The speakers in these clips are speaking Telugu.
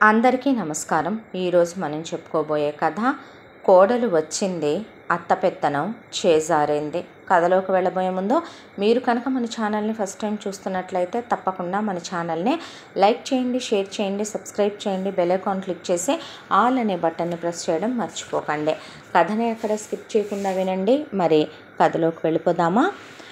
అందరికీ నమస్కారం ఈరోజు మనం చెప్పుకోబోయే కథ కోడలు వచ్చింది అత్త పెత్తనం చేజారింది కథలోకి వెళ్ళబోయే ముందు మీరు కనుక మన ఛానల్ని ఫస్ట్ టైం చూస్తున్నట్లయితే తప్పకుండా మన ఛానల్ని లైక్ చేయండి షేర్ చేయండి సబ్స్క్రైబ్ చేయండి బెల్ ఐకాన్ క్లిక్ చేసి ఆల్ అనే బటన్ని ప్రెస్ చేయడం మర్చిపోకండి కథని ఎక్కడ స్కిప్ చేయకుండా వినండి మరి కథలోకి వెళ్ళిపోదామా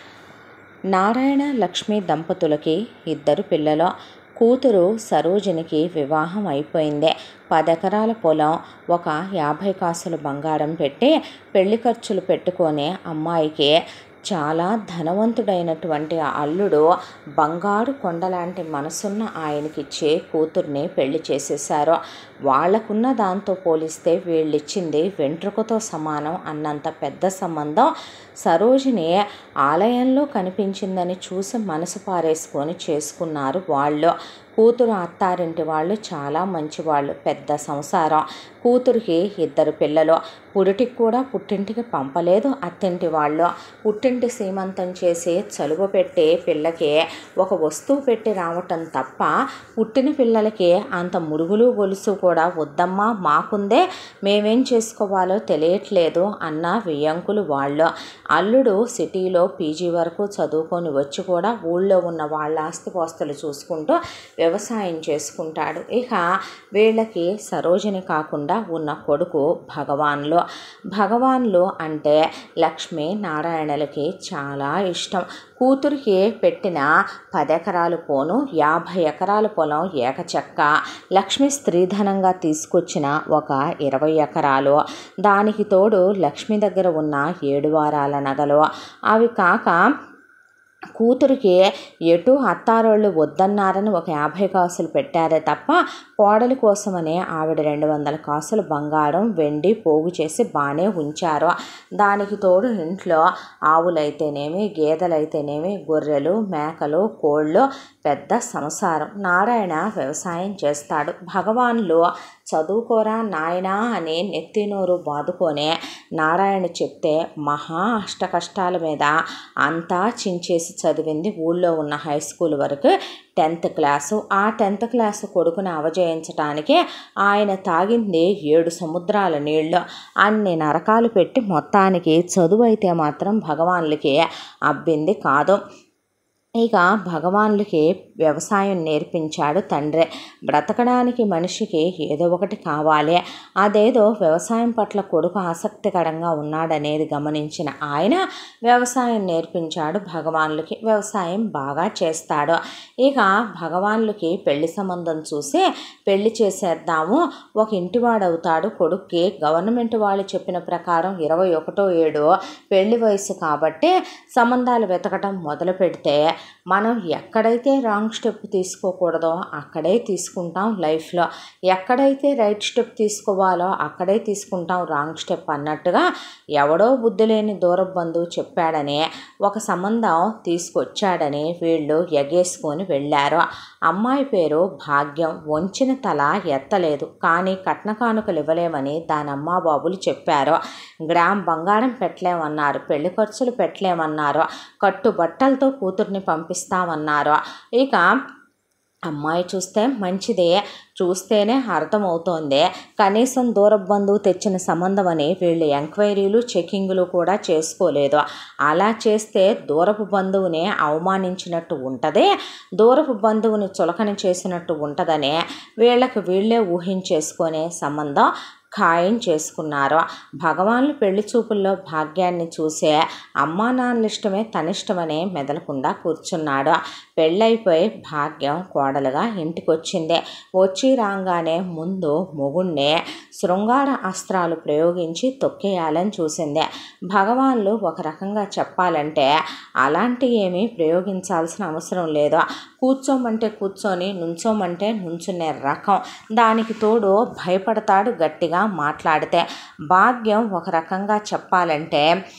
నారాయణ లక్ష్మి దంపతులకి ఇద్దరు పిల్లలు కూతురు సరోజినికి వివాహం అయిపోయింది పదెకరాల పొలం ఒక యాభై కాసుల బంగారం పెట్టి పెళ్లి ఖర్చులు పెట్టుకొని అమ్మాయికి చాలా ధనవంతుడైనటువంటి ఆ అల్లుడు బంగారు కొండలాంటి మనసున్న ఆయనకిచ్చే కూతుర్ని పెళ్లి చేసేశారు వాళ్ళకున్న దాంతో పోలిస్తే వీళ్ళిచ్చింది వెంట్రుకతో సమానం అన్నంత పెద్ద సంబంధం సరోజిని ఆలయంలో కనిపించిందని చూసి మనసు పారేసుకొని చేసుకున్నారు వాళ్ళు కూతురు అత్తారింటి వాళ్ళు చాలా మంచివాళ్ళు పెద్ద సంసారం కూతురికి ఇద్దరు పిల్లలు పురిటికి కూడా పుట్టింటికి పంపలేదు అత్తింటి వాళ్ళు పుట్టింటి సీమంతం చేసి చలువ పెట్టి పిల్లకి ఒక వస్తువు పెట్టి రావటం తప్ప పుట్టిన పిల్లలకి అంత మురుగులు గొలుసు కూడా వద్దమ్మా మాకుందే మేమేం చేసుకోవాలో తెలియట్లేదు అన్న వియంకులు వాళ్ళు అల్లుడు సిటీలో పీజీ వరకు చదువుకొని వచ్చి కూడా ఊళ్ళో ఉన్న వాళ్ళ ఆస్తిపాస్తులు చూసుకుంటూ వ్యవసాయం చేసుకుంటాడు ఇక వీళ్ళకి సరోజిని కాకుండా ఉన్న కొడుకు భగవాన్లు భగవాన్లు అంటే లక్ష్మీ నారాయణలకి చాలా ఇష్టం కూతురికి పెట్టిన పదెకరాలు పోను యాభై ఎకరాల పొలం ఏకచెక్క లక్ష్మి స్త్రీధనంగా తీసుకొచ్చిన ఒక ఇరవై ఎకరాలు దానికి తోడు లక్ష్మి దగ్గర ఉన్న ఏడు వారాల నగలు అవి కాక కూతురికి ఎటు అత్తారోళ్ళు వద్దన్నారని ఒక యాభై కాసులు పెట్టారే తప్ప కోడలి కోసమని ఆవిడ రెండు వందల కాసులు బంగారం వెండి పోగు చేసి బాగానే ఉంచారు దానికి తోడు ఇంట్లో ఆవులైతేనేమి గేదెలైతేనేమి గొర్రెలు మేకలు కోళ్ళు పెద్ద సంసారం నారాయణ వ్యవసాయం చేస్తాడు భగవాన్లు చదువుకోరా నాయనా అని నెత్తినోరు బాదుకొని నారాయణ చెప్తే మహా అష్ట కష్టాల మీద అంతా చించేసి చదివింది ఊళ్ళో ఉన్న హై స్కూల్ వరకు టెన్త్ క్లాసు ఆ టెన్త్ క్లాసు కొడుకుని అవజయించటానికి ఆయన తాగింది ఏడు సముద్రాల నీళ్ళు అన్ని నరకాలు పెట్టి మొత్తానికి చదువు అయితే మాత్రం భగవాన్లకి అబ్బింది కాదు ఇక భగవాన్లకి వ్యవసాయం నేర్పించాడు తండ్రి బ్రతకడానికి మనిషికి ఏదో ఒకటి కావాలి అదేదో వ్యవసాయం పట్ల కొడుకు ఆసక్తికరంగా ఉన్నాడనేది గమనించిన ఆయన వ్యవసాయం నేర్పించాడు భగవాన్లకి వ్యవసాయం బాగా చేస్తాడు ఇక భగవాన్లకి పెళ్లి సంబంధం చూసి పెళ్లి చేసేద్దాము ఒక ఇంటివాడవుతాడు కొడుక్కి గవర్నమెంట్ వాళ్ళు చెప్పిన ప్రకారం ఇరవై ఒకటో ఏడు పెళ్లి వయసు కాబట్టి సంబంధాలు వెతకటం మొదలు పెడితే మనం ఎక్కడైతే రాంగ్ స్టెప్ తీసుకోకూడదో అక్కడే తీసుకుంటాం లైఫ్లో ఎక్కడైతే రైట్ స్టెప్ తీసుకోవాలో అక్కడే తీసుకుంటాం రాంగ్ స్టెప్ అన్నట్టుగా ఎవడో బుద్ధి లేని దూర బంధువు చెప్పాడని ఒక సంబంధం తీసుకొచ్చాడని వీళ్ళు ఎగేసుకొని వెళ్ళారు అమ్మాయి పేరు భాగ్యం వంచిన తల ఎత్తలేదు కానీ కట్న కానుకలు ఇవ్వలేమని దాని అమ్మా బాబులు చెప్పారు గ్రామ్ బంగారం పెట్టలేమన్నారు పెళ్లి ఖర్చులు పెట్టలేమన్నారు కట్టు బట్టలతో కూతుర్ని పంపిస్తామన్నారు ఇక అమ్మాయి చూస్తే మంచిదే చూస్తేనే అర్థమవుతోంది కనీసం దూర బంధువు తెచ్చిన సంబంధం అని వీళ్ళు ఎంక్వైరీలు చెకింగ్లు కూడా చేసుకోలేదు అలా చేస్తే దూరపు బంధువుని అవమానించినట్టు ఉంటుంది దూరపు బంధువుని చులకన చేసినట్టు ఉంటుందని వీళ్ళకి వీళ్ళే ఊహించేసుకునే సంబంధం ఖాయం చేసుకున్నారు భగవాన్లు పెళ్లి చూపుల్లో భాగ్యాన్ని చూసే అమ్మా నాన్నల ఇష్టమే తనిష్టమనే మెదలకుండా కూర్చున్నాడు పెళ్ళైపోయి భాగ్యం కోడలుగా ఇంటికొచ్చింది వచ్చి రాగానే ముందు మొగుణ్ణి శృంగార అస్త్రాలు ప్రయోగించి తొక్కేయాలని చూసింది భగవాన్లు ఒక రకంగా చెప్పాలంటే అలాంటి ఏమీ ప్రయోగించాల్సిన అవసరం లేదు కూర్చోమంటే కూర్చొని నుంచోమంటే నుంచునే రకం దానికి తోడు భయపడతాడు గట్టిగా మాట్లాడితే భాగ్యం ఒక రకంగా చెప్పాలంటే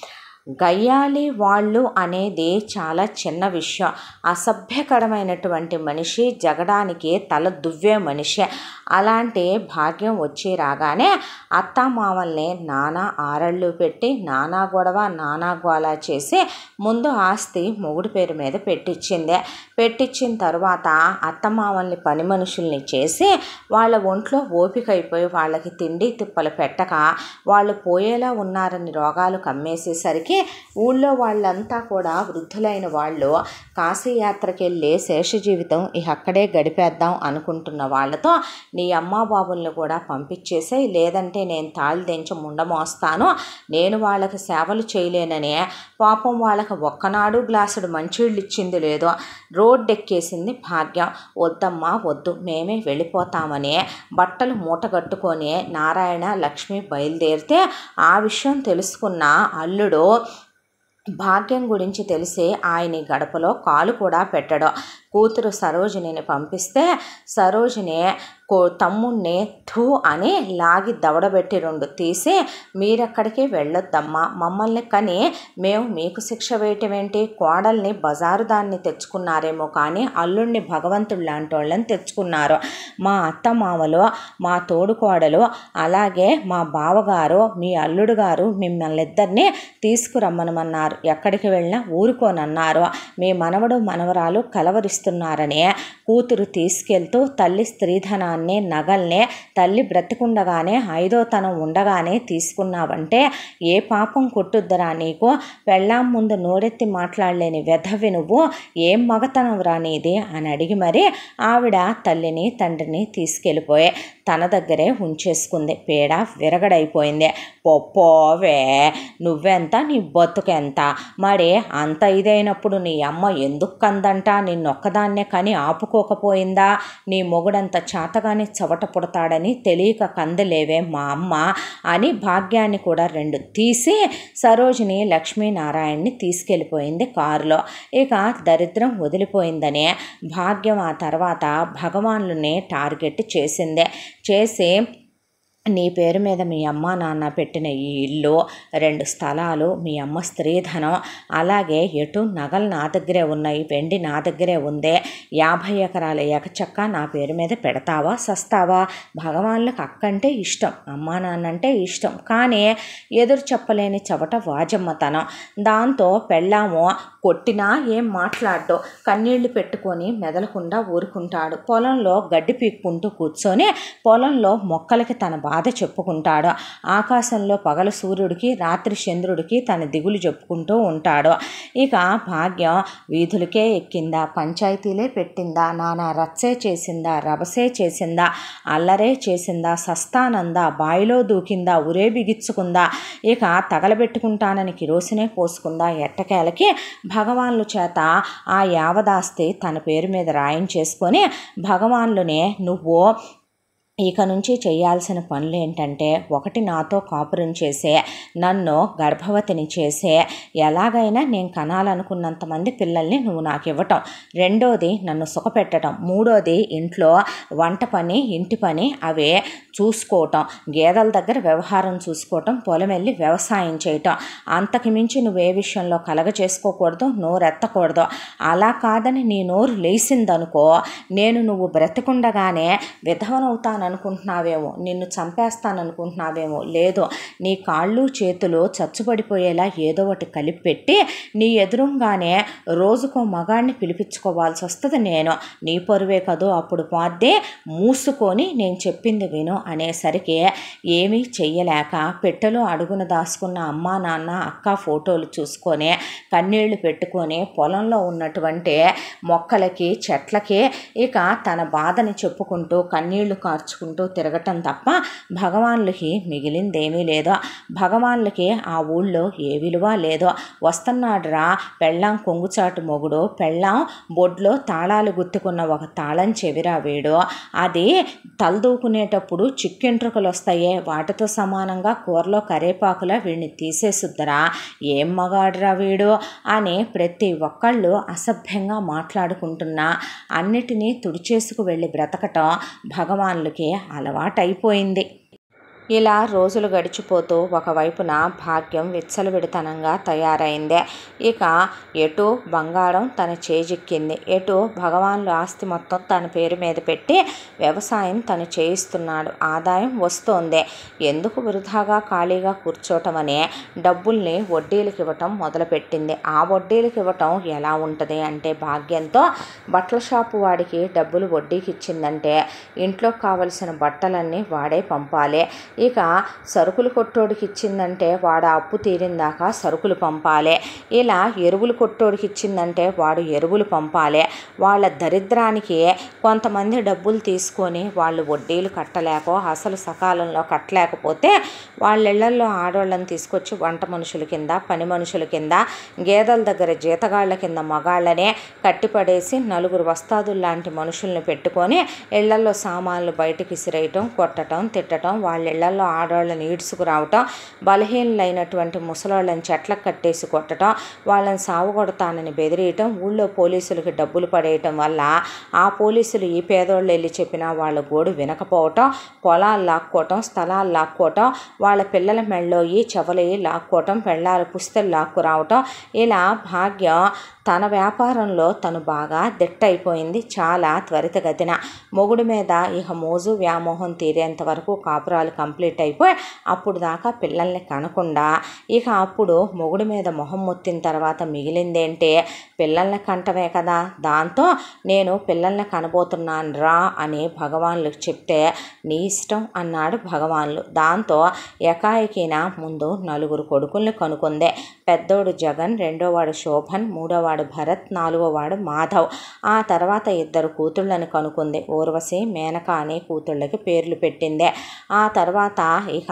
గయ్యాలి వాళ్ళు అనేది చాలా చిన్న విషయం అసభ్యకరమైనటువంటి మనిషి జగడానికి తల దువ్వే మనిషి అలాంటి భాగ్యం వచ్చి రాగానే అత్తామామల్ని నానా ఆరళ్ళు పెట్టి నానా గొడవ నానా గోల చేసి ముందు ఆస్తి మొగుడు పేరు మీద పెట్టించింది పెట్టించిన తర్వాత అత్తమామల్ని పని మనుషుల్ని చేసి వాళ్ళ ఒంట్లో ఓపిక అయిపోయి వాళ్ళకి తిండి తిప్పలు పెట్టక వాళ్ళు పోయేలా ఉన్నారని రోగాలు కమ్మేసేసరికి ఊళ్ళో వాళ్ళంతా కూడా వృద్ధులైన వాళ్ళు కాశీయాత్రకి వెళ్ళి శేష జీవితం ఇక అక్కడే గడిపేద్దాం అనుకుంటున్న వాళ్ళతో నీ అమ్మా బాబుల్ని కూడా పంపించేసే లేదంటే నేను తాళి దించి ముండమోస్తాను నేను వాళ్ళకి సేవలు చేయలేనని పాపం వాళ్ళకి ఒక్కనాడు గ్లాసుడు మంచిళ్ళు ఇచ్చింది లేదో రోడ్డు ఎక్కేసింది భాగ్యం వద్దమ్మా వద్దు మేమే వెళ్ళిపోతామని బట్టలు మూట కట్టుకొని నారాయణ లక్ష్మి బయలుదేరితే ఆ విషయం తెలుసుకున్న అల్లుడు భాగ్యం గురించి తెలిసి ఆయన గడపలో కాలు కూడా పెట్టడు కూతురు సరోజినిని పంపిస్తే సరోజిని కో తమ్ముణ్ణి థూ అని లాగి దవడబెట్టి రెండు తీసి మీరెక్కడికి వెళ్ళొద్దమ్మా మమ్మల్ని కని మేము మీకు శిక్ష వేయటం ఏంటి కోడల్ని బజారు దాన్ని తెచ్చుకున్నారేమో కానీ అల్లుడిని భగవంతుడు లాంటి వాళ్ళని తెచ్చుకున్నారు మా అత్త మామలు మా తోడు కోడలు అలాగే మా బావగారు మీ అల్లుడు గారు మిమ్మల్ని ఇద్దరిని తీసుకురమ్మనమన్నారు ఎక్కడికి వెళ్ళినా ఊరుకోనన్నారు మీ మనవడు మనవరాలు కలవరిస్తున్నారని కూతురు తీసుకెళ్తూ తల్లి స్త్రీధనాన్ని నగల్ని తల్లి బ్రతికుండగానే ఐదో తనం ఉండగానే తీసుకున్నావంటే ఏ పాపం కొట్టుద్దరా నీకు పెళ్ళాం ముందు నోరెత్తి మాట్లాడలేని వెధవి నువ్వు ఏం మగతనం రా నీది అని అడిగి మరి ఆవిడ తల్లిని తండ్రిని తీసుకెళ్ళిపోయి తన దగ్గరే ఉంచేసుకుంది పేడ విరగడైపోయింది పోవే నువ్వెంత నీ బతుకెంత మరి అంత ఇదైనప్పుడు నీ అమ్మ ఎందుకు కందంట నిన్నొక్కదాన్నే కని ఆపుకోకపోయిందా నీ మొగుడంత చాతగాని చవట పుడతాడని తెలియక కందలేవే మా అమ్మ అని భాగ్యాన్ని కూడా రెండు తీసి సరోజిని లక్ష్మీనారాయణని తీసుకెళ్ళిపోయింది కారులో ఇక దరిద్రం వదిలిపోయిందని భాగ్యం ఆ తర్వాత భగవాన్లని టార్గెట్ చేసింది చేసి నీ పేరు మీద మీ అమ్మ నాన్న పెట్టిన ఈ ఇల్లు రెండు స్థలాలు మీ అమ్మ స్త్రీధనం అలాగే ఎటు నగలు నా దగ్గరే ఉన్నాయి వెండి నా దగ్గరే ఉందే యాభై ఎకరాల ఎకచక్క నా పేరు మీద పెడతావా సస్తావా భగవాన్లకు అక్కంటే ఇష్టం అమ్మా నాన్న అంటే ఇష్టం కానీ ఎదురు చెప్పలేని చవట వాజమ్మతనం దాంతో పెళ్ళాము కొట్టినా ఏం మాట్లాడటం కన్నీళ్లు పెట్టుకొని మెదలకుండా ఊరుకుంటాడు పొలంలో గడ్డి పీక్కుంటూ కూర్చొని పొలంలో మొక్కలకి తన బాధ చెప్పుకుంటాడు ఆకాశంలో పగల సూర్యుడికి రాత్రి చంద్రుడికి తన దిగులు చెప్పుకుంటూ ఉంటాడు ఇక భాగ్యం వీధులకే ఎక్కిందా పంచాయతీలే పెట్టిందా నానా రచ్చే చేసిందా రభసే చేసిందా అల్లరే చేసిందా సస్తానందా బాయిలో దూకిందా ఉరే బిగించుకుందా ఇక తగలబెట్టుకుంటానని కిరోసినే పోసుకుందా ఎట్టకేలకి భగవాన్ల చేత ఆ యావదాస్తి తన పేరు మీద రాయించేసుకొని భగవాన్లునే నువ్వు ఇక నుంచి చేయాల్సిన పనులు ఏంటంటే ఒకటి నాతో కాపురం చేసే నన్ను గర్భవతిని చేసే ఎలాగైనా నేను కనాలనుకున్నంతమంది పిల్లల్ని నువ్వు నాకు ఇవ్వటం రెండోది నన్ను సుఖపెట్టడం మూడోది ఇంట్లో వంట పని ఇంటి పని అవే చూసుకోవటం గేదెల దగ్గర వ్యవహారం చూసుకోవటం పొలం వెళ్ళి వ్యవసాయం చేయటం అంతకు మించి నువ్వు ఏ విషయంలో కలగ చేసుకోకూడదు నోరెత్తకూడదు అలా కాదని నీ నోరు లేసిందనుకో నేను నువ్వు బ్రతికుండగానే విధవనవుతాను అనుకుంటున్నావేమో నిన్ను చంపేస్తాననుకుంటున్నావేమో లేదు నీ కాళ్ళు చేతులు చచ్చుపడిపోయేలా ఏదో ఒకటి కలిపి పెట్టి నీ ఎదురుగానే రోజుకో మగాడిని పిలిపించుకోవాల్సి వస్తుంది నేను నీ పరువే కదో అప్పుడు పాదే మూసుకొని నేను చెప్పింది విను అనేసరికి ఏమీ చెయ్యలేక పెట్టెలో అడుగున దాచుకున్న అమ్మా నాన్న అక్క ఫోటోలు చూసుకొని కన్నీళ్లు పెట్టుకొని పొలంలో ఉన్నటువంటి మొక్కలకి చెట్లకి ఇక తన బాధని చెప్పుకుంటూ కన్నీళ్లు కార్చుకుంటూ తిరగటం తప్ప భగవాన్లకి మిగిలిందేమీ లేదు భగవాన్లకి ఆ ఊళ్ళో ఏ విలువ లేదు వస్తున్నాడురా పెళ్ళాం కొంగుచాటు మొగుడు పెళ్ళాం బొడ్లో తాళాలు గుర్తుకున్న ఒక తాళం చెవిరా వీడు అది తలదూకునేటప్పుడు చిక్కెంట్రుకలు వస్తాయే వాటితో సమానంగా కూరలో కరేపాకులా వీడిని తీసేసుద్దరా ఏం మగాడురా వీడు అని ప్రతి ఒక్కళ్ళు అసభ్యంగా మాట్లాడుకుంటున్నా అన్నిటినీ తుడిచేసుకు వెళ్ళి బ్రతకటం భగవాన్లకి అలవాటైపోయింది ఇలా రోజులు గడిచిపోతూ ఒకవైపున భాగ్యం విచ్చలవిడితనంగా తయారైంది ఇక ఎటు బంగారం తన చేజిక్కింది ఎటు భగవాన్లు ఆస్తి మొత్తం తన పేరు మీద పెట్టి వ్యవసాయం తను చేయిస్తున్నాడు ఆదాయం వస్తోంది ఎందుకు వృధాగా ఖాళీగా కూర్చోవటం అనే డబ్బుల్ని వడ్డీలకు ఇవ్వటం మొదలుపెట్టింది ఆ వడ్డీలకు ఇవ్వటం ఎలా ఉంటుంది అంటే భాగ్యంతో బట్టల షాపు వాడికి డబ్బులు వడ్డీకి ఇచ్చిందంటే ఇంట్లో కావలసిన బట్టలన్నీ వాడే పంపాలి ఇక సరుకులు కొట్టోడికి ఇచ్చిందంటే వాడు అప్పు తీరిందాక సరుకులు పంపాలి ఇలా ఎరువులు కొట్టోడికి ఇచ్చిందంటే వాడు ఎరువులు పంపాలి వాళ్ళ దరిద్రానికి కొంతమంది డబ్బులు తీసుకొని వాళ్ళు వడ్డీలు కట్టలేకో అసలు సకాలంలో కట్టలేకపోతే వాళ్ళ ఇళ్లల్లో ఆడవాళ్ళని తీసుకొచ్చి వంట మనుషుల కింద పని మనుషుల కింద గేదెల దగ్గర జీతగాళ్ళ కింద మగాళ్ళనే కట్టిపడేసి నలుగురు వస్తాదులు లాంటి మనుషుల్ని పెట్టుకొని ఇళ్లల్లో సామాన్లు బయటకి విసిరేయటం కొట్టడం తిట్టడం వాళ్ళ ఇళ్లల్లో ఆడవాళ్ళని ఈడ్చుకురావటం బలహీనలైనటువంటి ముసలాళ్ళని చెట్లకు కట్టేసి కొట్టడం వాళ్ళని సాగు కొడతానని బెదిరియటం ఊళ్ళో పోలీసులకి డబ్బులు పడేయటం వల్ల ఆ పోలీసులు ఈ పేదోళ్ళు వెళ్ళి చెప్పినా వాళ్ళ గోడు వినకపోవటం పొలాలు లాక్కోవటం స్థలాలు లాక్కోవటం వాళ్ళ పిల్లల మెళ్ళోయి చెవలయి లాక్కోవటం పెళ్ళాల పుస్తలు లాక్కురావటం ఇలా భాగ్యం తన వ్యాపారంలో తను బాగా దిట్టయిపోయింది చాలా త్వరితగతిన మొగుడు మీద ఇక మోజు వ్యామోహం తీరేంత వరకు కాపురాలు కంప్లీట్ అయిపోయి అప్పుడు దాకా పిల్లల్ని కనకుండా ఇక అప్పుడు మొగుడు మీద మొహం మొత్తిన తర్వాత మిగిలిందేంటి పిల్లల్ని కంటమే కదా దాంతో నేను పిల్లల్ని కనబోతున్నాను రా అని భగవాన్లకు చెప్తే నీ ఇష్టం అన్నాడు భగవాన్లు దాంతో ఎకాయికిన ముందు నలుగురు కొడుకుల్ని కనుకుందే పెద్దోడు జగన్ రెండోవాడు శోభన్ మూడోవాడు భరత్ నాలుగోవాడు మాధవ్ ఆ తర్వాత ఇద్దరు కూతుళ్ళని కనుకుంది ఊర్వశి మేనక అనే కూతుళ్ళకి పేర్లు పెట్టిందే ఆ తర్వాత ఇక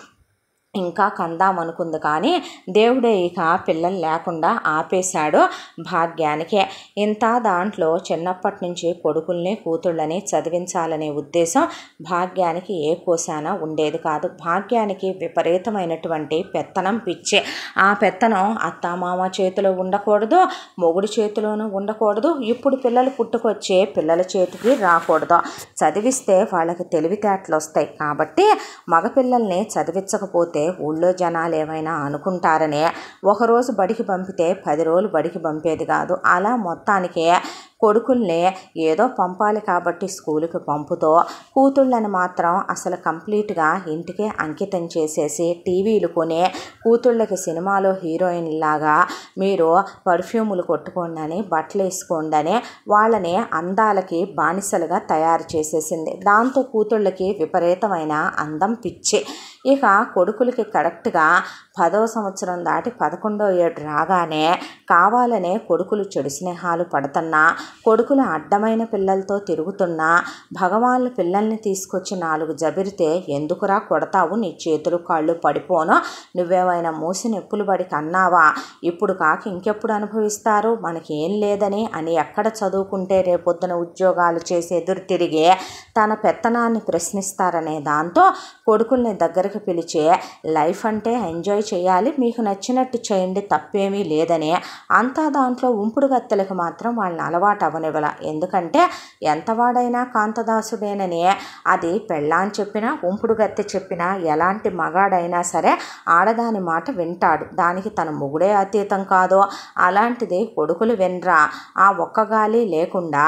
ఇంకా కందామనుకుంది కానీ దేవుడే ఇక పిల్లలు లేకుండా ఆపేశాడు భాగ్యానికే ఇంత దాంట్లో చిన్నప్పటి నుంచి కొడుకుల్ని కూతుళ్ళని చదివించాలనే ఉద్దేశం భాగ్యానికి ఏ కోశాన ఉండేది కాదు భాగ్యానికి విపరీతమైనటువంటి పెత్తనం పిచ్చి ఆ పెత్తనం అత్తామామ చేతిలో ఉండకూడదు మొగుడు చేతిలోనూ ఉండకూడదు ఇప్పుడు పిల్లలు పుట్టుకొచ్చే పిల్లల చేతికి రాకూడదు చదివిస్తే వాళ్ళకి తెలివితేటలు వస్తాయి కాబట్టి మగపిల్లల్ని చదివించకపోతే ఊళ్ళో జనాలు ఏమైనా అనుకుంటారని ఒకరోజు బడికి పంపితే పది రోజులు బడికి పంపేది కాదు అలా మొత్తానికి కొడుకుల్ని ఏదో పంపాలి కాబట్టి స్కూలుకి పంపుతో కూతుళ్ళని మాత్రం అసలు కంప్లీట్గా ఇంటికే అంకితం చేసేసి టీవీలు కొనే కూతుళ్ళకి సినిమాలో హీరోయిన్ లాగా మీరు పర్ఫ్యూములు కొట్టుకోండి అని బట్టలు వేసుకోండి అని వాళ్ళని అందాలకి బానిసలుగా తయారు చేసేసింది దాంతో కూతుళ్ళకి విపరీతమైన అందం పిచ్చి ఇక కొడుకులకి కరెక్ట్గా పదో సంవత్సరం దాటి పదకొండో ఏడు రాగానే కావాలనే కొడుకులు చెడు స్నేహాలు పడుతున్నా కొడుకులు అడ్డమైన పిల్లలతో తిరుగుతున్నా భగవాన్లు పిల్లల్ని తీసుకొచ్చి నాలుగు జబిరితే ఎందుకురా కొడతావు నీ చేతులు కాళ్ళు పడిపోను నువ్వేమైనా మూసి నొప్పులు పడి కన్నావా ఇప్పుడు కాక ఇంకెప్పుడు అనుభవిస్తారు మనకేం లేదని అని ఎక్కడ చదువుకుంటే రేపొద్దున ఉద్యోగాలు చేసి ఎదురు తిరిగి తన పెత్తనాన్ని ప్రశ్నిస్తారనే దాంతో కొడుకుల్ని దగ్గరికి పిలిచే లైఫ్ అంటే ఎంజాయ్ చేయాలి మీకు నచ్చినట్టు చేయండి తప్పేమీ లేదని అంతా దాంట్లో ఉంపుడు గత్తెలకు మాత్రం వాళ్ళని అలవాటు అవనివ్వల ఎందుకంటే ఎంతవాడైనా కాంతదాసుడేనని అది పెళ్ళాని చెప్పినా ఉంపుడు గత్తె చెప్పినా ఎలాంటి మగాడైనా సరే ఆడదాని మాట వింటాడు దానికి తన మొగుడే అతీతం కాదో అలాంటిది కొడుకులు వినరా ఆ ఒక్క గాలి లేకుండా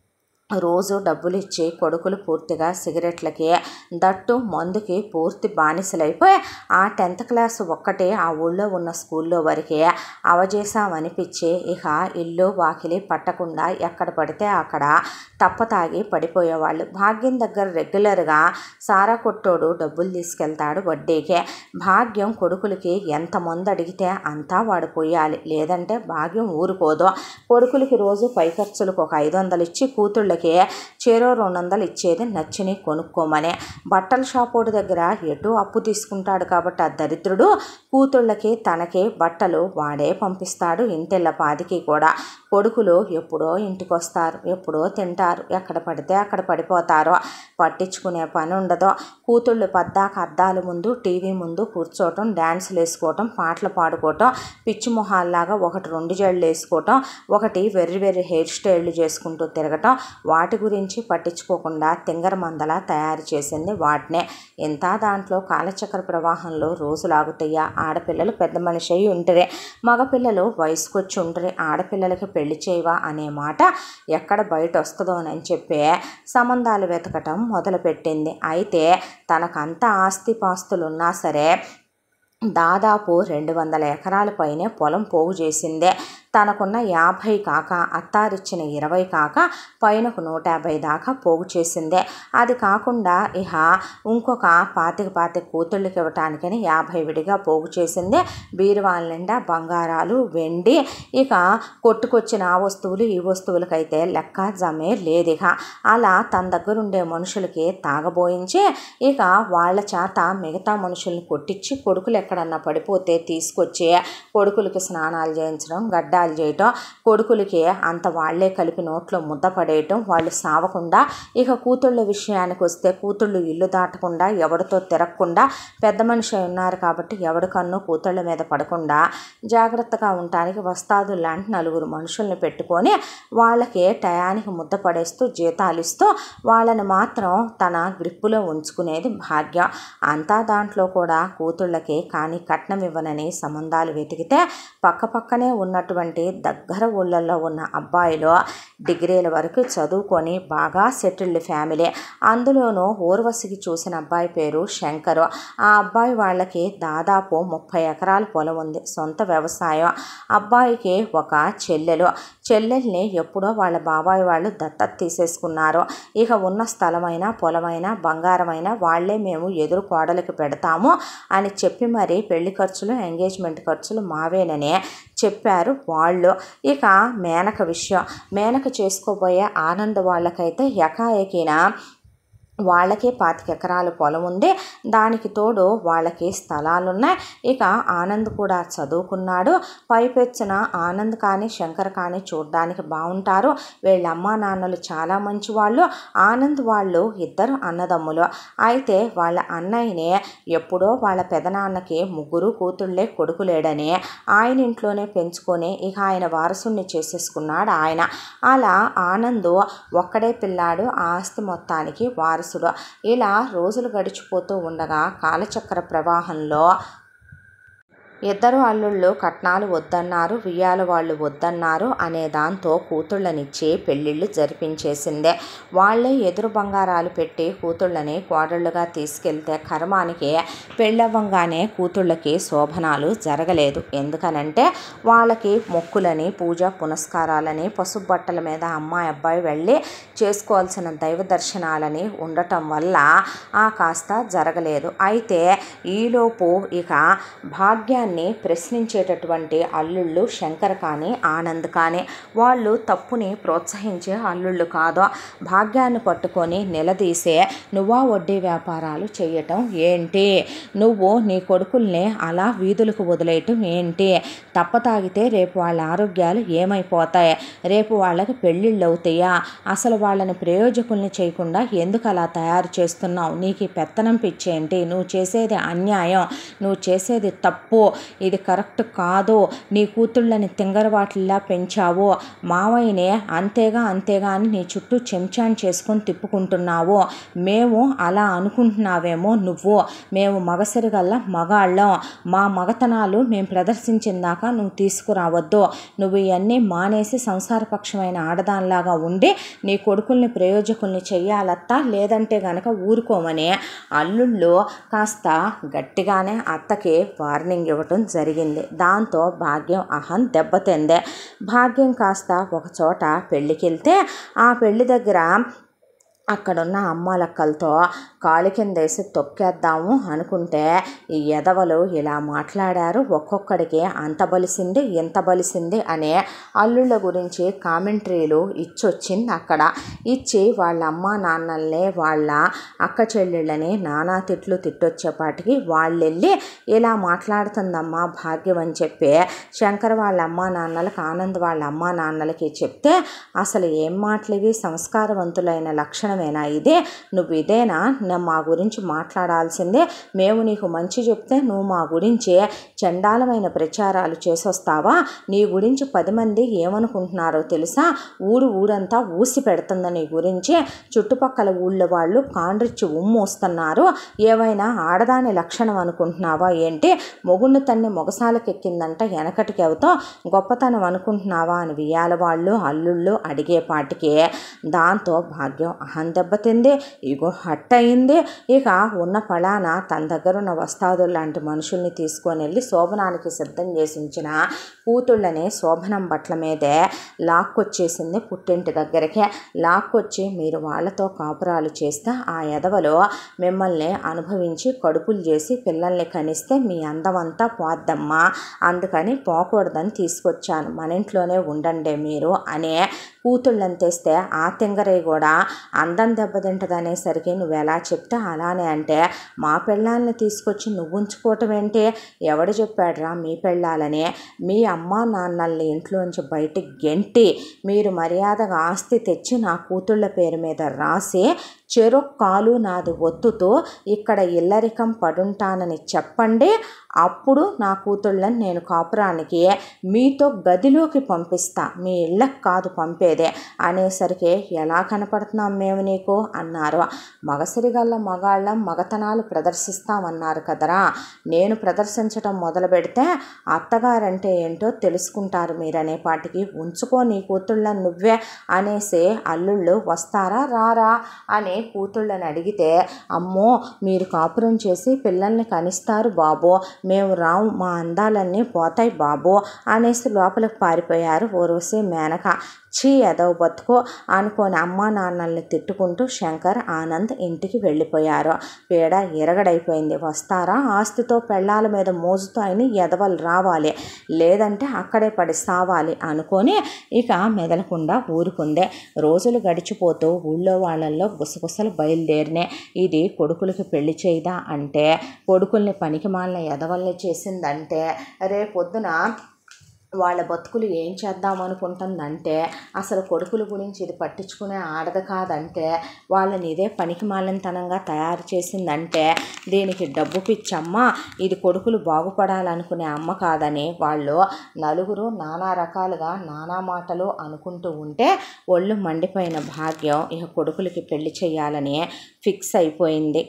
రోజు డబ్బులు ఇచ్చి కొడుకులు పూర్తిగా సిగరెట్లకి దట్టు మందుకి పూర్తి బానిసలైపోయి ఆ టెన్త్ క్లాస్ ఒక్కటే ఆ ఊళ్ళో ఉన్న స్కూల్లో వరకే అవజేశామనిపించి ఇక ఇల్లు వాకిలి పట్టకుండా ఎక్కడ పడితే అక్కడ తప్పతాగి పడిపోయేవాళ్ళు భాగ్యం దగ్గర రెగ్యులర్గా సారా కొట్టోడు డబ్బులు తీసుకెళ్తాడు వడ్డీకే భాగ్యం కొడుకులకి ఎంతమంది అడిగితే అంతా వాడు పోయాలి లేదంటే భాగ్యం ఊరుకోదు కొడుకులకి రోజు పై ఖర్చులకు ఒక ఐదు వందలు ఇచ్చి కూతుళ్ళకి చేరో రెండు వందలు ఇచ్చేది నచ్చిని కొనుక్కోమని బట్టల షాపోడు దగ్గర ఎటు అప్పు తీసుకుంటాడు కాబట్టి ఆ దరిద్రుడు కూతుళ్ళకి తనకి బట్టలు వాడే పంపిస్తాడు ఇంటిళ్ళ పాదికి కూడా కొడుకులు ఎప్పుడో ఇంటికి వస్తారు ఎప్పుడో తింటారు ఎక్కడ పడితే అక్కడ పడిపోతారో పట్టించుకునే పని ఉండదు కూతుళ్ళు పద్దాక అద్దాల ముందు టీవీ ముందు కూర్చోవటం డ్యాన్సులు వేసుకోవటం పాటలు పాడుకోవటం పిచ్చి మొహాల్లాగా ఒకటి రెండు జళ్ళు వేసుకోవటం ఒకటి వెర్రి వెర్రి హెయిర్ స్టైళ్ళు చేసుకుంటూ తిరగటం వాటి గురించి పట్టించుకోకుండా తింగర మందలా తయారు చేసింది వాటినే ఎంత దాంట్లో కాలచక్ర ప్రవాహంలో రోజులాగుతాయా ఆడపిల్లలు పెద్ద మనిషి అయి ఉంటరే మగపిల్లలు వయసుకొచ్చి ఉంటరే ఆడపిల్లలకి పెళ్లి చేయవా అనే మాట ఎక్కడ బయట వస్తుందోనని చెప్పి సంబంధాలు వెతకటం మొదలుపెట్టింది అయితే తనకంత ఆస్తిపాస్తులు ఉన్నా సరే దాదాపు రెండు వందల ఎకరాల పైనే పొలం పోగు చేసిందే తనకున్న యాభై కాక అత్తారిచ్చిన ఇరవై కాక పైనకు నూట యాభై దాకా పోగు చేసిందే అది కాకుండా ఇహ ఇంకొక పాతిక పాతిక కూతుళ్ళకి ఇవ్వటానికని యాభై విడిగా పోగు చేసిందే బీరువాల నిండా బంగారాలు వెండి ఇక కొట్టుకొచ్చిన ఆ వస్తువులు ఈ వస్తువులకైతే లెక్క జమే లేదు ఇక అలా తన దగ్గర ఉండే మనుషులకి తాగబోయించి ఇక వాళ్ళ చేత మిగతా మనుషుల్ని కొట్టించి కొడుకులు ఎక్కడన్నా పడిపోతే తీసుకొచ్చి కొడుకులకి స్నానాలు చేయించడం గడ్డాలు చేయటం కొడుకులకి అంత వాళ్లే కలిపి నోట్లో ముద్ద పడేయటం వాళ్ళు సావకుండా ఇక కూతుళ్ళ విషయానికి వస్తే కూతుళ్ళు ఇల్లు దాటకుండా ఎవరితో తిరగకుండా పెద్ద మనిషి ఉన్నారు కాబట్టి ఎవరి కన్ను కూతుళ్ళ మీద పడకుండా జాగ్రత్తగా ఉండటానికి వస్తాదు లాంటి నలుగురు మనుషుల్ని పెట్టుకొని వాళ్ళకి టయానికి ముద్ద పడేస్తూ జీతాలు ఇస్తూ వాళ్ళని మాత్రం తన గ్రిప్పులో ఉంచుకునేది భాగ్యం అంతా దాంట్లో కూడా కూతుళ్ళకి కానీ కట్నం ఇవ్వనని సంబంధాలు వెతికితే పక్క పక్కనే ఉన్నటువంటి దగ్గర ఊళ్ళల్లో ఉన్న అబ్బాయిలు డిగ్రీల వరకు చదువుకొని బాగా సెటిల్డ్ ఫ్యామిలీ అందులోనూ ఊర్వశికి చూసిన అబ్బాయి పేరు శంకరు ఆ అబ్బాయి వాళ్ళకి దాదాపు ముప్పై ఎకరాల పొలం ఉంది సొంత వ్యవసాయం అబ్బాయికి ఒక చెల్లెలు చెల్లెల్ని ఎప్పుడో వాళ్ళ బాబాయ్ వాళ్ళు దత్తత తీసేసుకున్నారు ఇక ఉన్న స్థలమైనా పొలమైనా బంగారమైనా వాళ్ళే మేము ఎదురు కోడలికి పెడతాము అని చెప్పి మరి పెళ్లి ఖర్చులు ఎంగేజ్మెంట్ ఖర్చులు మావేనని చెప్పారు వాళ్ళు ఇక మేనక విషయం మేనక చేసుకోబోయే ఆనంద్ వాళ్ళకైతే ఎకాఎకిన వాళ్ళకే పాతిక ఎకరాల పొలం ఉంది దానికి తోడు వాళ్ళకి స్థలాలు ఉన్నాయి ఇక ఆనంద్ కూడా చదువుకున్నాడు పైపెచ్చిన ఆనంద్ కానీ శంకర్ కానీ చూడడానికి బాగుంటారు వీళ్ళ అమ్మా నాన్నలు చాలా మంచి వాళ్ళు ఆనంద్ వాళ్ళు ఇద్దరు అన్నదమ్ములు అయితే వాళ్ళ అన్నయ్యనే ఎప్పుడో వాళ్ళ పెదనాన్నకి ముగ్గురు కూతుళ్ళే కొడుకులేడని ఆయన ఇంట్లోనే పెంచుకొని ఇక ఆయన వారసుని చేసేసుకున్నాడు ఆయన అలా ఆనంద్ ఒక్కడే పిల్లాడు ఆ ఆస్తి మొత్తానికి వారసుడు ఇలా రోజులు గడిచిపోతూ ఉండగా కాలచక్ర ప్రవాహంలో ఇద్దరు అల్లుళ్ళు కట్నాలు వద్దన్నారు వియ్యాల వాళ్ళు వద్దన్నారు అనే దాంతో కూతుళ్ళనిచ్చి పెళ్ళిళ్ళు జరిపించేసిందే వాళ్ళే ఎదురు బంగారాలు పెట్టి కూతుళ్ళని కోడళ్ళుగా తీసుకెళ్తే కర్మానికి పెళ్ళవ్వంగానే కూతుళ్ళకి శోభనాలు జరగలేదు ఎందుకనంటే వాళ్ళకి మొక్కులని పూజ పునస్కారాలని పసుపు బట్టల మీద అమ్మాయి అబ్బాయి వెళ్ళి చేసుకోవాల్సిన దైవ దర్శనాలని ఉండటం వల్ల ఆ కాస్త జరగలేదు అయితే ఈలోపు ఇక భాగ్యాన్ని ప్రశ్నించేటటువంటి అల్లుళ్ళు శంకర్ కానీ ఆనంద్ కానీ వాళ్ళు తప్పుని ప్రోత్సహించే అల్లుళ్ళు కాదు భాగ్యాన్ని పట్టుకొని నిలదీసే నువ్వా వడ్డీ వ్యాపారాలు చేయటం ఏంటి నువ్వు నీ కొడుకుల్ని అలా వీధులకు వదిలేయటం ఏంటి తప్పతాగితే రేపు వాళ్ళ ఆరోగ్యాలు ఏమైపోతాయి రేపు వాళ్ళకి పెళ్ళిళ్ళు అవుతాయా అసలు వాళ్ళని ప్రయోజకుల్ని చేయకుండా ఎందుకు అలా తయారు చేస్తున్నావు నీకు ఈ పెత్తనం పిచ్చేంటి నువ్వు చేసేది అన్యాయం నువ్వు చేసేది తప్పు ఇది కరెక్ట్ కాదు నీ కూతుళ్ళని తింగరవాటిల్లా పెంచావు మావయ్యనే అంతేగా అంతేగా అని నీ చుట్టూ చెంచాన్ చేసుకొని తిప్పుకుంటున్నావు మేము అలా అనుకుంటున్నావేమో నువ్వు మేము మగసరిగల్లా మగాళ్ళం మా మగతనాలు మేము ప్రదర్శించిన దాకా నువ్వు తీసుకురావద్దు నువ్వు ఇవన్నీ మానేసి సంసారపక్షమైన ఆడదానిలాగా ఉండి నీ కొడుకుల్ని ప్రయోజకుల్ని చెయ్యాలత్తా లేదంటే గనక ఊరుకోమని అల్లుళ్ళు కాస్త గట్టిగానే అత్తకి వార్నింగ్ ఇవ్వటం జరిగింది దాంతో భాగ్యం అహం దెబ్బతిందే భాగ్యం కాస్త ఒక చోట పెళ్ళికెళ్తే ఆ పెళ్లి దగ్గర అక్కడున్న అమ్మలక్కలతో కాలు కిందేసి తొక్కేద్దాము అనుకుంటే ఈ ఎదవలు ఇలా మాట్లాడారు ఒక్కొక్కడికి అంత బలిసింది ఇంత బలిసింది అనే అల్లుళ్ళ గురించి కామెంటరీలు ఇచ్చొచ్చింది అక్కడ ఇచ్చి వాళ్ళ అమ్మ నాన్నల్ని వాళ్ళ అక్క చెల్లెళ్ళని నానా తిట్లు తిట్టొచ్చేపాటికి వాళ్ళు వెళ్ళి ఇలా మాట్లాడుతుందమ్మా భాగ్యం అని చెప్పి శంకర్ వాళ్ళ అమ్మా నాన్నలకు ఆనంద్ వాళ్ళ అమ్మా నాన్నలకి చెప్తే అసలు ఏం మాటలు ఇవి సంస్కారవంతులైన లక్షణ లక్షణమేనా ఇదే నువ్వు ఇదేనా నా- మా గురించి మాట్లాడాల్సిందే మేము నీకు మంచి చెప్తే నువ్వు మా గురించి చండాలమైన ప్రచారాలు చేసొస్తావా నీ గురించి పది మంది ఏమనుకుంటున్నారో తెలుసా ఊరు ఊరంతా ఊసి పెడుతుంది నీ గురించి చుట్టుపక్కల ఊళ్ళో వాళ్ళు కాండ్రిచ్చి ఉమ్ము వస్తున్నారు ఏవైనా ఆడదాని లక్షణం అనుకుంటున్నావా ఏంటి మొగుళ్ళు తన్ని మొగసాలకెక్కిందంట వెనకటికి అవుతో గొప్పతనం అనుకుంటున్నావా అని వియాల వాళ్ళు అల్లుళ్ళు అడిగేపాటికి దాంతో భాగ్యం అహం దెబ్బతింది ఇగో హట్ అయింది ఇక ఉన్న పళాన తన దగ్గర ఉన్న వస్తాదులు లాంటి మనుషుల్ని తీసుకొని వెళ్ళి శోభనానికి సిద్ధం చేసి ఉంచిన కూతుళ్ళని శోభనం బట్ల మీదే లాక్కొచ్చేసింది పుట్టింటి దగ్గరికి లాక్కొచ్చి మీరు వాళ్ళతో కాపురాలు చేస్తే ఆ ఎదవలో మిమ్మల్ని అనుభవించి కడుపులు చేసి పిల్లల్ని కనిస్తే మీ అందమంతా పోద్దమ్మా అందుకని పోకూడదని తీసుకొచ్చాను మన ఇంట్లోనే ఉండండి మీరు అనే కూతుళ్ళని తెస్తే ఆ తింగరే కూడా అందం దెబ్బతింటది అనేసరికి నువ్వు ఎలా చెప్తే అలానే అంటే మా పెళ్ళాలని తీసుకొచ్చి నువ్వు ఉంచుకోవటం ఏంటి ఎవడు చెప్పాడురా మీ పెళ్ళాలని మీ అమ్మ నాన్నల్ని ఇంట్లోంచి బయటికి గెంటి మీరు మర్యాదగా ఆస్తి తెచ్చి నా కూతుళ్ళ పేరు మీద రాసి చెరొక్ కాలు నాది ఒత్తుతూ ఇక్కడ ఇల్లరికం పడుంటానని చెప్పండి అప్పుడు నా కూతుళ్ళని నేను కాపురానికి మీతో గదిలోకి పంపిస్తా మీ ఇళ్ళకి కాదు పంపేదే అనేసరికి ఎలా కనపడుతున్నాం మేము నీకు అన్నారు మగసిరిగల్ల మగాళ్ళం మగతనాలు ప్రదర్శిస్తామన్నారు కదరా నేను ప్రదర్శించడం మొదలు పెడితే అత్తగారంటే ఏంటో తెలుసుకుంటారు మీరనే పాటికి ఉంచుకో నీ కూతుళ్ళని నువ్వే అనేసి అల్లుళ్ళు వస్తారా రారా అని కూతుళ్ళని అడిగితే అమ్మో మీరు కాపురం చేసి పిల్లల్ని కనిస్తారు బాబు మేము రాము మా అందాలన్నీ పోతాయి బాబు అనేసి లోపలికి పారిపోయారు ఊర్వశి మేనక చీ ఎదవ బతుకో అనుకోని అమ్మా నాన్నల్ని తిట్టుకుంటూ శంకర్ ఆనంద్ ఇంటికి వెళ్ళిపోయారు పీడ ఎరగడైపోయింది వస్తారా ఆస్తితో పెళ్ళాల మీద మోజుతో అయిన ఎదవలు రావాలి లేదంటే అక్కడే పడి సావాలి అనుకొని ఇక మెదలకుండా ఊరుకుందే రోజులు గడిచిపోతూ ఊళ్ళో వాళ్ళల్లో గుసగుసలు బయలుదేరినాయి ఇది కొడుకులకి పెళ్లి చేయదా అంటే కొడుకుల్ని పనికి మాలిన ఎదవల్ని చేసిందంటే రేపొద్దున వాళ్ళ బతుకులు ఏం చేద్దాం అనుకుంటుందంటే అసలు కొడుకుల గురించి ఇది పట్టించుకునే ఆడదు కాదంటే వాళ్ళని ఇదే పనికి మాలినతనంగా తయారు చేసిందంటే దీనికి డబ్బు పిచ్చమ్మ ఇది కొడుకులు బాగుపడాలనుకునే అమ్మ కాదని వాళ్ళు నలుగురు నానా రకాలుగా నానా మాటలు అనుకుంటూ ఉంటే ఒళ్ళు మండిపోయిన భాగ్యం ఇక కొడుకులకి పెళ్లి చేయాలని ఫిక్స్ అయిపోయింది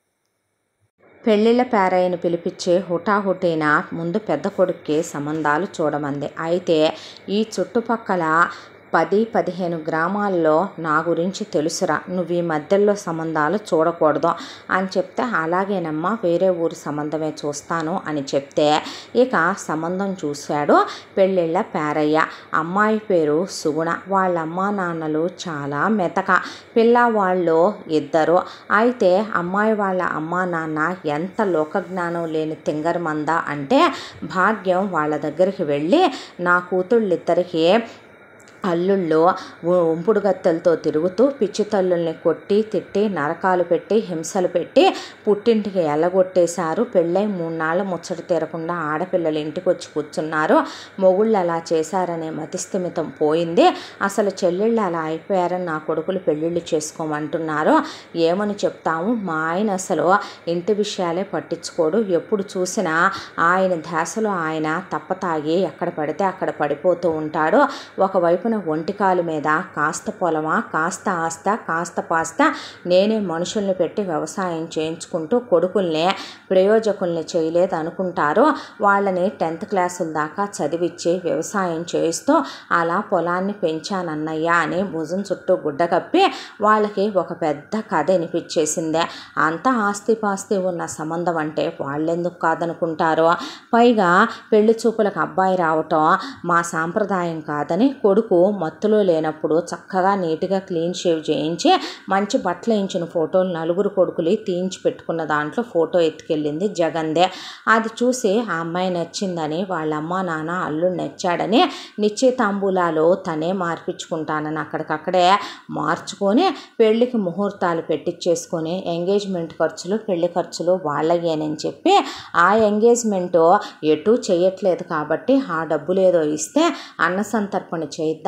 పెళ్ళిళ్ళ పేరయ్యను పిలిపించి హుటాహుటీన ముందు పెద్ద కొడుక్కి సంబంధాలు చూడమంది అయితే ఈ చుట్టుపక్కల పది పదిహేను గ్రామాల్లో నా గురించి తెలుసురా నువ్వు ఈ మధ్యలో సంబంధాలు చూడకూడదు అని చెప్తే అలాగేనమ్మా వేరే ఊరి సంబంధమే చూస్తాను అని చెప్తే ఇక సంబంధం చూశాడు పెళ్ళిళ్ళ పేరయ్య అమ్మాయి పేరు సుగుణ వాళ్ళ అమ్మా నాన్నలు చాలా మెతక పిల్లవాళ్ళు ఇద్దరు అయితే అమ్మాయి వాళ్ళ అమ్మా నాన్న ఎంత లోకజ్ఞానం లేని తింగరమంద అంటే భాగ్యం వాళ్ళ దగ్గరికి వెళ్ళి నా కూతుళ్ళిద్దరికి అల్లుళ్ళు ఉంపుడు గత్తెలతో తిరుగుతూ పిచ్చి తల్లుల్ని కొట్టి తిట్టి నరకాలు పెట్టి హింసలు పెట్టి పుట్టింటికి ఎల్లగొట్టేశారు పెళ్ళై మూడు నాళ్ళు ముచ్చట తీరకుండా ఆడపిల్లలు ఇంటికి వచ్చి కూర్చున్నారు మొగుళ్ళు అలా చేశారనే మతిస్థిమితం పోయింది అసలు చెల్లెళ్ళు అలా అయిపోయారని నా కొడుకులు పెళ్ళిళ్ళు చేసుకోమంటున్నారు ఏమని చెప్తాము మా ఆయన అసలు ఇంటి విషయాలే పట్టించుకోడు ఎప్పుడు చూసినా ఆయన ధ్యాసలో ఆయన తప్పతాగి ఎక్కడ పడితే అక్కడ పడిపోతూ ఉంటాడు ఒకవైపున ఒంటికాలు మీద కాస్త పొలమా కాస్త ఆస్త కాస్త పాస్త నేనే మనుషుల్ని పెట్టి వ్యవసాయం చేయించుకుంటూ కొడుకుల్ని ప్రయోజకుల్ని చేయలేదు అనుకుంటారు వాళ్ళని టెన్త్ క్లాసుల దాకా చదివిచ్చి వ్యవసాయం చేయిస్తూ అలా పొలాన్ని పెంచానన్నయ్య అని భుజం చుట్టూ గుడ్డ కప్పి వాళ్ళకి ఒక పెద్ద కథ వినిపించేసిందే అంత ఆస్తిపాస్తి ఉన్న సంబంధం అంటే వాళ్ళెందుకు కాదనుకుంటారు పైగా పెళ్లి చూపులకు అబ్బాయి రావటం మా సాంప్రదాయం కాదని కొడుకు మత్తులో లేనప్పుడు చక్కగా నీట్గా క్లీన్ షేవ్ చేయించి మంచి బట్టలు వేయించిన ఫోటోలు నలుగురు కొడుకులు తీయించి పెట్టుకున్న దాంట్లో ఫోటో ఎత్తుకెళ్ళింది జగందే అది చూసి ఆ అమ్మాయి నచ్చిందని వాళ్ళ అమ్మ నాన్న అల్లుడు నచ్చాడని నిశ్చితాంబూలాలు తనే మార్పించుకుంటానని అక్కడికక్కడే మార్చుకొని పెళ్ళికి ముహూర్తాలు పెట్టించేసుకొని ఎంగేజ్మెంట్ ఖర్చులు పెళ్లి ఖర్చులు వాళ్ళయ్యేనని చెప్పి ఆ ఎంగేజ్మెంట్ ఎటు చేయట్లేదు కాబట్టి ఆ డబ్బులు ఏదో ఇస్తే అన్న సంతర్పణ చేయిద్దాం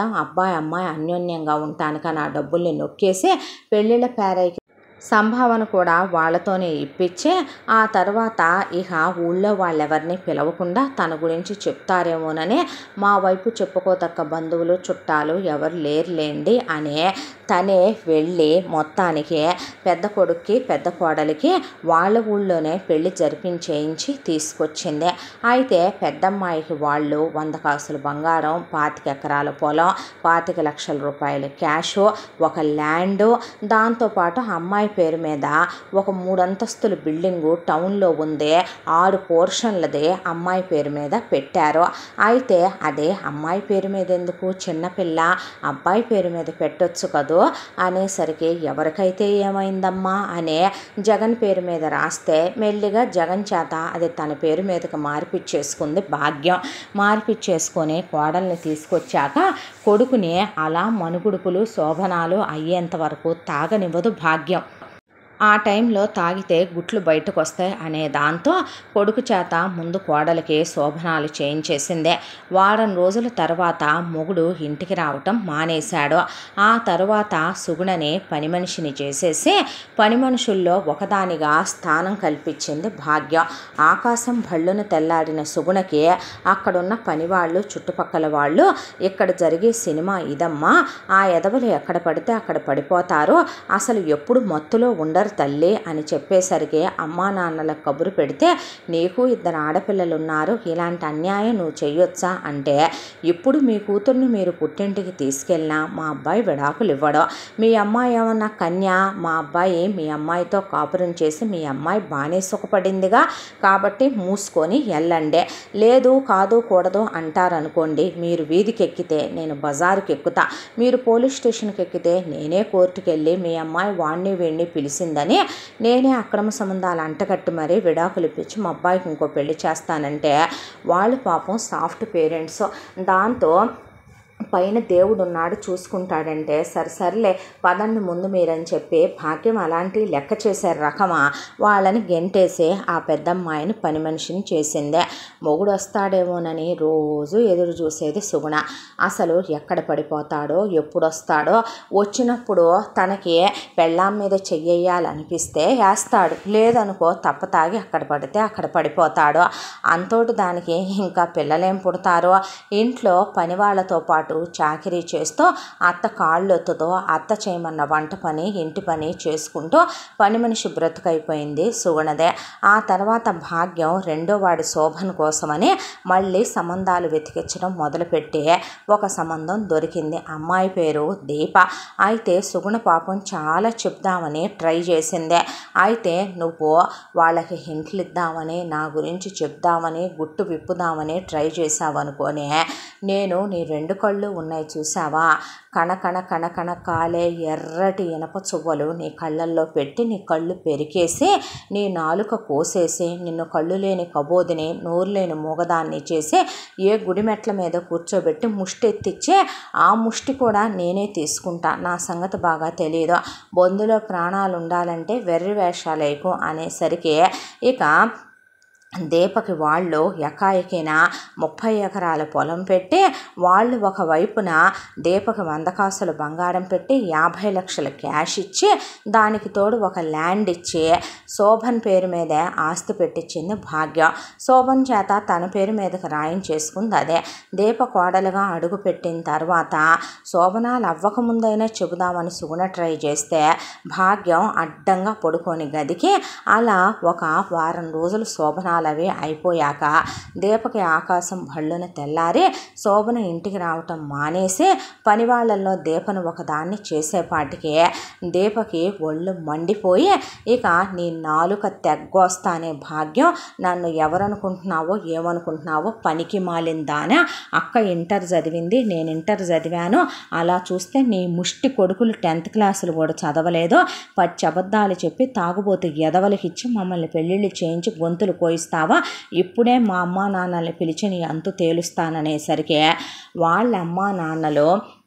అబ్బాయి అమ్మాయి అన్యోన్యంగా ఉంటాను కానీ ఆ డబ్బుల్ని నొక్కేసి పెళ్ళిళ్ళ పేరైకి సంభావన కూడా వాళ్ళతోనే ఇప్పించి ఆ తర్వాత ఇక ఊళ్ళో వాళ్ళెవరిని పిలవకుండా తన గురించి చెప్తారేమోనని మా వైపు చెప్పుకోతక్క బంధువులు చుట్టాలు ఎవరు లేరులేండి అనే తనే వెళ్ళి మొత్తానికి పెద్ద కొడుక్కి పెద్ద కోడలికి వాళ్ళ ఊళ్ళోనే పెళ్లి జరిపించేయించి తీసుకొచ్చింది అయితే పెద్దమ్మాయికి వాళ్ళు వంద కాసులు బంగారం పాతిక ఎకరాల పొలం పాతిక లక్షల రూపాయల క్యాష్ ఒక ల్యాండ్ దాంతోపాటు అమ్మాయి పేరు మీద ఒక మూడంతస్తుల బిల్డింగు టౌన్లో ఉంది ఆరు పోర్షన్లది అమ్మాయి పేరు మీద పెట్టారు అయితే అదే అమ్మాయి పేరు మీద ఎందుకు చిన్నపిల్ల అబ్బాయి పేరు మీద పెట్టొచ్చు కదూ అనేసరికి ఎవరికైతే ఏమైందమ్మా అనే జగన్ పేరు మీద రాస్తే మెల్లిగా జగన్ చేత అది తన పేరు మీదకి మార్పిచ్చేసుకుంది భాగ్యం మార్పిచ్చేసుకొని కోడల్ని తీసుకొచ్చాక కొడుకుని అలా మనుగుడుపులు శోభనాలు అయ్యేంత వరకు తాగనివ్వదు భాగ్యం ఆ టైంలో తాగితే గుట్లు బయటకు వస్తాయి అనే దాంతో కొడుకు చేత ముందు కోడలికి శోభనాలు చేయించేసిందే వారం రోజుల తర్వాత మొగుడు ఇంటికి రావటం మానేశాడు ఆ తరువాత సుగుణని పని మనిషిని చేసేసి పని మనుషుల్లో ఒకదానిగా స్థానం కల్పించింది భాగ్యం ఆకాశం భళ్ళున తెల్లాడిన సుగుణకి అక్కడున్న పనివాళ్ళు చుట్టుపక్కల వాళ్ళు ఇక్కడ జరిగే సినిమా ఇదమ్మా ఆ ఎదవలు ఎక్కడ పడితే అక్కడ పడిపోతారు అసలు ఎప్పుడు మత్తులో ఉండరు తల్లి అని చెప్పేసరికి అమ్మా నాన్నల కబురు పెడితే నీకు ఇద్దరు ఆడపిల్లలు ఉన్నారు ఇలాంటి అన్యాయం నువ్వు చెయ్యొచ్చా అంటే ఇప్పుడు మీ కూతుర్ని మీరు పుట్టింటికి తీసుకెళ్ళినా మా అబ్బాయి విడాకులు ఇవ్వడం మీ అమ్మాయి ఏమన్నా కన్య మా అబ్బాయి మీ అమ్మాయితో కాపురం చేసి మీ అమ్మాయి బాగానే సుఖపడిందిగా కాబట్టి మూసుకొని వెళ్ళండి లేదు కాదు కూడదు అంటారనుకోండి మీరు వీధికి ఎక్కితే నేను బజారుకి ఎక్కుతా మీరు పోలీస్ స్టేషన్కి ఎక్కితే నేనే కోర్టుకి వెళ్ళి మీ అమ్మాయి వాణ్ణి వీణ్ణి పిలిచిందని నేనే అక్రమ సంబంధాలు అంటగట్టి మరీ విడాకులు ఇప్పించి మా అబ్బాయికి ఇంకో పెళ్లి చేస్తానంటే వాళ్ళు పాపం సాఫ్ట్ పేరెంట్స్ దాంతో పైన దేవుడు ఉన్నాడు చూసుకుంటాడంటే సరే సర్లే పదండి ముందు మీరని చెప్పి భాగ్యం అలాంటి లెక్క చేసే రకమా వాళ్ళని గెంటేసి ఆ పెద్దమ్మాయిని పని మనిషిని చేసిందే మొగుడు వస్తాడేమోనని రోజు ఎదురు చూసేది సుగుణ అసలు ఎక్కడ పడిపోతాడో ఎప్పుడు వస్తాడో వచ్చినప్పుడు తనకి పెళ్ళాం మీద చెయ్యాలనిపిస్తే వేస్తాడు లేదనుకో తప్పతాగి అక్కడ పడితే అక్కడ పడిపోతాడు అంతోటి దానికి ఇంకా పిల్లలేం పుడతారో ఇంట్లో పని వాళ్ళతో పాటు చాకరీ చేస్తూ అత్త కాళ్ళు ఎత్తుతో అత్త చేయమన్న వంట పని ఇంటి పని చేసుకుంటూ పని మనిషి బ్రతుకైపోయింది సుగుణదే ఆ తర్వాత భాగ్యం రెండో వాడి శోభన కోసమని మళ్ళీ సంబంధాలు వెతికించడం మొదలుపెట్టి ఒక సంబంధం దొరికింది అమ్మాయి పేరు దీప అయితే సుగుణ పాపం చాలా చెప్దామని ట్రై చేసిందే అయితే నువ్వు వాళ్ళకి హింట్లు ఇద్దామని నా గురించి చెప్దామని గుట్టు విప్పుదామని ట్రై చేసావనుకోనే నేను నీ రెండు కళ్ళు ఉన్నాయి చూసావా కణకణ కణకణ కాలే ఎర్రటి ఇనప చువ్వలు నీ కళ్ళల్లో పెట్టి నీ కళ్ళు పెరికేసి నీ నాలుక కోసేసి నిన్ను కళ్ళు లేని కబోదిని నోరు లేని మూగదాన్ని చేసి ఏ గుడి మెట్ల మీద కూర్చోబెట్టి ముష్టి ఎత్తిచ్చే ఆ ముష్టి కూడా నేనే తీసుకుంటా నా సంగతి బాగా తెలియదు బొందులో ప్రాణాలు ఉండాలంటే వెర్రి వేషాలేకు అనేసరికి ఇక దీపకి వాళ్ళు ఎకాయికిన ముప్పై ఎకరాల పొలం పెట్టి వాళ్ళు ఒకవైపున దీపకి వంద కాసులు బంగారం పెట్టి యాభై లక్షల క్యాష్ ఇచ్చి దానికి తోడు ఒక ల్యాండ్ ఇచ్చి శోభన్ పేరు మీదే ఆస్తి పెట్టించింది భాగ్యం శోభన్ చేత తన పేరు మీదకి రాయించేసుకుంది అదే దీప కోడలుగా అడుగు పెట్టిన తర్వాత శోభనాలు అవ్వకముందైనా చెబుదామని సుగుణ ట్రై చేస్తే భాగ్యం అడ్డంగా పడుకొని గదికి అలా ఒక వారం రోజులు శోభనాలు అవి అయిపోయాక దీపకి ఆకాశం భళ్ళున తెల్లారి శోభన ఇంటికి రావటం మానేసి పని వాళ్ళల్లో దీపను ఒకదాన్ని చేసేపాటికి దీపకి ఒళ్ళు మండిపోయి ఇక నీ నాలుక తెగ్గొస్తానే భాగ్యం నన్ను ఎవరనుకుంటున్నావో ఏమనుకుంటున్నావో పనికి మాలిందానే అక్క ఇంటర్ చదివింది నేను ఇంటర్ చదివాను అలా చూస్తే నీ ముష్టి కొడుకులు టెన్త్ క్లాసులు కూడా చదవలేదు పచ్చి అబద్ధాలు చెప్పి తాగుబోతు ఎదవలకి ఇచ్చి మమ్మల్ని పెళ్ళిళ్ళు చేయించి గొంతులు కోయిస్తావా ఇప్పుడే మా అమ్మా నాన్నల్ని పిలిచి నీ అంతు తేలుస్తాననేసరికి వాళ్ళ అమ్మా నాన్నలు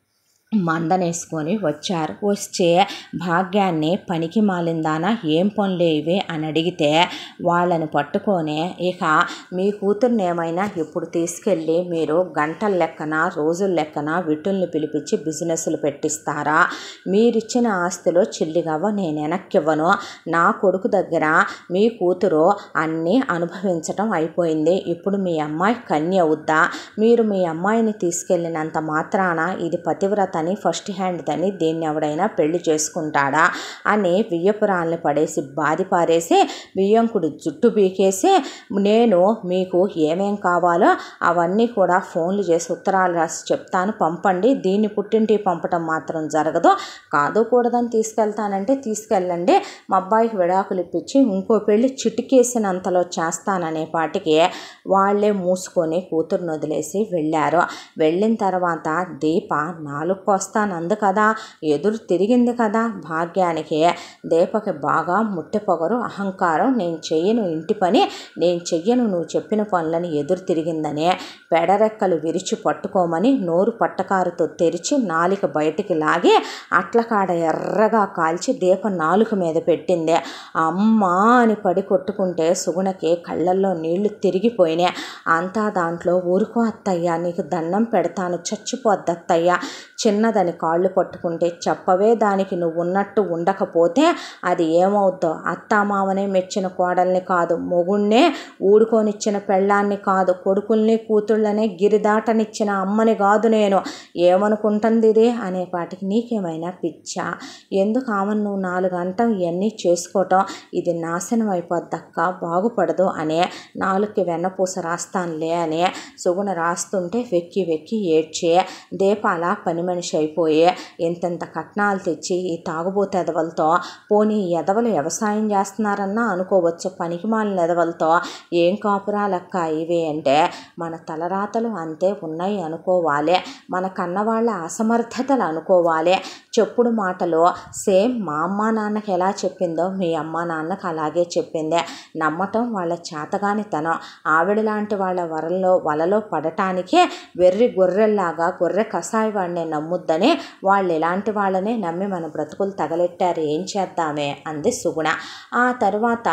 మందనేసుకొని వచ్చారు వచ్చే భాగ్యాన్ని పనికి మాలిందానా ఏం పనులే ఇవి అని అడిగితే వాళ్ళని పట్టుకొని ఇక మీ కూతుర్ని ఏమైనా ఇప్పుడు తీసుకెళ్ళి మీరు గంటల లెక్కన రోజుల లెక్కన విటుల్ని పిలిపించి బిజినెస్లు పెట్టిస్తారా మీరిచ్చిన ఆస్తిలో చిల్లిగవ్వ నేను వెనక్కివ్వను నా కొడుకు దగ్గర మీ కూతురు అన్నీ అనుభవించటం అయిపోయింది ఇప్పుడు మీ అమ్మాయి కన్య అవుద్దా మీరు మీ అమ్మాయిని తీసుకెళ్ళినంత మాత్రాన ఇది పతివ్రత అని ఫస్ట్ హ్యాండ్ అని దీన్ని ఎవడైనా పెళ్లి చేసుకుంటాడా అని వియ్యపురాల్ని పడేసి బాది పారేసి బియ్యంకుడు జుట్టు పీకేసి నేను మీకు ఏమేం కావాలో అవన్నీ కూడా ఫోన్లు చేసి ఉత్తరాలు రాసి చెప్తాను పంపండి దీన్ని పుట్టింటికి పంపటం మాత్రం జరగదు కాదు కూడదని తీసుకెళ్తానంటే తీసుకెళ్ళండి మా అబ్బాయికి విడాకులు ఇప్పించి ఇంకో పెళ్లి చిటికేసినంతలో చేస్తాననే పాటికి వాళ్ళే మూసుకొని కూతురుని వదిలేసి వెళ్ళారు వెళ్ళిన తర్వాత దీప నాలుగు వస్తానంది కదా ఎదురు తిరిగింది కదా భాగ్యానికి దీపకి బాగా ముట్టె పొగరు అహంకారం నేను చెయ్యను ఇంటి పని నేను చెయ్యను నువ్వు చెప్పిన పనులని ఎదురు తిరిగిందనే పెడరెక్కలు విరిచి పట్టుకోమని నోరు పట్టకారుతో తెరిచి నాలిక బయటికి లాగి అట్లకాడ ఎర్రగా కాల్చి దీప నాలుక మీద పెట్టింది అమ్మా అని పడి కొట్టుకుంటే సుగుణకి కళ్ళల్లో నీళ్లు తిరిగిపోయినాయి అంతా దాంట్లో ఊరుకో అత్తయ్య నీకు దండం పెడతాను చచ్చిపోద్దత్తయ్య చిన్నదని కాళ్ళు పట్టుకుంటే చెప్పవే దానికి నువ్వు ఉన్నట్టు ఉండకపోతే అది ఏమవుద్దో అత్తామావనే మెచ్చిన కోడల్ని కాదు మొగుణ్ణే ఊడుకొనిచ్చిన పెళ్ళాన్ని కాదు కొడుకుల్ని కూతుళ్ళనే గిరిదాటనిచ్చిన అమ్మని కాదు నేను ఏమనుకుంటుంది ఇది అనే పాటికి నీకేమైనా పిచ్చా ఎందుకు ఆమెను నువ్వు నాలుగు గంటలు ఇవన్నీ చేసుకోవటం ఇది నాశనం అయిపోద్దక్క బాగుపడదు అనే నాలుగుకి వెన్నపూస రాస్తానులే అనే సుగుణ రాస్తుంటే వెక్కి వెక్కి ఏడ్చే దీపాల పని మనిషి అయిపోయి ఎంతెంత కట్నాలు తెచ్చి ఈ తాగుబోతు ఎదవలతో పోనీ ఈ ఎదవలు వ్యవసాయం చేస్తున్నారన్నా అనుకోవచ్చు పనికిమాలిన ఎదవలతో ఏం కాపురాలక్క ఇవి అంటే మన తలరాతలు అంతే ఉన్నాయి అనుకోవాలి మన కన్నవాళ్ళ అసమర్థతలు అనుకోవాలి చెప్పుడు మాటలు సేమ్ మా అమ్మ నాన్నకి ఎలా చెప్పిందో మీ అమ్మ నాన్నకి అలాగే చెప్పిందే నమ్మటం వాళ్ళ చేతగానితనం ఆవిడ లాంటి వాళ్ళ వరల్లో వలలో పడటానికే వెర్రి గొర్రెల్లాగా గొర్రె కషాయి వాడిని నమ్ముద్దని వాళ్ళు ఇలాంటి వాళ్ళనే నమ్మి మన బ్రతుకులు తగలెట్టారు ఏం చేద్దామే అంది సుగుణ ఆ తర్వాత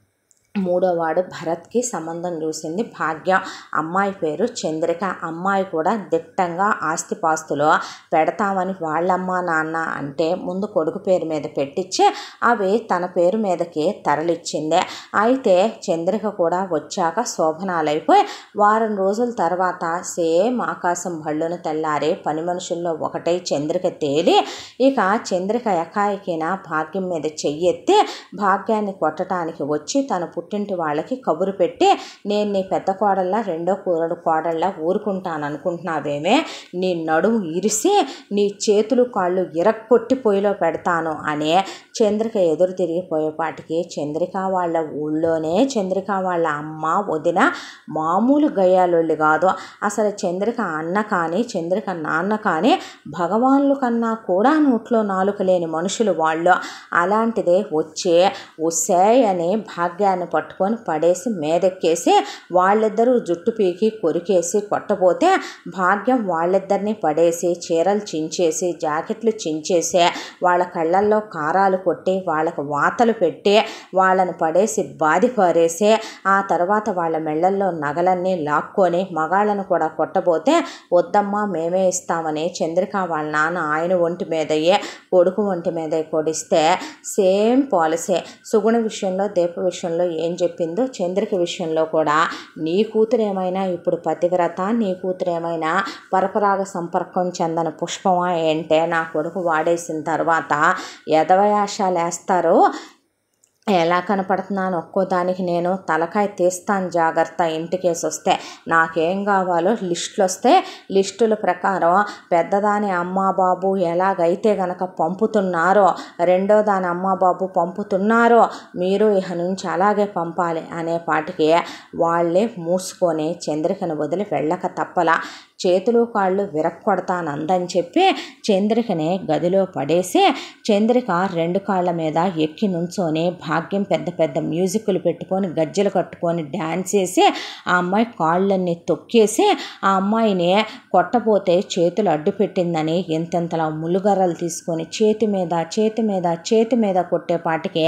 మూడోవాడు భరత్కి సంబంధం చూసింది భాగ్య అమ్మాయి పేరు చంద్రిక అమ్మాయి కూడా దిట్టంగా ఆస్తిపాస్తులు పెడతామని వాళ్ళమ్మ నాన్న అంటే ముందు కొడుకు పేరు మీద పెట్టించి అవి తన పేరు మీదకి తరలిచ్చింది అయితే చంద్రిక కూడా వచ్చాక శోభనాలైపోయి వారం రోజుల తర్వాత సేమ్ ఆకాశం భళ్ళును తెల్లారి పని మనుషుల్లో ఒకటై చంద్రిక తేలి ఇక చంద్రిక ఎకాయికిన భాగ్యం మీద చెయ్యెత్తి భాగ్యాన్ని కొట్టడానికి వచ్చి తన పుట్టింటి వాళ్ళకి కబురు పెట్టి నేను నీ పెద్ద కోడల్లా రెండో కూరడు కోడల్లా ఊరుకుంటాను అనుకుంటున్నావేమే నీ నడుము ఇరిసి నీ చేతులు కాళ్ళు ఇరక్కొట్టి పొయ్యిలో పెడతాను అనే చంద్రిక ఎదురు తిరిగిపోయేపాటికి చంద్రిక వాళ్ళ ఊళ్ళోనే చంద్రిక వాళ్ళ అమ్మ వదిన మామూలు గయ్యాలొల్లి కాదు అసలు చంద్రిక అన్న కానీ చంద్రిక నాన్న కానీ భగవాన్లు కన్నా కూడా నోట్లో నాలుక లేని మనుషులు వాళ్ళు అలాంటిదే వచ్చే ఉసే అని భాగ్యాన్ని పట్టుకొని పడేసి మేదెక్కేసి వాళ్ళిద్దరూ జుట్టు పీకి కొరికేసి కొట్టబోతే భాగ్యం వాళ్ళిద్దరిని పడేసి చీరలు చించేసి జాకెట్లు చించేసి వాళ్ళ కళ్ళల్లో కారాలు కొట్టి వాళ్ళకు వాతలు పెట్టి వాళ్ళని పడేసి బాది పారేసి ఆ తర్వాత వాళ్ళ మెళ్ళల్లో నగలన్నీ లాక్కొని మగాళ్ళను కూడా కొట్టబోతే వద్దమ్మా మేమే ఇస్తామని చంద్రిక వాళ్ళ నాన్న ఆయన ఒంటి మీదయ్యే కొడుకు ఒంటి మీద కొడిస్తే సేమ్ పాలసీ సుగుణ విషయంలో దీప విషయంలో ఏం చెప్పిందో చంద్రిక విషయంలో కూడా నీ కూతురు ఏమైనా ఇప్పుడు పతివ్రత నీ కూతురు ఏమైనా పరపరాగ సంపర్కం చెందని పుష్పమా ఏంటే నా కొడుకు వాడేసిన తర్వాత ఎదవయాశాలు వేస్తారు ఎలా కనపడుతున్నాను ఒక్కో దానికి నేను తలకాయ తీస్తాను జాగ్రత్త ఇంటికేసి వస్తే నాకేం కావాలో లిస్టులు వస్తే లిస్టుల ప్రకారం పెద్దదాని అమ్మ బాబు ఎలాగైతే గనక పంపుతున్నారో రెండో దాని అమ్మ బాబు పంపుతున్నారో మీరు ఇక నుంచి అలాగే పంపాలి అనే పాటికి వాళ్ళే మూసుకొని చంద్రికను వదిలి వెళ్ళక తప్పలా చేతులు కాళ్ళు విరక్కొడతానందని చెప్పి చంద్రికని గదిలో పడేసి చంద్రిక రెండు కాళ్ళ మీద ఎక్కి నుంచొని భాగ్యం పెద్ద పెద్ద మ్యూజిక్లు పెట్టుకొని గజ్జలు కట్టుకొని డ్యాన్స్ చేసి ఆ అమ్మాయి కాళ్ళన్నీ తొక్కేసి ఆ అమ్మాయిని కొట్టపోతే చేతులు అడ్డు పెట్టిందని ఎంతెంతలా ములుగర్రలు తీసుకొని చేతి మీద చేతి మీద చేతి మీద కొట్టేపాటికి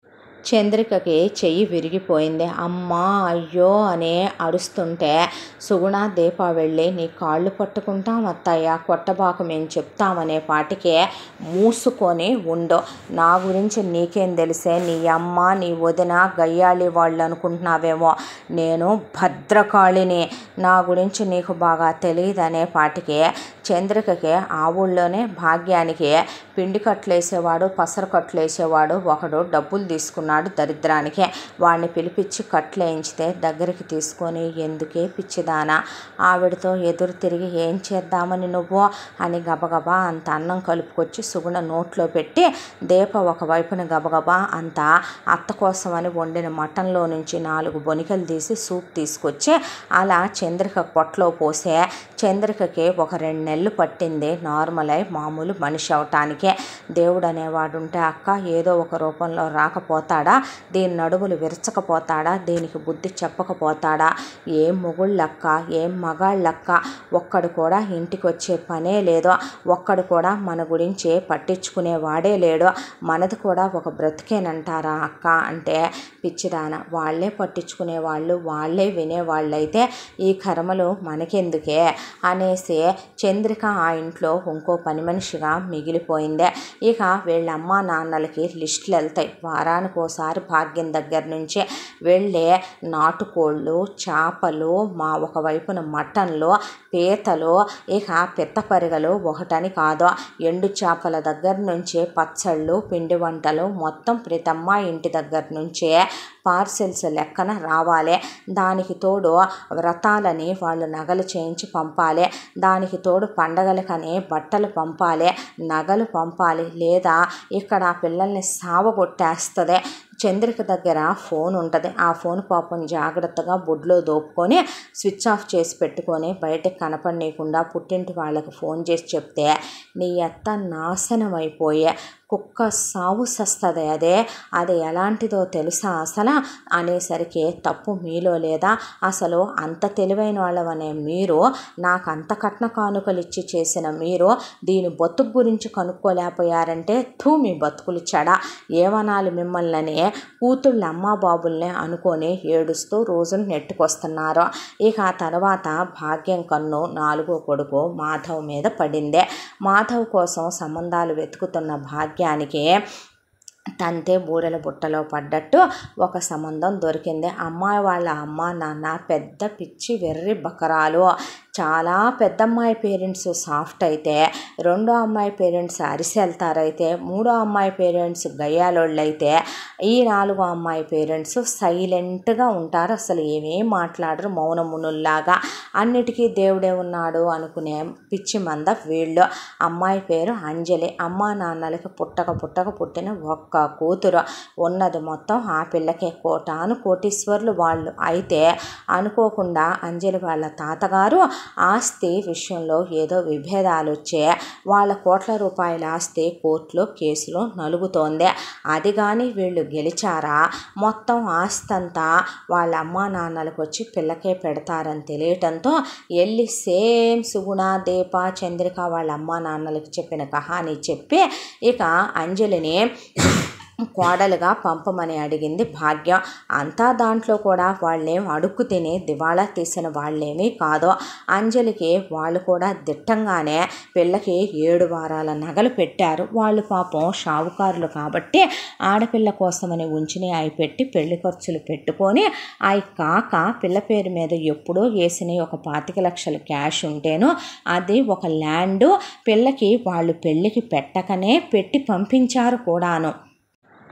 చంద్రికకి చెయ్యి విరిగిపోయింది అమ్మా అయ్యో అని అరుస్తుంటే సుగుణ దీప వెళ్ళి నీ కాళ్ళు పట్టుకుంటాం అత్తయ్య కొట్టబాకు మేము చెప్తామనే పాటికే మూసుకొని ఉండు నా గురించి నీకేం తెలిసే నీ అమ్మ నీ వదిన గయ్యాళి వాళ్ళు అనుకుంటున్నావేమో నేను భద్రకాళిని నా గురించి నీకు బాగా తెలియదనే పాటికి చంద్రికకి ఆ ఊళ్ళోనే భాగ్యానికి పిండి కట్లేసేవాడు పసరు కట్లేసేవాడు ఒకడు డబ్బులు తీసుకున్నాడు దరిద్రానికి వాడిని పిలిపించి కట్లేయించితే దగ్గరికి తీసుకొని ఎందుకే పిచ్చిదానా ఆవిడతో ఎదురు తిరిగి ఏం చేద్దామని నువ్వు అని గబగబా అంత అన్నం కలుపుకొచ్చి సుగుణ నోట్లో పెట్టి దీప ఒకవైపున గబగబా అంత అత్త కోసమని వండిన మటన్లో నుంచి నాలుగు బొనికలు తీసి సూప్ తీసుకొచ్చి అలా చంద్రిక పొట్టలో పోసే చంద్రికకి ఒక రెండు నెలలు పట్టింది నార్మల్ అయి మామూలు మనిషి అవటానికే దేవుడు అనేవాడు ఉంటే అక్క ఏదో ఒక రూపంలో రాకపోతాడా దీని నడుములు విరచకపోతాడా దీనికి బుద్ధి చెప్పకపోతాడా ఏం మొగుళ్ళక్క ఏం మగాళ్ళక్క ఒక్కడు కూడా ఇంటికి వచ్చే పనే లేదో ఒక్కడు కూడా మన గురించి పట్టించుకునే వాడే లేడు మనది కూడా ఒక బ్రతికేనంటారా అక్క అంటే పిచ్చిదాన వాళ్ళే పట్టించుకునే వాళ్ళు వాళ్ళే వినేవాళ్ళైతే ఈ కర్మలు మనకెందుకే అనేసి చంద్రిక ఆ ఇంట్లో ఇంకో పని మనిషిగా మిగిలిపోయిందే ఇక వీళ్ళ అమ్మ నాన్నలకి లిస్టులు వెళ్తాయి వారానికి ఓసారి భాగ్యం దగ్గర నుంచి వెళ్ళే నాటుకోళ్ళు చేపలు మా ఒకవైపున మటన్లు పీతలు ఇక పిత్తపరిగలు ఒకటని కాదు ఎండు చేపల దగ్గర నుంచి పచ్చళ్ళు పిండి వంటలు మొత్తం ప్రతి అమ్మాయి ఇంటి దగ్గర నుంచే పార్సెల్స్ లెక్కన రావాలి దానికి తోడు వ్రతాలని వాళ్ళు నగలు చేయించి పంపాలి దానికి తోడు పండగలకని బట్టలు పంపాలి నగలు పంపాలి లేదా ఇక్కడ పిల్లల్ని సావగొట్టేస్తుంది చంద్రిక దగ్గర ఫోన్ ఉంటుంది ఆ ఫోన్ పాపం జాగ్రత్తగా బొడ్లో దోపుకొని స్విచ్ ఆఫ్ చేసి పెట్టుకొని బయటకు కనపడనీయకుండా పుట్టింటి వాళ్ళకి ఫోన్ చేసి చెప్తే నీ అత్త నాశనం అయిపోయే కుక్క సావు సస్తుంది అదే అది ఎలాంటిదో తెలుసా అసలు అనేసరికి తప్పు మీలో లేదా అసలు అంత తెలివైన వాళ్ళమనే మీరు నాకు అంత కట్న కానుకలు ఇచ్చి చేసిన మీరు దీని బతుకు గురించి కనుక్కోలేకపోయారంటే థూ మీ బతుకులు చెడ ఏమనాలి మిమ్మల్ని కూతుళ్ళ అమ్మ బాబుల్ని అనుకొని ఏడుస్తూ రోజులు నెట్టుకొస్తున్నారు ఇక ఆ తర్వాత భాగ్యం కన్ను నాలుగో కొడుకు మాధవ్ మీద పడిందే మాధవ్ కోసం సంబంధాలు వెతుకుతున్న భాగ్యానికి తంతే బూరెల బుట్టలో పడ్డట్టు ఒక సంబంధం దొరికింది అమ్మాయి వాళ్ళ అమ్మ నాన్న పెద్ద పిచ్చి వెర్రి బకరాలు చాలా పెద్దమ్మాయి పేరెంట్స్ సాఫ్ట్ అయితే రెండో అమ్మాయి పేరెంట్స్ అరిసెళ్తారైతే మూడో అమ్మాయి పేరెంట్స్ గయ్యాలోళ్ళు అయితే ఈ నాలుగో అమ్మాయి పేరెంట్స్ సైలెంట్గా ఉంటారు అసలు ఏమేం మాట్లాడరు మౌనమునుల్లాగా అన్నిటికీ దేవుడే ఉన్నాడు అనుకునే పిచ్చి మంద వీళ్ళు అమ్మాయి పేరు అంజలి అమ్మా నాన్నలకి పుట్టక పుట్టక పుట్టిన ఒక్క కూతురు ఉన్నది మొత్తం ఆ పిల్లకే కోటాను కోటీశ్వర్లు వాళ్ళు అయితే అనుకోకుండా అంజలి వాళ్ళ తాతగారు ఆస్తి విషయంలో ఏదో విభేదాలు వచ్చే వాళ్ళ కోట్ల రూపాయల ఆస్తి కోర్టులో కేసులో నలుగుతోంది అది కానీ వీళ్ళు గెలిచారా మొత్తం ఆస్తి అంతా వాళ్ళ అమ్మా నాన్నలకు వచ్చి పిల్లకే పెడతారని తెలియటంతో వెళ్ళి సేమ్ సుగుణ దీప చంద్రిక వాళ్ళ అమ్మా నాన్నలకు చెప్పిన కహాని చెప్పి ఇక అంజలిని కోడలుగా పంపమని అడిగింది భాగ్యం అంతా దాంట్లో కూడా వాళ్ళేం అడుక్కు తిని దివాళా తీసిన వాళ్ళేమీ కాదు అంజలికి వాళ్ళు కూడా దిట్టంగానే పిల్లకి ఏడు వారాల నగలు పెట్టారు వాళ్ళు పాపం షావుకారులు కాబట్టి ఆడపిల్ల కోసమని ఉంచిని అవి పెట్టి పెళ్లి ఖర్చులు పెట్టుకొని అవి కాక పిల్ల పేరు మీద ఎప్పుడో వేసిన ఒక పాతిక లక్షల క్యాష్ ఉంటేనో అది ఒక ల్యాండ్ పిల్లకి వాళ్ళు పెళ్ళికి పెట్టకనే పెట్టి పంపించారు కూడాను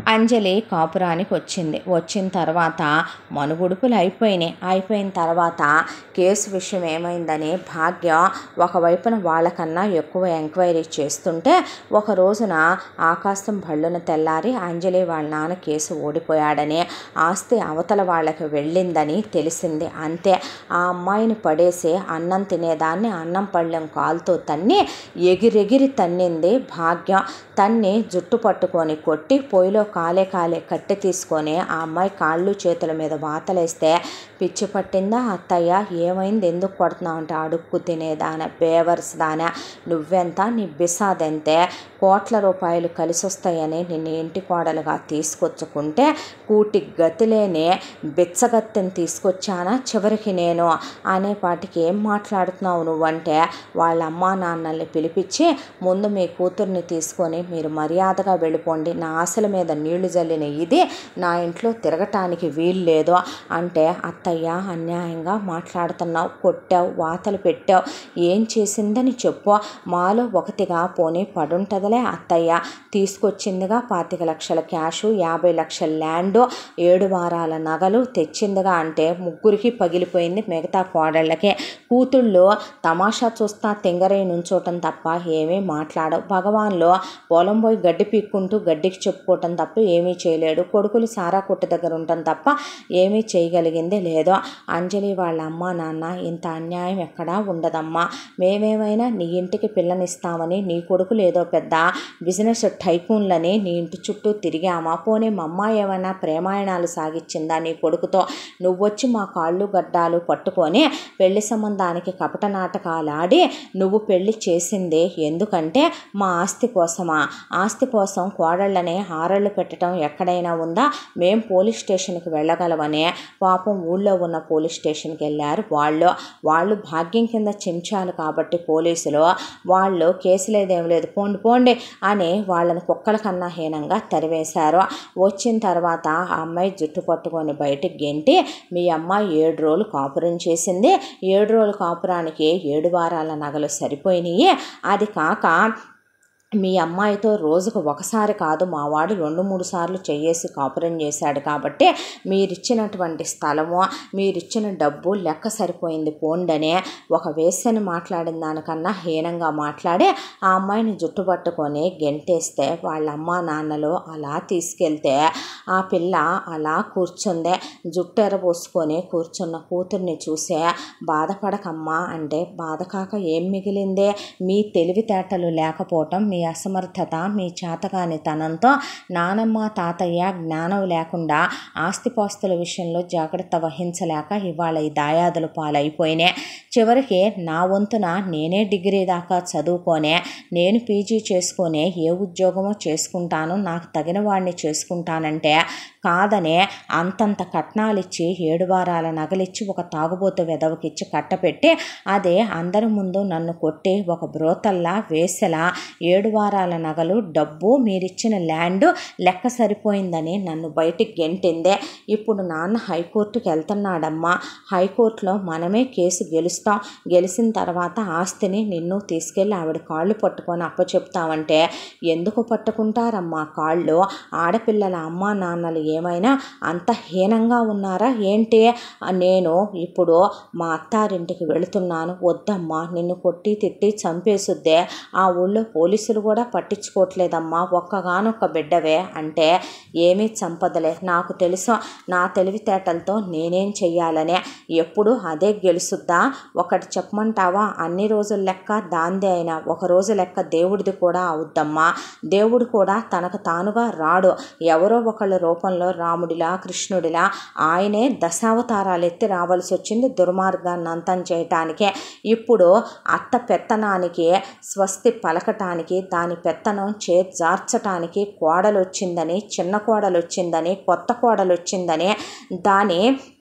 అంజలి కాపురానికి వచ్చింది వచ్చిన తర్వాత మనుగుడుపులు అయిపోయినాయి అయిపోయిన తర్వాత కేసు విషయం ఏమైందని భాగ్య ఒకవైపున వాళ్ళకన్నా ఎక్కువ ఎంక్వైరీ చేస్తుంటే ఒక రోజున ఆకాశం భళ్ళున తెల్లారి అంజలి వాళ్ళ నాన్న కేసు ఓడిపోయాడని ఆస్తి అవతల వాళ్ళకి వెళ్ళిందని తెలిసింది అంతే ఆ అమ్మాయిని పడేసి అన్నం తినేదాన్ని అన్నం పళ్ళెం కాలుతో తన్ని ఎగిరెగిరి తన్నింది భాగ్యం తన్ని జుట్టు పట్టుకొని కొట్టి పొయ్యిలో కాలే కాలే కట్టె తీసుకొని ఆ అమ్మాయి కాళ్ళు చేతుల మీద వాతలేస్తే పిచ్చి పట్టిందా అత్తయ్య ఏమైంది ఎందుకు కొడుతున్నావు అంటే అడుక్కు తినేదాన బేవర్స్ దానా నువ్వెంత నీ బిసాదెంతే కోట్ల రూపాయలు కలిసి వస్తాయని నిన్ను ఇంటి కోడలుగా తీసుకొచ్చుకుంటే కూటి గతిలేని బిచ్చగత్తెని తీసుకొచ్చానా చివరికి నేను అనేపాటికి ఏం మాట్లాడుతున్నావు నువ్వంటే వాళ్ళ అమ్మా నాన్నల్ని పిలిపించి ముందు మీ కూతుర్ని తీసుకొని మీరు మర్యాదగా వెళ్ళిపోండి నా ఆశల మీద నీళ్లు జల్లిన ఇది నా ఇంట్లో తిరగటానికి వీలు లేదు అంటే అత్తయ్య అన్యాయంగా మాట్లాడుతున్నావు కొట్టావు వాతలు పెట్టావు ఏం చేసిందని చెప్పు మాలో ఒకటిగా పోనీ పడుంటదిలే అత్తయ్య తీసుకొచ్చిందిగా పాతిక లక్షల క్యాషు యాభై లక్షల ల్యాండ్ ఏడు వారాల నగలు తెచ్చిందిగా అంటే ముగ్గురికి పగిలిపోయింది మిగతా కోడళ్ళకే కూతుళ్ళు తమాషా చూస్తా తింగరై నుంచోటం తప్ప ఏమీ మాట్లాడవు భగవాన్లో పొలం పోయి గడ్డి పీక్కుంటూ గడ్డికి చెప్పుకోవటం తప్ప ఏమీ చేయలేడు కొడుకులు సారా కొట్టు దగ్గర ఉండటం తప్ప ఏమీ చేయగలిగింది లేదు అంజలి వాళ్ళ అమ్మ నాన్న ఇంత అన్యాయం ఎక్కడా ఉండదమ్మా మేమేమైనా నీ ఇంటికి పిల్లనిస్తామని నీ కొడుకులు ఏదో పెద్ద బిజినెస్ టైకూన్లని నీ ఇంటి చుట్టూ తిరిగామా పోనీ మా అమ్మ ఏమైనా ప్రేమాయణాలు సాగిచ్చిందా నీ కొడుకుతో నువ్వొచ్చి మా కాళ్ళు గడ్డాలు పట్టుకొని పెళ్లి సంబంధానికి కపట నాటకాలు ఆడి నువ్వు పెళ్లి చేసింది ఎందుకంటే మా ఆస్తి కోసమా ఆస్తి కోసం కోడళ్ళని హారళ్ళు పెట్టడం ఎక్కడైనా ఉందా మేం పోలీస్ స్టేషన్కి వెళ్ళగలమని పాపం ఊళ్ళో ఉన్న పోలీస్ స్టేషన్కి వెళ్ళారు వాళ్ళు వాళ్ళు భాగ్యం కింద చెంచాలు కాబట్టి పోలీసులు వాళ్ళు కేసు లేదేం లేదు పోండి పోండి అని వాళ్ళని కుక్కల కన్నా హీనంగా తరివేశారు వచ్చిన తర్వాత ఆ అమ్మాయి జుట్టు పట్టుకొని బయటికి గెంటి మీ అమ్మాయి ఏడు రోజులు కాపురం చేసింది ఏడు రోజుల కాపురానికి ఏడు వారాల నగలు సరిపోయినాయి అది కాక మీ అమ్మాయితో రోజుకు ఒకసారి కాదు మా వాడు రెండు మూడు సార్లు చెయ్యేసి కాపురం చేశాడు కాబట్టి మీరిచ్చినటువంటి స్థలము మీరిచ్చిన డబ్బు లెక్క సరిపోయింది పోండనే ఒక వేసని మాట్లాడిన దానికన్నా హీనంగా మాట్లాడి ఆ అమ్మాయిని జుట్టు పట్టుకొని గెంటేస్తే వాళ్ళ అమ్మ నాన్నలు అలా తీసుకెళ్తే ఆ పిల్ల అలా కూర్చుందే జుట్టు ఎరబోసుకొని కూర్చున్న కూతుర్ని చూసే బాధపడకమ్మా అంటే బాధ కాక ఏం మిగిలిందే మీ తెలివితేటలు లేకపోవటం మీ అసమర్థత మీ చేతకానితనంతో నానమ్మ తాతయ్య జ్ఞానం లేకుండా ఆస్తిపాస్తుల విషయంలో జాగ్రత్త వహించలేక ఇవాళ ఈ దాయాదులు పాలైపోయినాయి చివరికి నా వంతున నేనే డిగ్రీ దాకా చదువుకొనే నేను పీజీ చేసుకొని ఏ ఉద్యోగమో చేసుకుంటాను నాకు తగిన వాడిని చేసుకుంటానంటే కాదనే అంతంత కట్నాలిచ్చి ఏడు వారాల నగలిచ్చి ఒక తాగుబోతు వెదవకిచ్చి కట్టపెట్టి అదే అందరి ముందు నన్ను కొట్టి ఒక బ్రోతల్లా వేసెలా ఏడు వారాల నగలు డబ్బు మీరిచ్చిన ల్యాండ్ లెక్క సరిపోయిందని నన్ను బయటికి గెంటిందే ఇప్పుడు నాన్న హైకోర్టుకి వెళ్తున్నాడమ్మా హైకోర్టులో మనమే కేసు గెలుస్తాం గెలిచిన తర్వాత ఆస్తిని నిన్ను తీసుకెళ్ళి ఆవిడ కాళ్ళు పట్టుకొని అప్పచెప్తామంటే ఎందుకు పట్టుకుంటారమ్మా కాళ్ళు ఆడపిల్లల అమ్మా నాన్నలు ఏమైనా అంత హీనంగా ఉన్నారా ఏంటి నేను ఇప్పుడు మా అత్తారింటికి వెళుతున్నాను వద్దమ్మా నిన్ను కొట్టి తిట్టి చంపేసుద్దే ఆ ఊళ్ళో పోలీసులు కూడా పట్టించుకోవట్లేదమ్మా ఒక్కగానొక్క బిడ్డవే అంటే ఏమీ చంపదలే నాకు తెలుసు నా తెలివితేటలతో నేనేం చెయ్యాలనే ఎప్పుడు అదే గెలుసుద్దా ఒకటి చెప్పమంటావా అన్ని రోజుల లెక్క దాందే అయినా ఒక రోజు లెక్క దేవుడిది కూడా అవుద్దమ్మా దేవుడు కూడా తనకు తానుగా రాడు ఎవరో ఒకళ్ళ రూపంలో రాముడిలా కృష్ణుడిలా ఆయనే దశావతారాలు ఎత్తి రావాల్సి వచ్చింది దుర్మార్గాన్ని అంతం చేయటానికే ఇప్పుడు అత్త పెత్తనానికి స్వస్తి పలకటానికి దాని పెత్తనం చేజార్చటానికి కోడలు వచ్చిందని చిన్న కోడలు వచ్చిందని కొత్త కోడలు వచ్చిందని దాని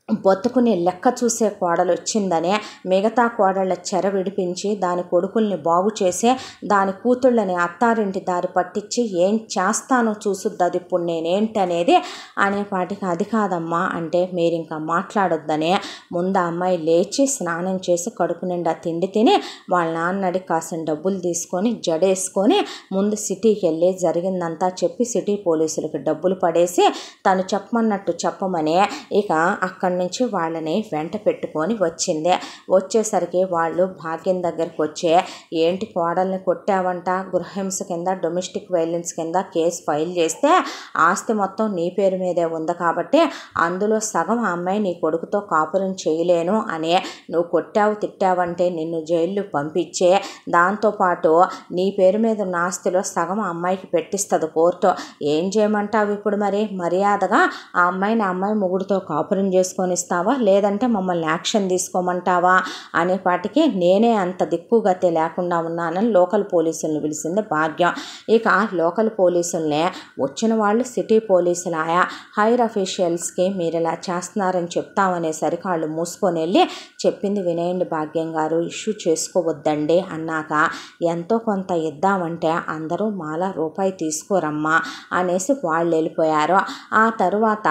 బతుకుని లెక్క చూసే కోడలు వచ్చిందనే మిగతా కోడళ్ళ చెర విడిపించి దాని కొడుకుల్ని బాగు చేసే దాని కూతుళ్ళని అత్తారింటి దారి పట్టించి ఏం చేస్తానో చూసుద్దది ఇప్పుడు నేనేంటనేది అనేపాటికి అది కాదమ్మా అంటే మీరు ఇంకా మాట్లాడొద్దనే ముందు ఆ అమ్మాయి లేచి స్నానం చేసి కడుపు నిండా తిండి తిని వాళ్ళ నాన్నడి కాసిన డబ్బులు తీసుకొని జడేసుకొని ముందు సిటీకి వెళ్ళి జరిగిందంతా చెప్పి సిటీ పోలీసులకు డబ్బులు పడేసి తను చెప్పమన్నట్టు చెప్పమని ఇక అక్కడి నుంచి వాళ్ళని వెంట పెట్టుకొని వచ్చింది వచ్చేసరికి వాళ్ళు భాగ్యం దగ్గరికి వచ్చే ఏంటి కోడల్ని కొట్టావంట గృహహింస కింద డొమెస్టిక్ వైలెన్స్ కింద కేసు ఫైల్ చేస్తే ఆస్తి మొత్తం నీ పేరు మీదే ఉంది కాబట్టి అందులో సగం ఆ అమ్మాయి నీ కొడుకుతో కాపురం చేయలేను అని నువ్వు కొట్టావు తిట్టావంటే నిన్ను జైలు పంపించే దాంతోపాటు నీ పేరు మీద ఉన్న ఆస్తిలో సగం ఆ అమ్మాయికి పెట్టిస్తుంది కోర్టు ఏం చేయమంటావు ఇప్పుడు మరి మర్యాదగా ఆ అమ్మాయిని ఆ అమ్మాయి మొగుడుతో కాపురం చేసుకొని ఇస్తావా లేదంటే మమ్మల్ని యాక్షన్ తీసుకోమంటావా అనేపాటికి నేనే అంత దిక్కుగతే లేకుండా ఉన్నానని లోకల్ పోలీసులను పిలిచింది భాగ్యం ఇక లోకల్ పోలీసులనే వచ్చిన వాళ్ళు సిటీ పోలీసులు ఆయా హైర్ అఫీషియల్స్కి మీరు ఇలా చేస్తున్నారని చెప్తామనేసరికి వాళ్ళు మూసుకొని వెళ్ళి చెప్పింది వినేయండి భాగ్యం గారు ఇష్యూ చేసుకోవద్దండి అన్నాక ఎంతో కొంత ఇద్దామంటే అందరూ మాల రూపాయి తీసుకోరమ్మా అనేసి వాళ్ళు వెళ్ళిపోయారు ఆ తరువాత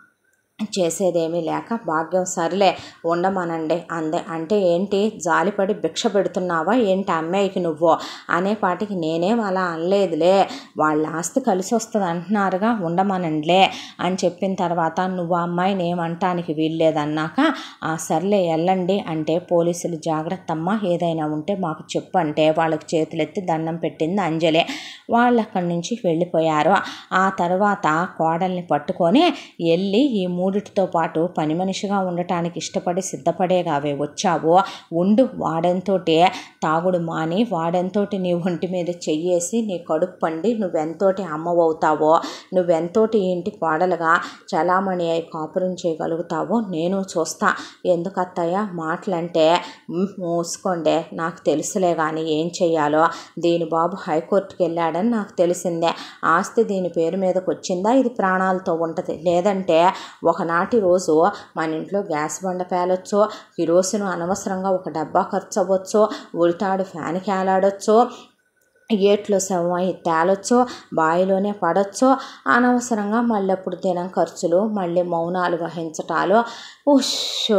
చేసేదేమీ లేక భాగ్యం సర్లే ఉండమనండి అందే అంటే ఏంటి జాలిపడి భిక్ష పెడుతున్నావా ఏంటి అమ్మాయికి నువ్వు అనేపాటికి నేనేం అలా అనలేదులే వాళ్ళ ఆస్తి కలిసి వస్తుంది అంటున్నారుగా ఉండమనండిలే అని చెప్పిన తర్వాత నువ్వు ఆ అమ్మాయిని ఏమంటానికి వీల్లేదన్నాక ఆ సర్లే వెళ్ళండి అంటే పోలీసులు జాగ్రత్త అమ్మ ఏదైనా ఉంటే మాకు చెప్పు అంటే వాళ్ళకి చేతులెత్తి దండం పెట్టింది అంజలి వాళ్ళు అక్కడి నుంచి వెళ్ళిపోయారు ఆ తర్వాత కోడల్ని పట్టుకొని వెళ్ళి ఈ మూడిటితో పాటు పని మనిషిగా ఉండటానికి ఇష్టపడి సిద్ధపడేగావే వచ్చావో ఉండు వాడెంతోటి తాగుడు మాని వాడెంతోటి నీ ఒంటి మీద చెయ్యేసి నీ కడుపు పండి నువ్వెంతోటి అమ్మవవుతావో నువ్వెంతోటి ఇంటి కోడలుగా చలామణి అయి కాపురం చేయగలుగుతావో నేను చూస్తా ఎందుకు అత్తయ్య మాటలంటే "ఉమ్, మూసుకోండే నాకు తెలుసులే కానీ ఏం చెయ్యాలో దీని బాబు హైకోర్టుకి వెళ్ళాడని నాకు తెలిసిందే ఆస్తి దీని పేరు మీదకి వచ్చిందా ఇది ప్రాణాలతో ఉంటుంది లేదంటే ఒకనాటి రోజు మన ఇంట్లో గ్యాస్ బండ పేలొచ్చు కిరోసిన్ అనవసరంగా ఒక డబ్బా ఖర్చు అవ్వచ్చు ఉల్టాడు ఫ్యాన్కి ఏలాడొచ్చు ఏట్లో శవం తేలొచ్చు బావిలోనే పడొచ్చు అనవసరంగా మళ్ళీ అప్పుడు దినం ఖర్చులు మళ్ళీ మౌనాలు వహించటాలు ఉషో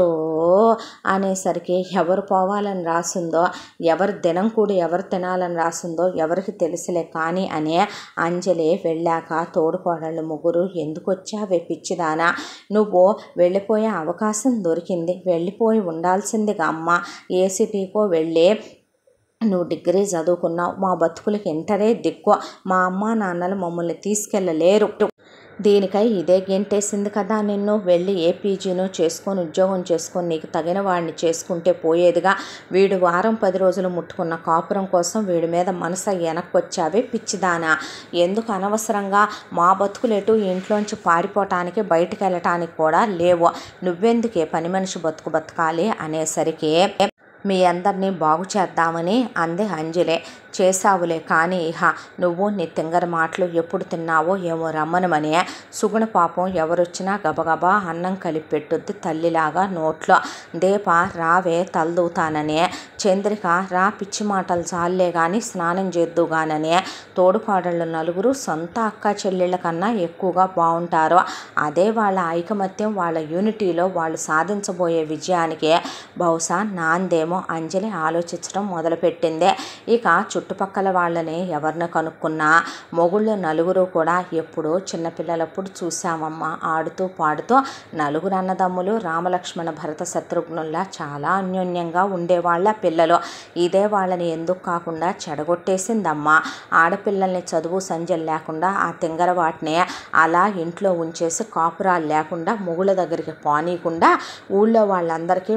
అనేసరికి ఎవరు పోవాలని రాసిందో ఎవరు దినం కూడా ఎవరు తినాలని రాసిందో ఎవరికి తెలుసులే కానీ అనే అంజలి వెళ్ళాక తోడుకోడళ్ళు ముగ్గురు ఎందుకు వచ్చావే పిచ్చిదానా నువ్వు వెళ్ళిపోయే అవకాశం దొరికింది వెళ్ళిపోయి ఉండాల్సిందిగా అమ్మ ఏ సిటీకో వెళ్ళి నువ్వు డిగ్రీ చదువుకున్నావు మా బతుకులకి ఇంటరే దిక్కు మా అమ్మ నాన్నలు మమ్మల్ని తీసుకెళ్ళలేరు దీనికై ఇదే గెంటేసింది కదా నిన్ను వెళ్ళి ఏ పీజీనో చేసుకొని ఉద్యోగం చేసుకొని నీకు తగిన వాడిని చేసుకుంటే పోయేదిగా వీడు వారం పది రోజులు ముట్టుకున్న కాపురం కోసం వీడి మీద మనసు వెనక్కి వచ్చావే పిచ్చిదానా ఎందుకు అనవసరంగా మా బతుకులెటు ఇంట్లోంచి పారిపోవటానికి బయటికి వెళ్ళటానికి కూడా లేవు నువ్వెందుకే పని మనిషి బతుకు బతకాలి అనేసరికి మీ అందరినీ బాగు చేద్దామని అంది అంజలే చేసావులే కానీ ఇహ నువ్వు నీ తింగర మాటలు ఎప్పుడు తిన్నావో ఏమో రమ్మనమని సుగుణ పాపం ఎవరొచ్చినా గబగబా అన్నం కలిపి పెట్టుద్ది తల్లిలాగా నోట్లో దీప రావే తలదూతానని చంద్రిక రా పిచ్చి మాటలు చాలే కానీ స్నానం చేద్దుగానని తోడుకోడళ్ళు నలుగురు సొంత అక్క చెల్లెళ్ళ కన్నా ఎక్కువగా బాగుంటారు అదే వాళ్ళ ఐకమత్యం వాళ్ళ యూనిటీలో వాళ్ళు సాధించబోయే విజయానికి బహుశా నాందేమో అంజలి ఆలోచించడం మొదలుపెట్టింది ఇక చుట్టుపక్కల వాళ్ళని ఎవరిని కనుక్కున్నా మొగుళ్ళు నలుగురు కూడా ఎప్పుడో చిన్నపిల్లలప్పుడు చూసామమ్మా ఆడుతూ పాడుతూ నలుగురు అన్నదమ్ములు రామలక్ష్మణ భరత శత్రుఘ్నుల్లా చాలా అన్యోన్యంగా ఉండేవాళ్ళ పిల్లలు ఇదే వాళ్ళని ఎందుకు కాకుండా చెడగొట్టేసిందమ్మా ఆడపిల్లల్ని చదువు సంజలు లేకుండా ఆ తింగర వాటిని అలా ఇంట్లో ఉంచేసి కాపురాలు లేకుండా మొగుళ్ళ దగ్గరికి పోనీయకుండా ఊళ్ళో వాళ్ళందరికీ వాళ్ళ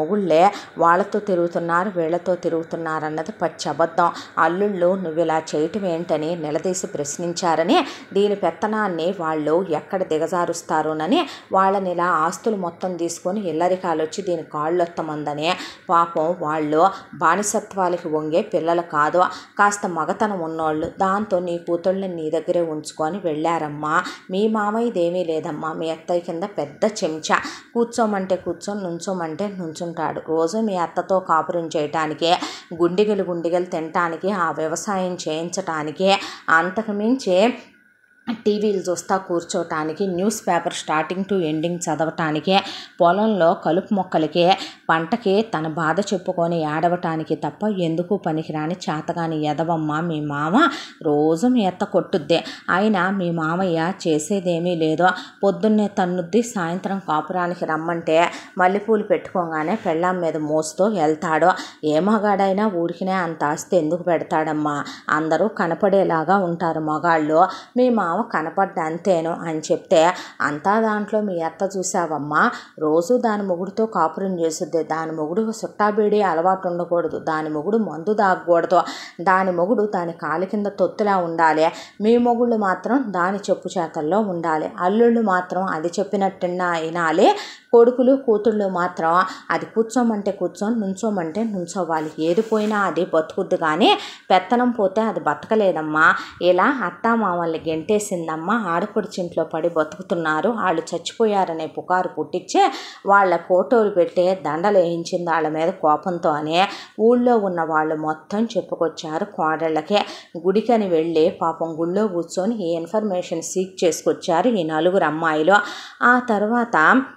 మొగుళ్ళే వాళ్ళతో తిరుగుతున్నారు వీళ్ళతో తిరుగుతున్నారు అన్నది పచ్చి అబద్ధం అల్లుళ్ళు నువ్వు ఇలా చేయటం ఏంటని నిలదీసి ప్రశ్నించారని దీని పెత్తనాన్ని వాళ్ళు ఎక్కడ దిగజారుస్తారోనని వాళ్ళని ఇలా ఆస్తులు మొత్తం తీసుకొని ఇల్లరికాలు వచ్చి దీని కాళ్ళొత్తమందని పాపం వాళ్ళు బానిసత్వాలకి వంగే పిల్లలు కాదు కాస్త మగతనం ఉన్నోళ్ళు దాంతో నీ కూతుళ్ళని నీ దగ్గరే ఉంచుకొని వెళ్ళారమ్మా మీ మామయ్యదేమీ లేదమ్మా మీ అత్తయ్య కింద పెద్ద చెంచా కూర్చోమంటే కూర్చొని నుంచోమంటే నుంచుంటాడు రోజు మీ అత్తతో కాపురం చేయటానికి గుండిగలు గుండిగలు తినటానికి ఆ వ్యవసాయం చేయించటానికి అంతకు మించి టీవీలు చూస్తా కూర్చోటానికి news paper starting to ending చదవటానికి పొలంలో కలుపు మొక్కలకి పంటకి తన బాధ చెప్పుకొని ఏడవటానికి తప్ప ఎందుకు పనికిరాని చేతగాని ఎదవమ్మ మీ మామ రోజు మీ అత్త కొట్టుద్ది అయినా మీ మామయ్య చేసేదేమీ లేదు పొద్దున్నే తన్నుద్ది సాయంత్రం కాపురానికి రమ్మంటే మల్లెపూలు పెట్టుకోగానే పెళ్ళాం మీద మోస్తూ వెళ్తాడు ఏ మగాడైనా ఊరికినే అంత ఆస్తి ఎందుకు పెడతాడమ్మా అందరూ కనపడేలాగా ఉంటారు మగాళ్ళు మీ మామ కనపడ్డ అంతేను అని చెప్తే అంతా దాంట్లో మీ అత్త చూసావమ్మా రోజు దాని మొగుడుతో కాపురం చేస్తుంది దాని మొగుడు సుట్టాబీడి అలవాటు ఉండకూడదు దాని మొగుడు మందు దాగకూడదు దాని మొగుడు దాని కాలి కింద తొత్తులా ఉండాలి మీ మొగుళ్ళు మాత్రం దాని చెప్పు చేతల్లో ఉండాలి అల్లుళ్ళు మాత్రం అది చెప్పినట్టున్నా వినాలి కొడుకులు కూతుళ్ళు మాత్రం అది కూర్చోమంటే కూర్చొని నుంచోమంటే నుంచోవాలి ఏది పోయినా అది బతుకుద్ది కానీ పెత్తనం పోతే అది బతకలేదమ్మా ఇలా అత్తా మామల్ని గెంటేసిందమ్మా ఆడపడుచింట్లో పడి బతుకుతున్నారు వాళ్ళు చచ్చిపోయారనే పుకారు పుట్టించి వాళ్ళ ఫోటోలు పెట్టి దండలు వేయించింది వాళ్ళ మీద కోపంతో అనే ఊళ్ళో ఉన్న వాళ్ళు మొత్తం చెప్పుకొచ్చారు కోడళ్ళకే గుడికని వెళ్ళి పాపం గుళ్ళో కూర్చొని ఈ ఇన్ఫర్మేషన్ సీక్ చేసుకొచ్చారు ఈ నలుగురు అమ్మాయిలు ఆ తర్వాత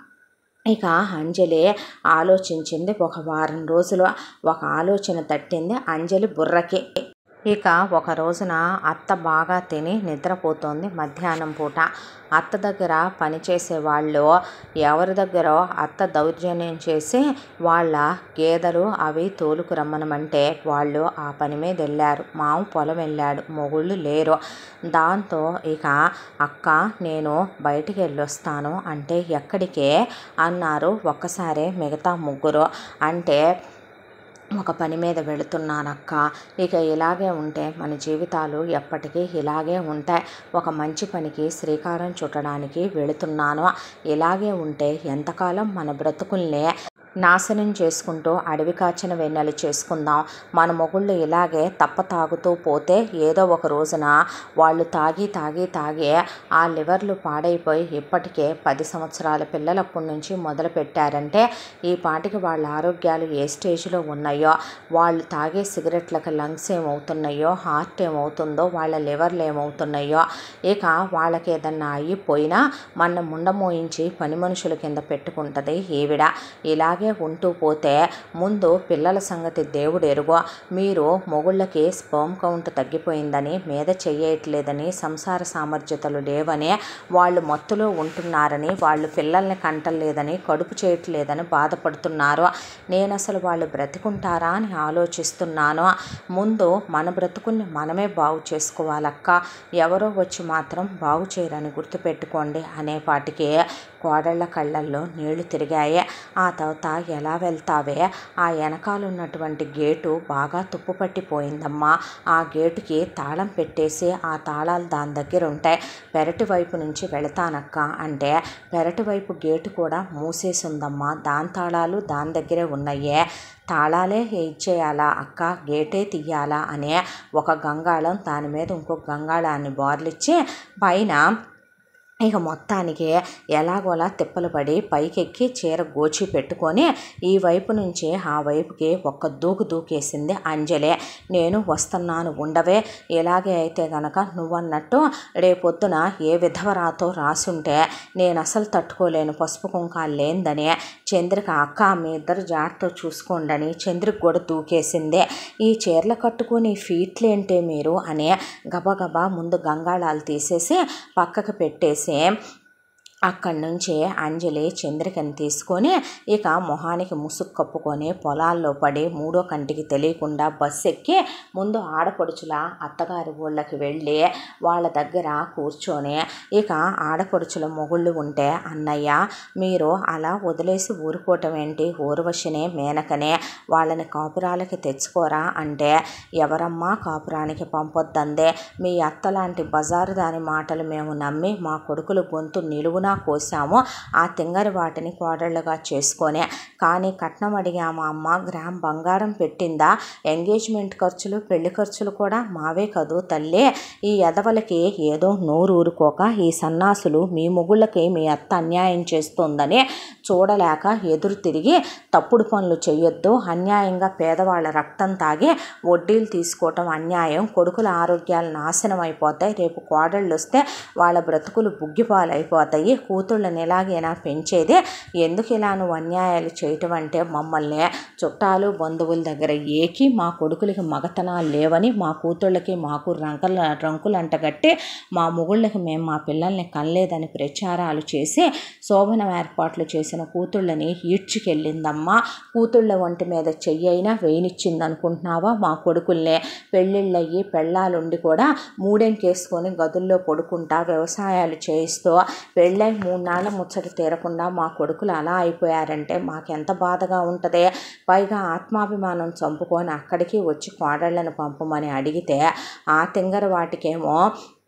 ఇక అంజలి ఆలోచించింది ఒక వారం రోజులు ఒక ఆలోచన తట్టింది అంజలి బుర్రకి ఇక ఒక రోజున అత్త బాగా తిని నిద్రపోతోంది మధ్యాహ్నం పూట అత్త దగ్గర పనిచేసే వాళ్ళు ఎవరి దగ్గర అత్త దౌర్జన్యం చేసి వాళ్ళ గేదెలు అవి తోలుకు రమ్మనమంటే వాళ్ళు ఆ పని మీద వెళ్ళారు మామ పొలం వెళ్ళాడు మొగుళ్ళు లేరు దాంతో ఇక అక్క నేను బయటికి వెళ్ళొస్తాను అంటే ఎక్కడికే అన్నారు ఒక్కసారే మిగతా ముగ్గురు అంటే ఒక పని మీద వెళుతున్నానక్క ఇక ఇలాగే ఉంటే మన జీవితాలు ఎప్పటికీ ఇలాగే ఉంటాయి ఒక మంచి పనికి శ్రీకారం చుట్టడానికి వెళుతున్నాను ఇలాగే ఉంటే ఎంతకాలం మన బ్రతుకుల్ని నాశనం చేసుకుంటూ అడవి కాచిన వెన్నెలు చేసుకుందాం మన మొగుళ్ళు ఇలాగే తప్ప తాగుతూ పోతే ఏదో ఒక రోజున వాళ్ళు తాగి తాగి తాగి ఆ లివర్లు పాడైపోయి ఇప్పటికే పది సంవత్సరాల పిల్లలప్పటి నుంచి మొదలు పెట్టారంటే ఈ పాటికి వాళ్ళ ఆరోగ్యాలు ఏ స్టేజ్లో ఉన్నాయో వాళ్ళు తాగే సిగరెట్లకు లంగ్స్ ఏమవుతున్నాయో హార్ట్ ఏమవుతుందో వాళ్ళ లివర్లు ఏమవుతున్నాయో ఇక వాళ్ళకి ఏదన్నా అయిపోయినా మన ముండమోయించి పని మనుషుల కింద పెట్టుకుంటుంది ఈవిడ ఇలాగే ఉంటూ పోతే ముందు పిల్లల సంగతి దేవుడు ఎరుగో మీరు మొగుళ్ళకి స్పర్మ్ కౌంట్ తగ్గిపోయిందని మీద చెయ్యట్లేదని సంసార సామర్థ్యతలు లేవని వాళ్ళు మత్తులో ఉంటున్నారని వాళ్ళు పిల్లల్ని కంటలేదని కడుపు చేయట్లేదని బాధపడుతున్నారు నేను అసలు వాళ్ళు బ్రతికుంటారా అని ఆలోచిస్తున్నాను ముందు మన బ్రతుకుల్ని మనమే బాగు చేసుకోవాలక్క ఎవరో వచ్చి మాత్రం బాగు చేయరని గుర్తుపెట్టుకోండి అనేపాటికి కోడళ్ళ కళ్ళల్లో నీళ్లు తిరిగాయి ఆ తర్వాత ఎలా వెళ్తావే ఆ వెనకాల ఉన్నటువంటి గేటు బాగా తుప్పు పట్టిపోయిందమ్మా ఆ గేటుకి తాళం పెట్టేసి ఆ తాళాలు దాని దగ్గర ఉంటాయి పెరటి వైపు నుంచి వెళతానక్క అంటే పెరటి వైపు గేటు కూడా మూసేసి ఉందమ్మా దాని తాళాలు దాని దగ్గరే ఉన్నాయే తాళాలే ఇచ్చేయాలా అక్క గేటే తీయాలా అనే ఒక గంగాళం దాని మీద ఇంకొక గంగాళాన్ని బోర్లిచ్చి పైన ఇక మొత్తానికి ఎలాగోలా తిప్పలు పడి పైకెక్కి చీర గోచి పెట్టుకొని ఈ వైపు నుంచి ఆ వైపుకి ఒక్క దూకు దూకేసింది అంజలే నేను వస్తున్నాను ఉండవే ఇలాగే అయితే గనక నువ్వన్నట్టు రేపొద్దున ఏ విధవరాతో రాసుంటే నేను అసలు తట్టుకోలేను పసుపు కుంకాలు లేందని చంద్రిక అక్క మీ ఇద్దరు జాగ్రత్త చూసుకోండి చంద్రికి కూడా దూకేసింది ఈ చీరలు కట్టుకుని ఫీట్లేంటే మీరు అని గబగబా ముందు గంగాళాలు తీసేసి పక్కకు పెట్టేసి అక్కడి నుంచి అంజలి చంద్రికని తీసుకొని ఇక మొహానికి ముసుగు కప్పుకొని పొలాల్లో పడి మూడో కంటికి తెలియకుండా బస్సు ఎక్కి ముందు ఆడపడుచుల అత్తగారి ఊళ్ళకి వెళ్ళి వాళ్ళ దగ్గర కూర్చొని ఇక ఆడపడుచుల మొగుళ్ళు ఉంటే అన్నయ్య మీరు అలా వదిలేసి ఊరుకోవటం ఏంటి ఊర్వశినే మేనకనే వాళ్ళని కాపురాలకి తెచ్చుకోరా అంటే ఎవరమ్మా కాపురానికి పంపొద్దందే మీ అత్త లాంటి బజారు దాని మాటలు మేము నమ్మి మా కొడుకులు గొంతు నిలువున కోసాము ఆ తింగరి వాటిని కోడళ్ళుగా చేసుకొని కానీ కట్నం అడిగాము అమ్మ గ్రామ్ బంగారం పెట్టిందా ఎంగేజ్మెంట్ ఖర్చులు పెళ్లి ఖర్చులు కూడా మావే కదూ తల్లి ఈ ఎదవలకి ఏదో నోరు ఊరుకోక ఈ సన్నాసులు మీ మొగుళ్ళకి మీ అత్త అన్యాయం చేస్తోందని చూడలేక ఎదురు తిరిగి తప్పుడు పనులు చేయొద్దు అన్యాయంగా పేదవాళ్ళ రక్తం తాగి వడ్డీలు తీసుకోవటం అన్యాయం కొడుకుల ఆరోగ్యాలు నాశనం అయిపోతాయి రేపు కోడళ్ళు వస్తే వాళ్ళ బ్రతుకులు బుగ్గిపాలైపోతాయి కూతుళ్ళని ఎలాగైనా పెంచేది ఎందుకు ఇలా నువ్వు అన్యాయాలు చేయటం అంటే మమ్మల్ని చుట్టాలు బంధువుల దగ్గర ఏకి మా కొడుకులకి మగతనాలు లేవని మా కూతుళ్ళకి మాకు రంకల రంకులు అంటగట్టి మా మొగుళ్ళకి మేము మా పిల్లల్ని కనలేదని ప్రచారాలు చేసి శోభనం ఏర్పాట్లు చేసిన కూతుళ్ళని ఈడ్చుకెళ్ళిందమ్మా కూతుళ్ళ ఒంటి మీద చెయ్యైనా వేయనిచ్చింది అనుకుంటున్నావా మా కొడుకుల్నే పెళ్ళిళ్ళయ్యి పెళ్ళాలుండి కూడా మూడెంకేసుకొని గదుల్లో పడుకుంటా వ్యవసాయాలు చేయిస్తూ పెళ్ళై మూడు నాళ్ళ ముచ్చట తీరకుండా మా కొడుకులు అలా అయిపోయారంటే మాకెంత బాధగా ఉంటుంది పైగా ఆత్మాభిమానం చంపుకొని అక్కడికి వచ్చి కోడళ్ళను పంపమని అడిగితే ఆ తింగర వాటికేమో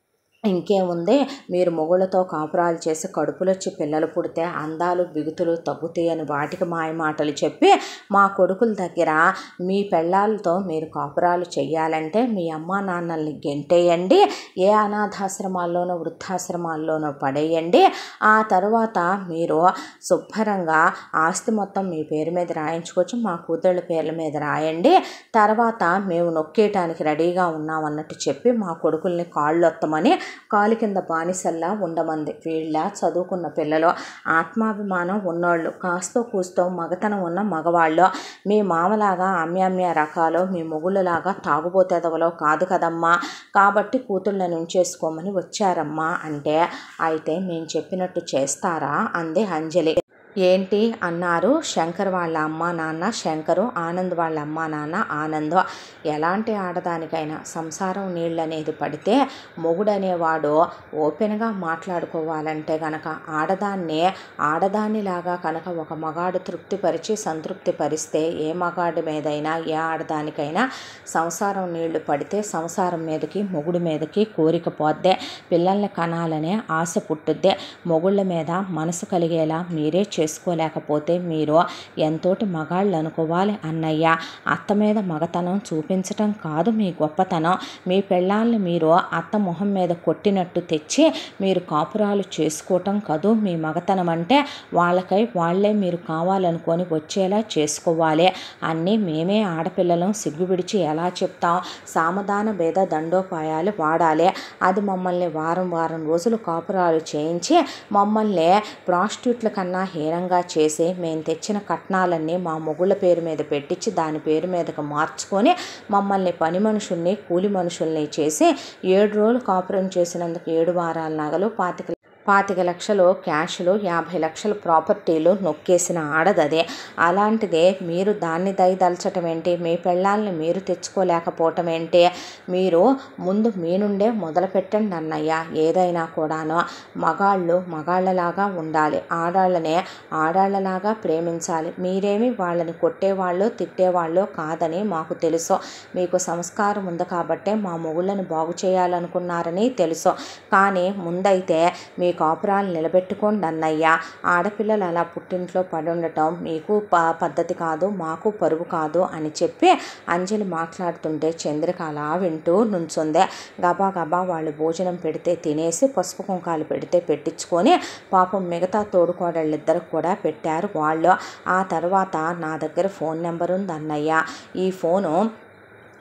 ఇంకేముంది మీరు మొగుళ్ళతో కాపురాలు చేసి కడుపులొచ్చి పిల్లలు పుడితే అందాలు బిగుతులు తగ్గుతాయి అని వాటికి మాయ మాటలు చెప్పి మా కొడుకుల దగ్గర మీ పెళ్ళాలతో మీరు కాపురాలు చేయాలంటే మీ అమ్మా నాన్నల్ని గెంటేయండి ఏ అనాథాశ్రమాల్లోనో వృద్ధాశ్రమాల్లోనో పడేయండి ఆ తర్వాత మీరు శుభ్రంగా ఆస్తి మొత్తం మీ పేరు మీద రాయించుకోవచ్చు మా కూతుళ్ళ పేర్ల మీద రాయండి తర్వాత మేము నొక్కేయటానికి రెడీగా ఉన్నామన్నట్టు చెప్పి మా కొడుకుల్ని కాళ్ళు వత్తమని కాలు కింద బానిసల్లా ఉండమంది వీళ్ళ చదువుకున్న పిల్లలు ఆత్మాభిమానం ఉన్నోళ్ళు కాస్తో కూస్తో మగతనం ఉన్న మగవాళ్ళు మీ మామలాగా అమ్యామ్య రకాలు మీ మొగుళ్ళలాగా తాగుబోతెదవలో కాదు కదమ్మా కాబట్టి కూతుళ్ళని ఉంచేసుకోమని వచ్చారమ్మా అంటే అయితే మేము చెప్పినట్టు చేస్తారా అంది అంజలి ఏంటి అన్నారు శంకర్ వాళ్ళ అమ్మ నాన్న శంకరు ఆనంద్ వాళ్ళ అమ్మ నాన్న ఆనంద్ ఎలాంటి ఆడదానికైనా సంసారం నీళ్ళు అనేది పడితే మొగుడనేవాడు ఓపెన్గా మాట్లాడుకోవాలంటే గనక ఆడదాన్నే ఆడదానిలాగా కనుక ఒక మగాడు తృప్తిపరిచి సంతృప్తి పరిస్తే ఏ మగాడి మీదైనా ఏ ఆడదానికైనా సంసారం నీళ్లు పడితే సంసారం మీదకి మొగుడు మీదకి కోరిక పోద్దే పిల్లల్ని కనాలనే ఆశ పుట్టుద్దే మొగుళ్ళ మీద మనసు కలిగేలా మీరే చేసుకోలేకపోతే మీరు ఎంతోటి మగాళ్ళు అనుకోవాలి అన్నయ్య అత్త మీద మగతనం చూపించటం కాదు మీ గొప్పతనం మీ పెళ్ళాలని మీరు అత్త మొహం మీద కొట్టినట్టు తెచ్చి మీరు కాపురాలు చేసుకోవటం కాదు మీ మగతనం అంటే వాళ్ళకై వాళ్ళే మీరు కావాలనుకొని వచ్చేలా చేసుకోవాలి అన్నీ మేమే ఆడపిల్లలం సిగ్గు విడిచి ఎలా చెప్తాం సామధాన భేద దండోపాయాలు వాడాలి అది మమ్మల్ని వారం వారం రోజులు కాపురాలు చేయించి మమ్మల్ని ప్రాస్టిట్యూట్ల కన్నా హీనంగా చేసి మేము తెచ్చిన కట్నాలన్నీ మా మొగుళ్ళ పేరు మీద పెట్టించి దాని పేరు మీదకు మార్చుకొని మమ్మల్ని పని మనుషుల్ని కూలి మనుషుల్ని చేసి ఏడు రోజులు కాపురం చేసినందుకు ఏడు వారాల నగలు పాతిక పాతిక లక్షలు క్యాష్లు యాభై లక్షల ప్రాపర్టీలు నొక్కేసిన ఆడదదే అలాంటిదే మీరు దాన్ని దయదలచటం ఏంటి మీ పెళ్ళాలని మీరు తెచ్చుకోలేకపోవటం ఏంటి మీరు ముందు మీ నుండే మొదలు పెట్టండి అన్నయ్య ఏదైనా కూడాను మగాళ్ళు మగాళ్ళలాగా ఉండాలి ఆడాళ్ళనే ఆడాళ్ళలాగా ప్రేమించాలి మీరేమి వాళ్ళని కొట్టేవాళ్ళు తిట్టేవాళ్ళు కాదని మాకు తెలుసు మీకు సంస్కారం ఉంది కాబట్టే మా మొగుళ్ళని బాగు చేయాలనుకున్నారని తెలుసు కానీ ముందైతే మీ కాపురాలు నిలబెట్టుకోండి అన్నయ్య ఆడపిల్లలు అలా పుట్టింట్లో పడి ఉండటం మీకు ప పద్ధతి కాదు మాకు పరువు కాదు అని చెప్పి అంజలి మాట్లాడుతుంటే చంద్రిక అలా వింటూ నుంచుందే గబా గబా వాళ్ళు భోజనం పెడితే తినేసి పసుపు కుంకాలు పెడితే పెట్టించుకొని పాపం మిగతా తోడుకోడళ్ళిద్దరికి కూడా పెట్టారు వాళ్ళు ఆ తర్వాత నా దగ్గర ఫోన్ నెంబర్ ఉంది అన్నయ్య ఈ ఫోను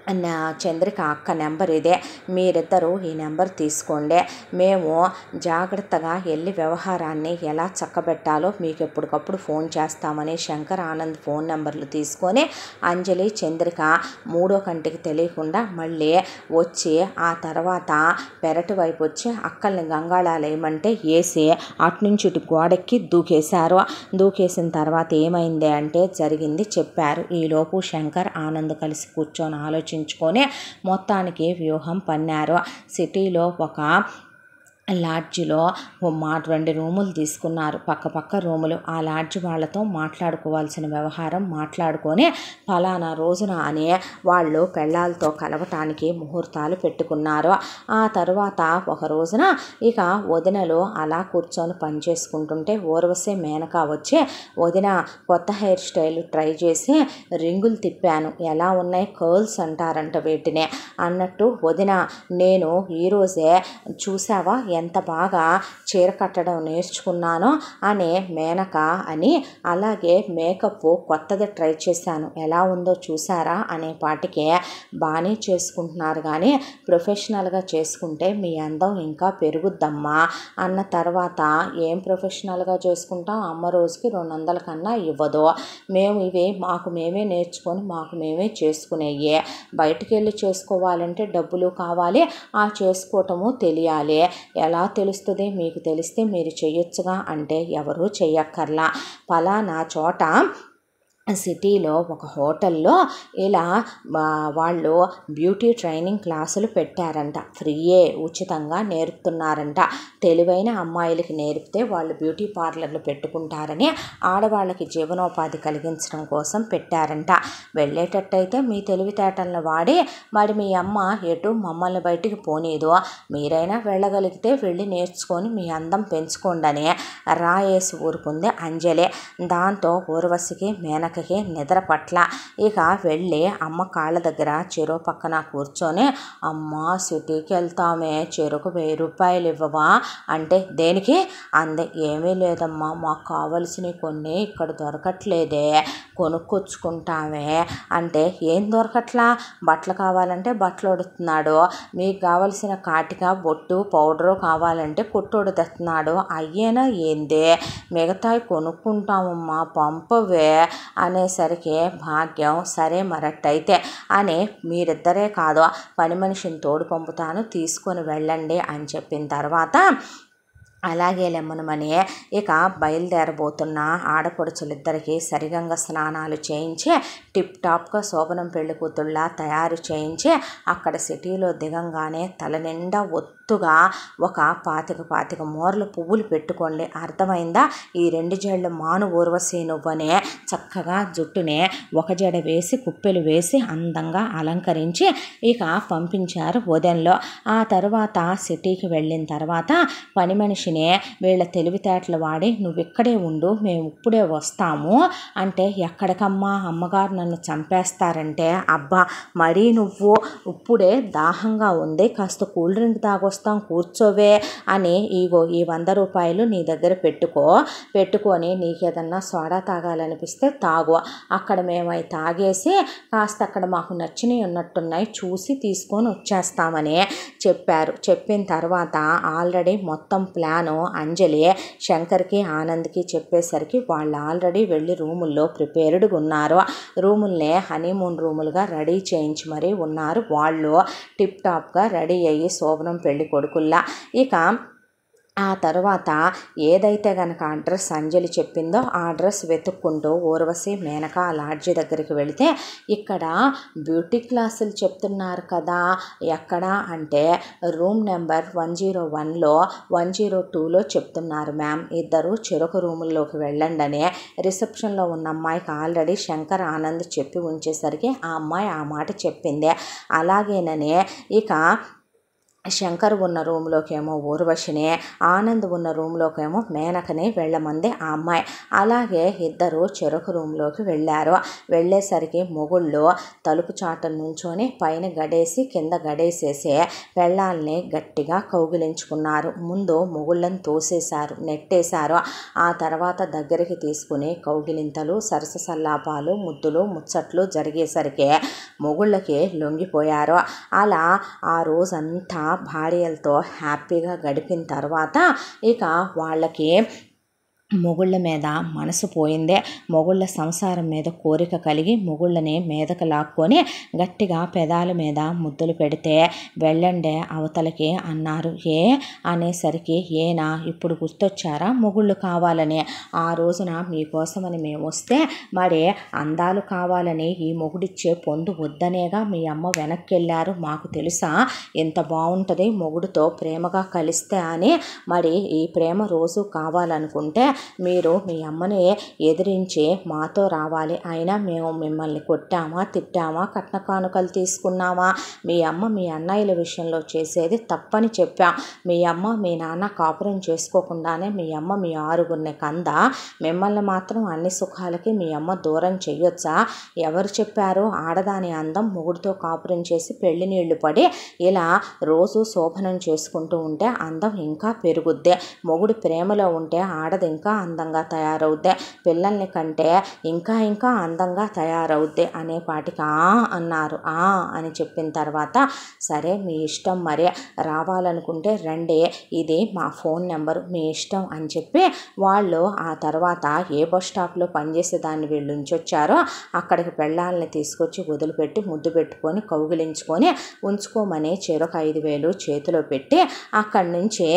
నా చంద్రిక అక్క నెంబర్ ఇదే మీరిద్దరూ ఈ నెంబర్ తీసుకోండి మేము జాగ్రత్తగా వెళ్ళి వ్యవహారాన్ని ఎలా చక్కబెట్టాలో మీకు ఎప్పటికప్పుడు ఫోన్ చేస్తామని శంకర్ ఆనంద్ ఫోన్ నెంబర్లు తీసుకొని అంజలి చంద్రిక మూడో కంటికి తెలియకుండా మళ్ళీ వచ్చి ఆ తర్వాత పెరటి వైపు వచ్చి అక్కల్ని గంగాళాలు వేయమంటే వేసి అటు నుంచి ఇటు గోడెక్కి దూకేశారు దూకేసిన తర్వాత ఏమైంది అంటే జరిగింది చెప్పారు ఈలోపు శంకర్ ఆనంద్ కలిసి కూర్చొని ఆలోచించుకొని మొత్తానికి వ్యూహం పన్నారు సిటీలో ఒక లాడ్జిలో ఓ మా రెండు రూములు తీసుకున్నారు పక్క పక్క రూములు ఆ లాడ్జ్ వాళ్ళతో మాట్లాడుకోవాల్సిన వ్యవహారం మాట్లాడుకొని ఫలానా రోజున అని వాళ్ళు పెళ్ళాలతో కలవటానికి ముహూర్తాలు పెట్టుకున్నారు ఆ తర్వాత ఒక రోజున ఇక వదినలు అలా కూర్చొని పని చేసుకుంటుంటే ఊర్వశి మేనక వచ్చి వదిన కొత్త హెయిర్ స్టైల్ ట్రై చేసి రింగులు తిప్పాను ఎలా ఉన్నాయి కర్ల్స్ అంటారంట వీటినే అన్నట్టు వదిన నేను ఈరోజే చూసావా ఎంత బాగా చీర కట్టడం నేర్చుకున్నానో అనే మేనక అని అలాగే మేకప్ కొత్తది ట్రై చేశాను ఎలా ఉందో చూసారా అనే పాటికే బాగానే చేసుకుంటున్నారు కానీ ప్రొఫెషనల్గా చేసుకుంటే మీ అందం ఇంకా పెరుగుద్దమ్మా అన్న తర్వాత ఏం ప్రొఫెషనల్గా చేసుకుంటాం అమ్మ రోజుకి రెండు వందల కన్నా ఇవ్వదు మేము ఇవి మాకు మేమే నేర్చుకొని మాకు మేమే చేసుకునేవి బయటికి వెళ్ళి చేసుకోవాలంటే డబ్బులు కావాలి ఆ చేసుకోవటము తెలియాలి ఎలా తెలుస్తుంది మీకు తెలిస్తే మీరు చేయొచ్చుగా అంటే ఎవరూ చెయ్యక్కర్లా పలానా చోట సిటీలో ఒక హోటల్లో ఇలా వా- వాళ్ళు బ్యూటీ ట్రైనింగ్ క్లాసులు పెట్టారంట ఫ్రీయే ఉచితంగా నేర్పుతున్నారంట తెలివైన అమ్మాయిలకి నేర్పితే వాళ్ళు బ్యూటీ పార్లర్లు పెట్టుకుంటారని ఆడవాళ్ళకి జీవనోపాధి కలిగించడం కోసం పెట్టారంట వెళ్ళేటట్టయితే మీ తెలివితేటలను వాడి మరి మీ అమ్మ ఎటు మమ్మల్ని బయటికి పోనీదు మీరైనా వెళ్ళగలిగితే వెళ్ళి నేర్చుకొని మీ అందం పెంచుకోండి రాయేసి ఊరుకుంది అంజలి దాంతో ఊర్వశికి మేనకకి నిద్ర పట్ల ఇక వెళ్ళి అమ్మ కాళ్ళ దగ్గర చెరువు పక్కన కూర్చొని అమ్మ సిటీకి వెళ్తామే చెరుకు వెయ్యి రూపాయలు ఇవ్వవా అంటే దేనికి అందే ఏమీ లేదమ్మా మాకు కావలసినవి కొన్ని ఇక్కడ దొరకట్లేదే కొనుక్కొచ్చుకుంటామే అంటే ఏం దొరకట్లా బట్టలు కావాలంటే బట్టలు ఉడుతున్నాడు మీకు కావలసిన కాటిక బొట్టు పౌడరు కావాలంటే కొట్టోడు తెస్తున్నాడు అయ్యేనా ఏందే మిగతాయి కొనుక్కుంటామమ్మా పంపవే అనేసరికి భాగ్యం సరే మరట్టయితే అని మీరిద్దరే కాదు పని మనిషిని తోడు పంపుతాను తీసుకొని వెళ్ళండి అని చెప్పిన తర్వాత అలాగే లెమ్మనమని ఇక బయలుదేరబోతున్న ఆడపడుచులిద్దరికీ సరిగంగ స్నానాలు చేయించి టిప్ టాప్గా శోభనం పెళ్లి కూతుళ్ళ తయారు చేయించి అక్కడ సిటీలో దిగంగానే తల నిండా ఒత్తుగా ఒక పాతిక పాతిక మూరల పువ్వులు పెట్టుకోండి అర్థమైందా ఈ రెండు జడలు మాను ఊర్వశి నువ్వనే చక్కగా జుట్టునే ఒక జడ వేసి కుప్పెలు వేసి అందంగా అలంకరించి ఇక పంపించారు ఉదయంలో ఆ తర్వాత సిటీకి వెళ్ళిన తర్వాత పని మనిషిని వీళ్ళ తెలివితేటలు వాడి నువ్వు ఇక్కడే ఉండు మేము ఇప్పుడే వస్తాము అంటే ఎక్కడికమ్మా అమ్మగారు నన్ను చంపేస్తారంటే అబ్బా మరీ నువ్వు ఇప్పుడే దాహంగా ఉంది కాస్త కూల్ డ్రింక్ తాగొస్తాం కూర్చోవే అని ఇగో ఈ వంద రూపాయలు నీ దగ్గర పెట్టుకో పెట్టుకొని నీకేదన్నా సోడా తాగాలనిపిస్తే తాగు అక్కడ మేము అవి తాగేసి కాస్త అక్కడ మాకు నచ్చినవి ఉన్నట్టున్నాయి చూసి తీసుకొని వచ్చేస్తామని చెప్పారు చెప్పిన తర్వాత ఆల్రెడీ మొత్తం ప్లాను అంజలి శంకర్కి ఆనంద్కి చెప్పేసరికి వాళ్ళు ఆల్రెడీ వెళ్ళి రూముల్లో ప్రిపేర్డ్గా ఉన్నారు రూముల్నే హనీమూన్ రూములుగా రెడీ చేయించి మరీ ఉన్నారు వాళ్ళు టిప్ టాప్గా రెడీ అయ్యి శోభనం పెళ్లి కొడుకుల్లా ఇక ఆ తర్వాత ఏదైతే గనక అడ్రస్ అంజలి చెప్పిందో ఆ అడ్రస్ వెతుక్కుంటూ ఊర్వశి మేనక ఆ లాడ్జి దగ్గరికి వెళితే ఇక్కడ బ్యూటీ క్లాసులు చెప్తున్నారు కదా ఎక్కడ అంటే రూమ్ నెంబర్ వన్ జీరో వన్లో వన్ జీరో టూలో చెప్తున్నారు మ్యామ్ ఇద్దరు చెరొక రూముల్లోకి వెళ్ళండి అని రిసెప్షన్లో ఉన్న అమ్మాయికి ఆల్రెడీ శంకర్ ఆనంద్ చెప్పి ఉంచేసరికి ఆ అమ్మాయి ఆ మాట చెప్పింది అలాగేననే ఇక శంకర్ ఉన్న రూమ్లోకేమో ఊర్వశిని ఆనంద్ ఉన్న రూమ్లోకేమో మేనకని వెళ్ళమంది ఆ అమ్మాయి అలాగే ఇద్దరు చెరుకు రూమ్లోకి వెళ్ళారు వెళ్ళేసరికి మొగుళ్ళు తలుపు చాట నుంచొని పైన గడేసి కింద గడేసేసి పెళ్ళాల్ని గట్టిగా కౌగిలించుకున్నారు ముందు మొగుళ్ళని తోసేశారు నెట్టేశారు ఆ తర్వాత దగ్గరికి తీసుకుని కౌగిలింతలు సరస సల్లాపాలు ముద్దులు ముచ్చట్లు జరిగేసరికి మొగుళ్ళకి లొంగిపోయారు అలా ఆ రోజంతా భార్యలతో హ్యాపీగా గడిపిన తర్వాత ఇక వాళ్ళకి మొగుళ్ళ మీద మనసు పోయిందే మొగుళ్ళ సంసారం మీద కోరిక కలిగి మొగుళ్ళని మీదకు లాక్కొని గట్టిగా పెదాల మీద ముద్దులు పెడితే వెళ్ళండే అవతలకి అన్నారు ఏ అనేసరికి ఏనా ఇప్పుడు గుర్తొచ్చారా మొగుళ్ళు కావాలని ఆ రోజున మీకోసమని మేము వస్తే మరి అందాలు కావాలని ఈ మొగుడిచ్చే పొందు వద్దనేగా మీ అమ్మ వెనక్కి వెళ్ళారు మాకు తెలుసా ఎంత బాగుంటుంది మొగుడుతో ప్రేమగా కలిస్తే అని మరి ఈ ప్రేమ రోజు కావాలనుకుంటే మీరు మీ అమ్మని ఎదిరించి మాతో రావాలి అయినా మేము మిమ్మల్ని కొట్టామా తిట్టామా కట్న కానుకలు తీసుకున్నామా మీ అమ్మ మీ అన్నయ్యల విషయంలో చేసేది తప్పని చెప్పాం మీ అమ్మ మీ నాన్న కాపురం చేసుకోకుండానే మీ అమ్మ మీ ఆరుగురిని కంద మిమ్మల్ని మాత్రం అన్ని సుఖాలకి మీ అమ్మ దూరం చెయ్యొచ్చా ఎవరు చెప్పారు ఆడదాని అందం మొగుడితో కాపురం చేసి పెళ్లి నీళ్లు పడి ఇలా రోజు శోభనం చేసుకుంటూ ఉంటే అందం ఇంకా పెరుగుద్ది మొగుడు ప్రేమలో ఉంటే ఆడది ఇంకా అందంగా తయారవుద్ది పిల్లల్ని కంటే ఇంకా ఇంకా అందంగా తయారవుద్ది అనే పాటికి ఆ అన్నారు ఆ అని చెప్పిన తర్వాత సరే మీ ఇష్టం మరే రావాలనుకుంటే రండి ఇది మా ఫోన్ నెంబర్ మీ ఇష్టం అని చెప్పి వాళ్ళు ఆ తర్వాత ఏ బస్ స్టాప్లో పనిచేసే దాన్ని వీళ్ళు ఉంచొచ్చారో అక్కడికి పెళ్ళాలని తీసుకొచ్చి వదిలిపెట్టి ముద్దు పెట్టుకొని కౌగిలించుకొని ఉంచుకోమని చెరొక ఐదు వేలు చేతిలో పెట్టి అక్కడి నుంచి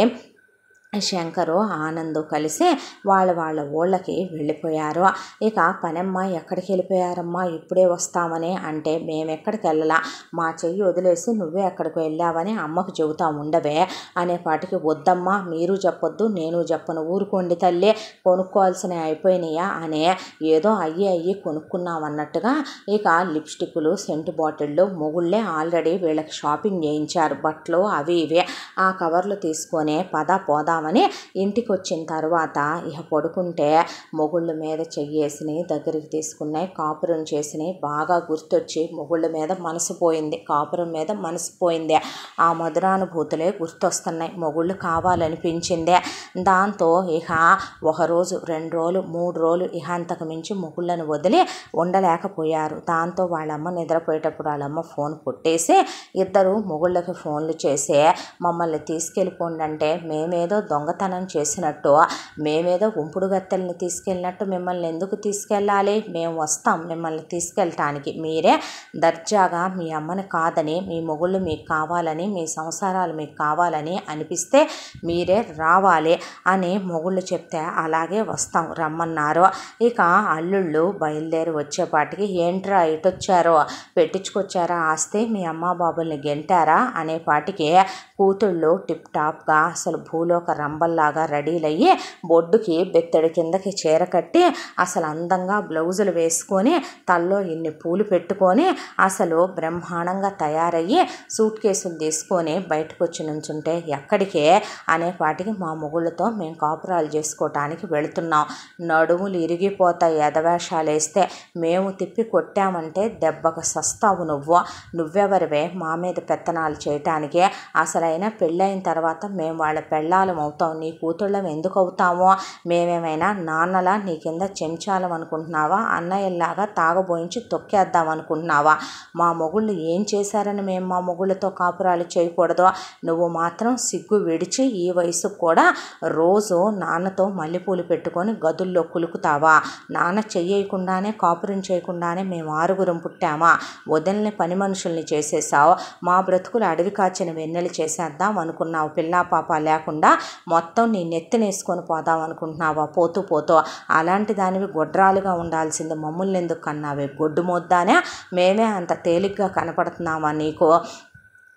శంకరు ఆనందు కలిసి వాళ్ళ వాళ్ళ ఊళ్ళకి వెళ్ళిపోయారు ఇక పనమ్మ ఎక్కడికి వెళ్ళిపోయారమ్మా ఇప్పుడే వస్తామని అంటే మేము ఎక్కడికి వెళ్ళలా మా చెయ్యి వదిలేసి నువ్వే ఎక్కడికి వెళ్ళావని అమ్మకు చెబుతా ఉండవే అనే పాటికి వద్దమ్మా మీరు చెప్పొద్దు నేను చెప్పను ఊరుకోండి తల్లి కొనుక్కోవాల్సినవి అయిపోయినాయా అనే ఏదో అయ్యి అయ్యి కొనుక్కున్నాం అన్నట్టుగా ఇక లిప్స్టిక్లు సెంటు బాటిళ్ళు మొగుళ్ళే ఆల్రెడీ వీళ్ళకి షాపింగ్ చేయించారు బట్టలు అవి ఇవి ఆ కవర్లు తీసుకొని పద పోదామని ఇంటికి వచ్చిన తర్వాత ఇక పడుకుంటే మొగుళ్ళ మీద చెయ్యేసిని దగ్గరికి తీసుకున్నాయి కాపురం చేసినాయి బాగా గుర్తొచ్చి మొగుళ్ళ మీద మనసు పోయింది కాపురం మీద మనసు పోయింది ఆ మధురానుభూతులే గుర్తొస్తున్నాయి మొగుళ్ళు కావాలనిపించిందే దాంతో ఇక ఒక రోజు రెండు రోజులు మూడు రోజులు ఇహ అంతకు మించి మొగుళ్ళను వదిలి ఉండలేకపోయారు దాంతో వాళ్ళమ్మ నిద్రపోయేటప్పుడు వాళ్ళమ్మ ఫోన్ కొట్టేసి ఇద్దరు మొగుళ్ళకి ఫోన్లు చేసి మమ్మల్ని తీసుకెళ్ళిపోండి అంటే మేమేదో దొంగతనం చేసినట్టు మేమేదో ఉంపుడు గత్తెల్ని తీసుకెళ్ళినట్టు మిమ్మల్ని ఎందుకు తీసుకెళ్ళాలి మేము వస్తాం మిమ్మల్ని తీసుకెళ్ళటానికి మీరే దర్జాగా మీ అమ్మని కాదని మీ మొగుళ్ళు మీకు కావాలని మీ సంసారాలు మీకు కావాలని అనిపిస్తే మీరే రావాలి అని మొగుళ్ళు చెప్తే అలాగే వస్తాం రమ్మన్నారు ఇక అల్లుళ్ళు బయలుదేరి వచ్చేపాటికి ఏంట్రా ఇటొచ్చారో పెట్టించుకొచ్చారా ఆస్తి మీ అమ్మ బాబుల్ని గెంటారా అనే పాటికి కూతుళ్ళు టిప్ టాప్గా అసలు భూలోక రంబల్లాగా రెడీలయ్యి బొడ్డుకి బెత్తడి కిందకి చీర కట్టి అసలు అందంగా బ్లౌజులు వేసుకొని తల్లో ఇన్ని పూలు పెట్టుకొని అసలు బ్రహ్మాండంగా తయారయ్యి సూట్ కేసులు తీసుకొని బయటకు వచ్చి నుంచుంటే ఎక్కడికే అనే పాటికి మా మొగుళ్ళతో మేము కాపురాలు చేసుకోవటానికి వెళుతున్నాం నడుములు ఇరిగిపోతాయి ఎదవేషాలు వేస్తే మేము తిప్పి కొట్టామంటే దెబ్బకు సస్తావు నువ్వు నువ్వెవరివే మా మీద పెత్తనాలు చేయటానికే అసలైన పెళ్ళైన తర్వాత మేము వాళ్ళ పెళ్ళాలం అవుతాం నీ కూతుళ్ళం ఎందుకు అవుతామో మేమేమైనా నాన్నలా నీ కింద చెంచాలం అనుకుంటున్నావా అన్నయ్యలాగా తాగబోయించి తొక్కేద్దాం అనుకుంటున్నావా మా మొగుళ్ళు ఏం చేశారని మేము మా మొగుళ్ళతో కాపురాలు చేయకూడదు నువ్వు మాత్రం సిగ్గు విడిచి ఈ వయసుకు కూడా రోజు నాన్నతో మల్లెపూలు పెట్టుకొని గదుల్లో కులుకుతావా నాన్న చెయ్యకుండానే కాపురం చేయకుండానే మేము ఆరుగురం పుట్టామా వదిలిని పని మనుషుల్ని చేసేసావు మా బ్రతుకులు అడవి కాచిన వెన్నెలు చేసేద్దాం అనుకున్నావు పిల్లా పాప లేకుండా మొత్తం నీ నెత్తినేసుకొని పోదాం అనుకుంటున్నావా పోతూ పోతూ అలాంటి దానివి గొడ్రాలుగా ఉండాల్సింది మమ్మల్ని ఎందుకు కన్నావే గొడ్డు మొద్దానే మేమే అంత తేలిగ్గా కనపడుతున్నామా నీకు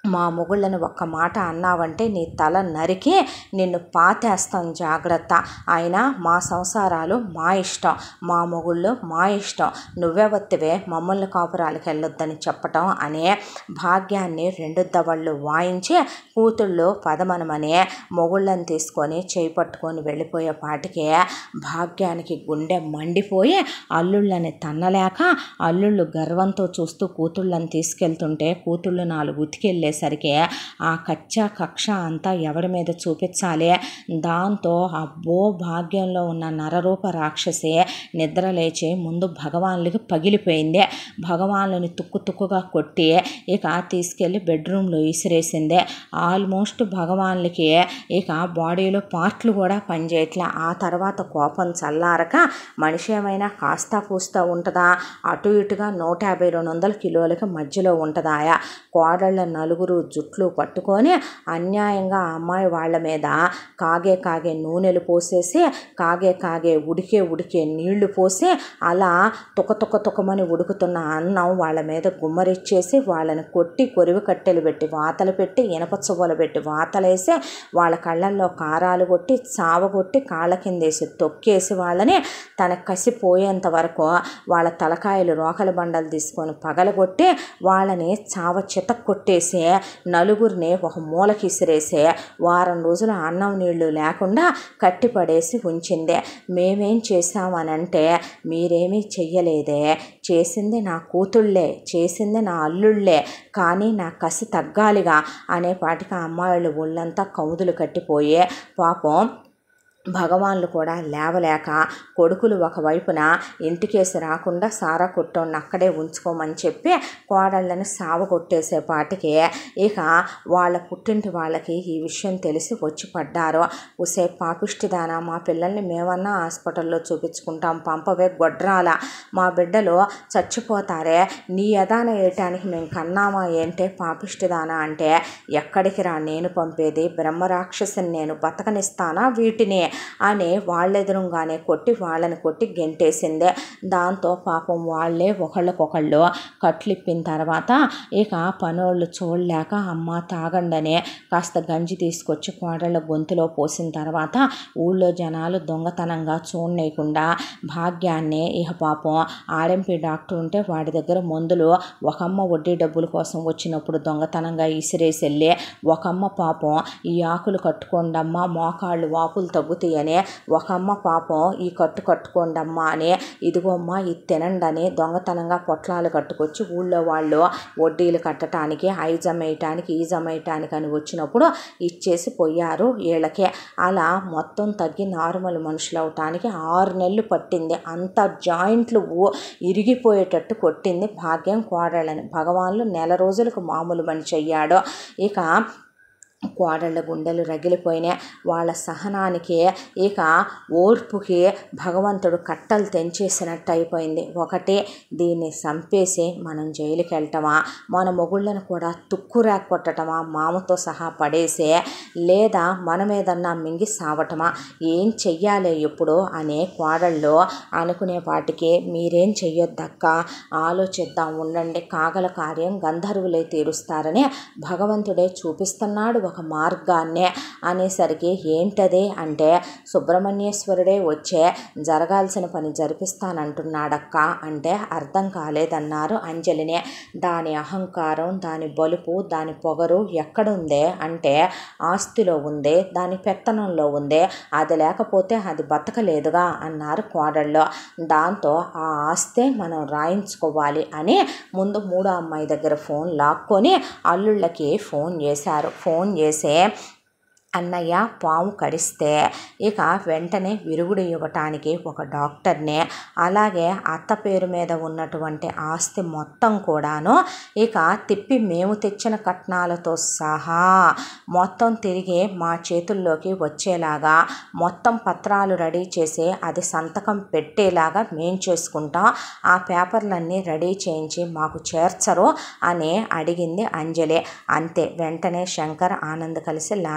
మా మొగుళ్ళని ఒక్క మాట అన్నావంటే నీ తల నరికి నిన్ను పాతేస్తాం జాగ్రత్త అయినా మా సంసారాలు మా ఇష్టం మా మొగుళ్ళు మా ఇష్టం నువ్వే వత్తివే మమ్మల్ని కాపురాలకు వెళ్ళొద్దని చెప్పటం అనే భాగ్యాన్ని రెండు దవళ్ళు వాయించి కూతుళ్ళు పదమనమని మొగుళ్ళని తీసుకొని చేయి పట్టుకొని వెళ్ళిపోయే పాటికే భాగ్యానికి గుండె మండిపోయి అల్లుళ్ళని తన్నలేక అల్లుళ్ళు గర్వంతో చూస్తూ కూతుళ్ళని తీసుకెళ్తుంటే కూతుళ్ళు నాలుగు ఉతికెళ్ళేసరికి ఆ కచ్చ కక్ష అంతా ఎవరి మీద చూపించాలి దాంతో అబ్బో భాగ్యంలో ఉన్న నరరూప రాక్షసి నిద్ర లేచి ముందు భగవాన్లకి పగిలిపోయింది భగవాన్లని తుక్కు తుక్కుగా కొట్టి ఇక తీసుకెళ్ళి బెడ్రూమ్లో విసిరేసింది ఆల్మోస్ట్ భగవాన్లకి ఇక బాడీలో పార్ట్లు కూడా పనిచేయట్లే ఆ తర్వాత కోపం చల్లారక మనిషి ఏమైనా కాస్తా కూస్తా ఉంటుందా అటు ఇటుగా నూట యాభై రెండు వందల కిలోలకి మధ్యలో ఉంటుందాయా కోడళ్ళ నలుగురు జుట్లు పట్టుకొని అన్యాయంగా ఆ అమ్మాయి వాళ్ళ మీద కాగే కాగే నూనెలు పోసేసి కాగే కాగే ఉడికే ఉడికే నీళ్లు పోసి అలా తుక తుక తుకమని ఉడుకుతున్న అన్నం వాళ్ళ మీద గుమ్మరిచ్చేసి వాళ్ళని కొట్టి కొరివి కట్టెలు పెట్టి వాతలు పెట్టి ఇనప చువ్వలు పెట్టి వాతలేసి వాళ్ళ కళ్ళల్లో కారాలు కొట్టి చావగొట్టి కాళ్ళ కిందేసి తొక్కేసి వాళ్ళని తన కసి పోయేంత వరకు వాళ్ళ తలకాయలు రోకల బండలు తీసుకొని పగలగొట్టి వాళ్ళని చావ చిత కొట్టేసి నలుగురిని ఒక మూలకి ఇసిరేసి వారం రోజులు అన్నం నీళ్లు లేకుండా కట్టిపడేసి ఉంచింది మేమేం చేశామనంటే మీరేమీ చెయ్యలేదే చేసింది నా కూతుళ్ళే చేసింది నా అల్లుళ్ళే కానీ నా కసి తగ్గాలిగా అనే పాటికి ఆ అమ్మాయిలు ఒళ్ళంతా కౌదులు కట్టిపోయి పాపం భగవాన్లు కూడా లేవలేక కొడుకులు ఒకవైపున ఇంటికేసి రాకుండా సారా కొట్టోడిని అక్కడే ఉంచుకోమని చెప్పి కోడళ్ళని సావగొట్టేసే పాటికి ఇక వాళ్ళ పుట్టింటి వాళ్ళకి ఈ విషయం తెలిసి వచ్చి పడ్డారు ఉసే పాపిష్టిదానా మా పిల్లల్ని మేమన్నా హాస్పిటల్లో చూపించుకుంటాం పంపవే గొడ్రాల మా బిడ్డలు చచ్చిపోతారే నీ యదాన వేయటానికి మేము కన్నామా ఏంటే పాపిష్టిదానా అంటే ఎక్కడికి రా నేను పంపేది బ్రహ్మరాక్షసిని నేను బతకనిస్తానా వీటిని అని వాళ్ళెదురుగానే కొట్టి వాళ్ళని కొట్టి గెంటేసిందే దాంతో పాపం వాళ్ళే ఒకళ్ళకొకళ్ళు కట్లిప్పిన తర్వాత ఇక పనోళ్ళు చూడలేక అమ్మ తాగండనే కాస్త గంజి తీసుకొచ్చి కోడళ్ళ గొంతులో పోసిన తర్వాత ఊళ్ళో జనాలు దొంగతనంగా చూడలేకుండా భాగ్యాన్ని ఇక పాపం ఆర్ఎంపీ డాక్టర్ ఉంటే వాడి దగ్గర మందులు ఒకమ్మ వడ్డీ డబ్బుల కోసం వచ్చినప్పుడు దొంగతనంగా ఇసిరేసి వెళ్ళి ఒకమ్మ పాపం ఈ ఆకులు కట్టుకోండమ్మా మోకాళ్ళు వాపులు తగ్గుతాయని ఒకమ్మ పాపం ఈ కట్టు కట్టుకోండమ్మా అని ఇదిగోమ్మా ఇది తినండి అని దొంగతనంగా పొట్లాలు కట్టుకొచ్చి ఊళ్ళో వాళ్ళు వడ్డీలు కట్టడానికి ఐజం వేయటానికి ఈజం వేయటానికి అని వచ్చినప్పుడు ఇచ్చేసి పోయారు వీళ్ళకే అలా మొత్తం తగ్గి నార్మల్ మనుషులు అవటానికి ఆరు నెలలు పట్టింది అంత జాయింట్లు ఊ- ఇరిగిపోయేటట్టు కొట్టింది భాగ్యం కోడళ్ళని భగవాన్లు నెల రోజులకు మామూలు మనిషి అయ్యాడు ఇక కోడళ్ళ గుండెలు రగిలిపోయినాయి వాళ్ళ సహనానికి ఇక ఓర్పుకి భగవంతుడు కట్టలు తెంచేసినట్టు అయిపోయింది ఒకటి దీన్ని చంపేసి మనం జైలుకి వెళ్ళటమా మన మొగుళ్ళను కూడా తుక్కురా కొట్టటమా మామతో సహా పడేసే లేదా మనం ఏదన్నా మింగి సావటమా ఏం చెయ్యాలి ఇప్పుడు అనే కోడళ్ళు అనుకునే వాటికి మీరేం చెయ్యొద్దక్క ఆలోచిద్దాం ఉండండి కాగల కార్యం గంధర్వులే తీరుస్తారని భగవంతుడే చూపిస్తున్నాడు ఒక మార్గాన్నే అనేసరికి ఏంటది అంటే సుబ్రహ్మణ్యేశ్వరుడే వచ్చే జరగాల్సిన పని జరిపిస్తానంటున్నాడక్క అంటే అర్థం కాలేదన్నారు అంజలినే దాని అహంకారం దాని బలుపు దాని పొగరు ఎక్కడుందే అంటే ఆస్తిలో ఉందే దాని పెత్తనంలో ఉందే అది లేకపోతే అది బతకలేదుగా అన్నారు కోడళ్ళు దాంతో ఆ ఆస్తే మనం రాయించుకోవాలి అని ముందు మూడో అమ్మాయి దగ్గర ఫోన్ లాక్కొని అల్లుళ్ళకి ఫోన్ చేశారు ఫోన్ చేసి అన్నయ్య పాము కడిస్తే ఇక వెంటనే విరుగుడు ఇవ్వటానికి ఒక డాక్టర్ని అలాగే అత్త పేరు మీద ఉన్నటువంటి ఆస్తి మొత్తం కూడాను ఇక తిప్పి మేము తెచ్చిన కట్నాలతో సహా మొత్తం తిరిగి మా చేతుల్లోకి వచ్చేలాగా మొత్తం పత్రాలు రెడీ చేసి అది సంతకం పెట్టేలాగా మేం చేసుకుంటాం ఆ పేపర్లన్నీ రెడీ చేయించి మాకు చేర్చరు అని అడిగింది అంజలి అంతే వెంటనే శంకర్ ఆనంద్ కలిసి లాయర్ దగ్గర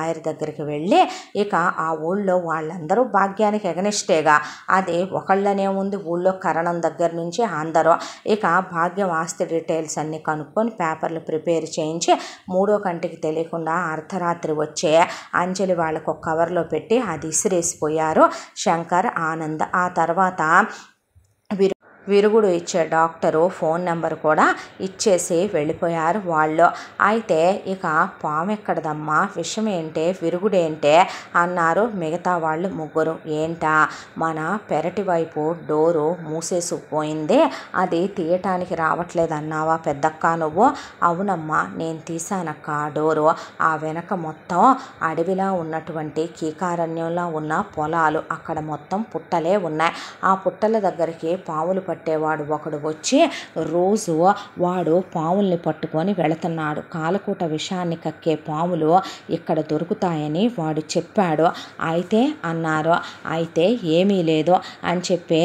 దగ్గరికి వెళ్ళి ఇక ఆ ఊళ్ళో వాళ్ళందరూ భాగ్యానికి ఎగనిష్టేగా అది ఒకళ్ళనే ఉంది ఊళ్ళో కరణం దగ్గర నుంచి అందరూ ఇక భాగ్యం ఆస్తి డీటెయిల్స్ అన్నీ కనుక్కొని పేపర్లు ప్రిపేర్ చేయించి మూడో కంటికి తెలియకుండా అర్ధరాత్రి వచ్చే అంజలి వాళ్ళకు ఒక కవర్లో పెట్టి అది ఇసిరేసిపోయారు శంకర్ ఆనంద్ ఆ తర్వాత విరు విరుగుడు ఇచ్చే డాక్టరు ఫోన్ నెంబర్ కూడా ఇచ్చేసి వెళ్ళిపోయారు వాళ్ళు అయితే ఇక పాము ఎక్కడదమ్మా విషయం ఏంటే విరుగుడేంటే అన్నారు మిగతా వాళ్ళు ముగ్గురు ఏంటా మన పెరటి వైపు డోరు మూసేసుకుపోయింది అది తీయటానికి రావట్లేదన్నావా పెద్దక్క నువ్వు అవునమ్మా నేను తీసానక్క ఆ డోరు ఆ వెనక మొత్తం అడవిలా ఉన్నటువంటి కీకారణ్యంలో ఉన్న పొలాలు అక్కడ మొత్తం పుట్టలే ఉన్నాయి ఆ పుట్టల దగ్గరికి పాములు పట్టేవాడు ఒకడు వచ్చి రోజు వాడు పాముల్ని పట్టుకొని వెళుతున్నాడు కాలకూట విషాన్ని కక్కే పాములు ఇక్కడ దొరుకుతాయని వాడు చెప్పాడు అయితే అన్నారు అయితే ఏమీ లేదు అని చెప్పి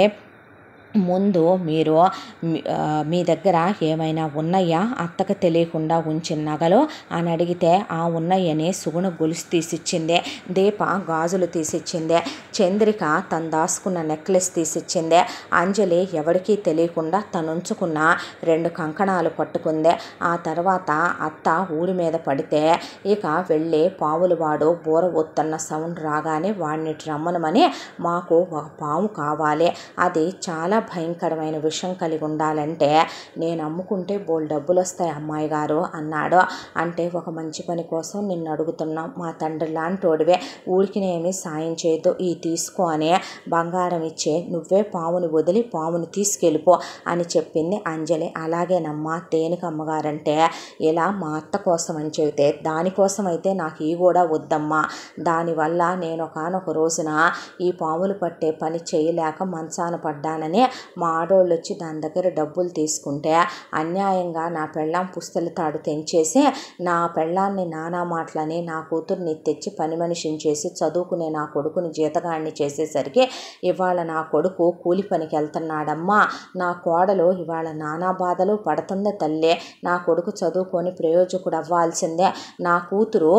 ముందు మీరు మీ- ఆ, మీ దగ్గర ఏమైనా ఉన్నాయా అత్తకు తెలియకుండా ఉంచిన నగలు అని అడిగితే ఆ ఉన్నాయని సుగుణ గొలుసు తీసిచ్చింది దీప గాజులు తీసిచ్చింది చంద్రిక తను దాచుకున్న నెక్లెస్ తీసిచ్చింది అంజలి ఎవరికీ తెలియకుండా తను ఉంచుకున్న రెండు కంకణాలు పట్టుకుంది ఆ తర్వాత అత్త ఊరి మీద పడితే ఇక వెళ్ళి పావులు వాడు బోర ఒత్తన్న సౌండ్ రాగానే వాడిని రమ్మనమని మాకు ఒక పాము కావాలి అది చాలా భయంకరమైన విషయం కలిగి ఉండాలంటే నేను అమ్ముకుంటే బోల్ డబ్బులు వస్తాయి అమ్మాయి గారు అన్నాడు అంటే ఒక మంచి పని కోసం నిన్ను అడుగుతున్నాం మా తండ్రి లాంటోడివే ఊరికి నేమి సాయం చేయదు ఈ తీసుకో అని బంగారం ఇచ్చే నువ్వే పాముని వదిలి పాముని తీసుకెళ్ళిపో అని చెప్పింది అంజలి అలాగేనమ్మా దేనికి అమ్మగారంటే ఇలా మా అత్త కోసం అని చెబితే దానికోసం అయితే నాకు ఈ కూడా వద్దమ్మా దానివల్ల నేను ఒకనొక రోజున ఈ పాములు పట్టే పని చేయలేక మంచాన పడ్డానని మా ఆడోళ్ళు వచ్చి దాని దగ్గర డబ్బులు తీసుకుంటే అన్యాయంగా నా పెళ్ళాం పుస్తల తాడు తెంచేసి నా పెళ్ళాన్ని నానా మాటలని నా కూతుర్ని తెచ్చి పని మనిషిని చేసి చదువుకునే నా కొడుకుని జీతగాడిని చేసేసరికి ఇవాళ నా కొడుకు కూలి పనికి వెళ్తున్నాడమ్మా నా కోడలు ఇవాళ నానా బాధలు పడుతుంది తల్లే నా కొడుకు చదువుకొని ప్రయోజకుడు అవ్వాల్సిందే నా కూతురు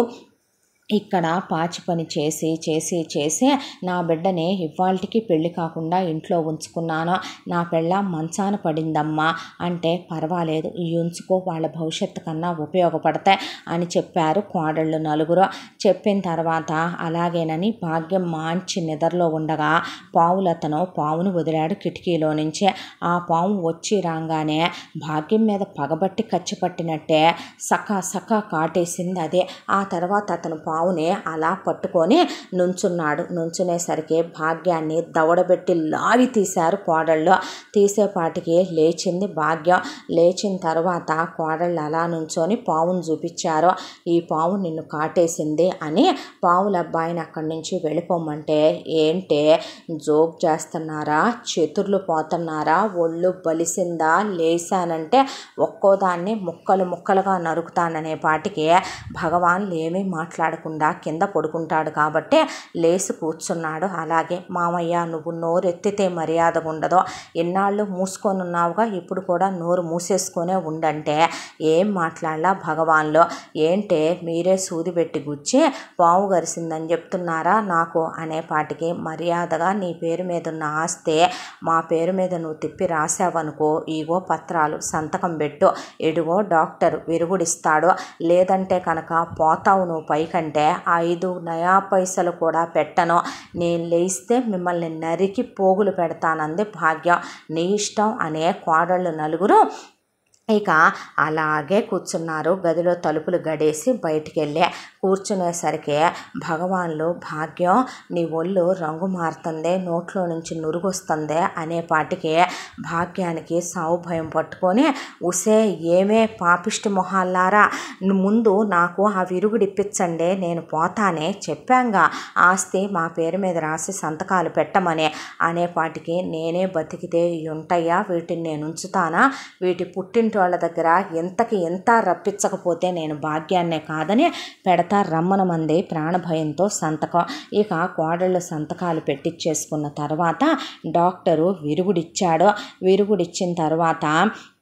ఇక్కడ పాచి పని చేసి చేసి చేసి నా బిడ్డని ఇవాళకి పెళ్లి కాకుండా ఇంట్లో ఉంచుకున్నాను నా పెళ్ళ మంచాన పడిందమ్మా అంటే పర్వాలేదు ఈ ఉంచుకో వాళ్ళ భవిష్యత్తు కన్నా ఉపయోగపడతాయి అని చెప్పారు కోడళ్ళు నలుగురు చెప్పిన తర్వాత అలాగేనని భాగ్యం మంచి నిద్రలో ఉండగా పావులతను పావును వదిలాడు కిటికీలో నుంచి ఆ పాము వచ్చి రాగానే భాగ్యం మీద పగబట్టి కచ్చి పట్టినట్టే సకా సకా కాటేసింది అదే ఆ తర్వాత అతను పావుని అలా పట్టుకొని నుంచున్నాడు నుంచునేసరికి భాగ్యాన్ని దవడబెట్టి లాగి తీశారు కోడళ్ళు తీసేపాటికి లేచింది భాగ్యం లేచిన తర్వాత కోడళ్ళు అలా నుంచొని పావును చూపించారు ఈ పావు నిన్ను కాటేసింది అని పావుల అబ్బాయిని అక్కడి నుంచి వెళ్ళిపోమంటే ఏంటే జోక్ చేస్తున్నారా చతుర్లు పోతున్నారా ఒళ్ళు బలిసిందా లేసానంటే ఒక్కోదాన్ని ముక్కలు ముక్కలుగా నరుకుతాననే పాటికి భగవాన్ ఏమీ మాట్లాడకుండా కింద పడుకుంటాడు కాబట్టి లేచి కూర్చున్నాడు అలాగే మామయ్య నువ్వు నోరెత్తితే మర్యాద ఉండదు ఎన్నాళ్ళు మూసుకొని ఉన్నావుగా ఇప్పుడు కూడా నోరు మూసేసుకొనే ఉండంటే ఏం మాట్లాడలా భగవాన్లో ఏంటే మీరే సూది పెట్టి గుచ్చి పావు గరిసిందని చెప్తున్నారా నాకు అనేపాటికి మర్యాదగా నీ పేరు మీద ఉన్న ఆస్తే మా పేరు మీద నువ్వు తిప్పి రాసావనుకో ఈగో పత్రాలు సంతకం పెట్టు ఎడుగో డాక్టర్ విరుగుడిస్తాడు లేదంటే కనుక పోతావు నువ్వు పైకంటే ఐదు నయా పైసలు కూడా పెట్టను నేను లేస్తే మిమ్మల్ని నరికి పోగులు పెడతానంది భాగ్యం నీ ఇష్టం అనే కోడళ్ళు నలుగురు ఇక అలాగే కూర్చున్నారు గదిలో తలుపులు గడేసి బయటికి వెళ్ళే కూర్చునేసరికి భగవాన్లు భాగ్యం నీ ఒళ్ళు రంగు మారుతుంది నోట్లో నుంచి నురుగొస్తుంది అనేపాటికి భాగ్యానికి సావు భయం పట్టుకొని ఉసే ఏమే పాపిష్టి మొహాలారా ముందు నాకు ఆ విరుగుడు ఇప్పించండి నేను పోతానే చెప్పాంగా ఆస్తి మా పేరు మీద రాసి సంతకాలు పెట్టమని అనేపాటికి నేనే బతికితే ఇవి ఉంటాయా వీటిని నేను ఉంచుతానా వీటి పుట్టింటి వాళ్ళ దగ్గర ఎంతకి ఎంత రప్పించకపోతే నేను భాగ్యాన్నే కాదని పెడతా రమ్మనమంది ప్రాణభయంతో సంతకం ఇక కోడళ్ళు సంతకాలు పెట్టించేసుకున్న తర్వాత డాక్టరు విరుగుడిచ్చాడు విరుగుడిచ్చిన తర్వాత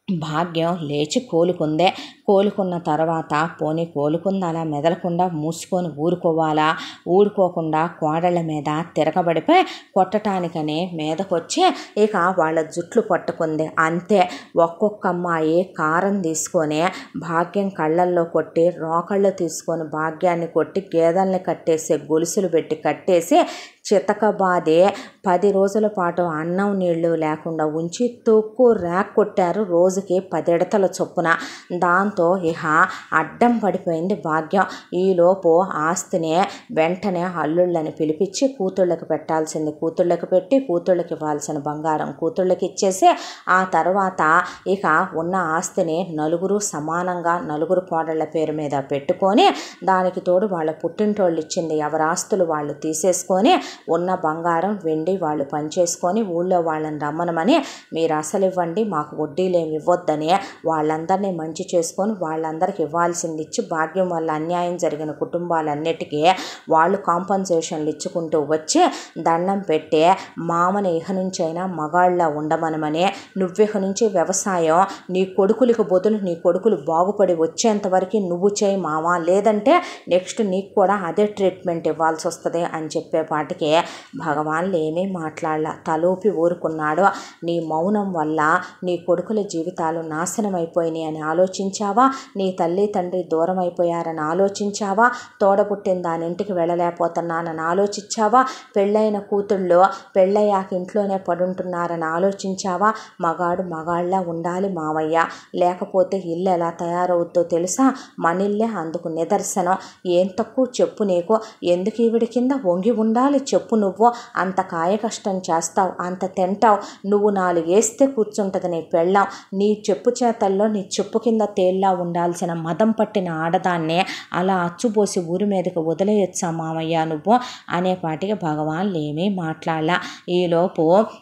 భాగ్యం లేచి కోలుకుందే కోలుకున్న తర్వాత పోనీ కోలుకుంది అలా మెదలకుండా మూసుకొని ఊరుకోవాలా ఊరుకోకుండా కోడళ్ళ మీద తిరగబడిపోయి కొట్టటానికని మీదకొచ్చి ఇక వాళ్ళ జుట్లు పట్టుకుంది అంతే ఒక్కొక్క అమ్మాయి కారం తీసుకొని భాగ్యం కళ్ళల్లో కొట్టి రోకళ్ళు తీసుకొని భాగ్యాన్ని కొట్టి గేదెల్ని కట్టేసి గొలుసులు పెట్టి కట్టేసి చితకబాదే పది రోజుల పాటు అన్నం నీళ్లు లేకుండా ఉంచి తొక్కు ర్యాక్ కొట్టారు రోజుకి పదిడతల చొప్పున దాంతో ఇహ అడ్డం పడిపోయింది భాగ్యం ఈలోపు ఆస్తిని వెంటనే అల్లుళ్ళని పిలిపించి కూతుళ్ళకి పెట్టాల్సింది కూతుళ్ళకి పెట్టి కూతుళ్ళకి ఇవ్వాల్సిన బంగారం కూతుళ్ళకి ఇచ్చేసి ఆ తర్వాత ఇక ఉన్న ఆస్తిని నలుగురు సమానంగా నలుగురు కోడళ్ళ పేరు మీద పెట్టుకొని దానికి తోడు వాళ్ళ పుట్టింటోళ్ళు ఇచ్చింది ఎవరి ఆస్తులు వాళ్ళు తీసేసుకొని ఉన్న బంగారం వెండి వాళ్ళు పనిచేసుకొని ఊళ్ళో వాళ్ళని రమ్మనమని మీరు అసలు ఇవ్వండి మాకు వడ్డీలేమి ఇవ్వొద్దని వాళ్ళందరినీ మంచి చేసుకొని వాళ్ళందరికి ఇవ్వాల్సింది ఇచ్చి భాగ్యం వల్ల అన్యాయం జరిగిన కుటుంబాలన్నిటికీ వాళ్ళు కాంపన్సేషన్లు ఇచ్చుకుంటూ వచ్చి దండం పెట్టి మామని ఇహ నుంచైనా మగాళ్ళ ఉండమనమని నువ్విహ నుంచి వ్యవసాయం నీ కొడుకులకు బదులు నీ కొడుకులు బాగుపడి వచ్చేంత వరకు నువ్వు చేయి మామ లేదంటే నెక్స్ట్ నీకు కూడా అదే ట్రీట్మెంట్ ఇవ్వాల్సి వస్తుంది అని చెప్పేపాటికి భగవాన్లు ఏమీ మాట్లాడలా తలూపి ఊరుకున్నాడు నీ మౌనం వల్ల నీ కొడుకుల జీవితాలు నాశనం అయిపోయినాయి అని ఆలోచించావా నీ తల్లి తండ్రి దూరం అయిపోయారని ఆలోచించావా తోడబుట్టిన దాని ఇంటికి వెళ్ళలేకపోతున్నానని ఆలోచించావా పెళ్ళైన కూతుళ్ళు పెళ్ళయ్యాక ఇంట్లోనే పడుంటున్నారని ఆలోచించావా మగాడు మగాళ్ళ ఉండాలి మావయ్య లేకపోతే ఇల్లు ఎలా తయారవుద్దో తెలుసా మనిల్లే అందుకు నిదర్శనం ఏం తక్కువ చెప్పు నీకు ఎందుకు ఈవిడి కింద వంగి ఉండాలి చెప్పు నువ్వు అంత కాయ కష్టం చేస్తావు అంత తింటావు నువ్వు నాలుగు వేస్తే కూర్చుంటుంది నీ పెళ్ళాం నీ చెప్పు చేతల్లో నీ చెప్పు కింద తేల్లా ఉండాల్సిన మదం పట్టిన ఆడదాన్నే అలా అచ్చుపోసి ఊరి మీదకి వదిలేయచ్చా మామయ్య నువ్వు అనేపాటికి భగవాన్లు ఏమీ మాట్లాడలా ఈలోపు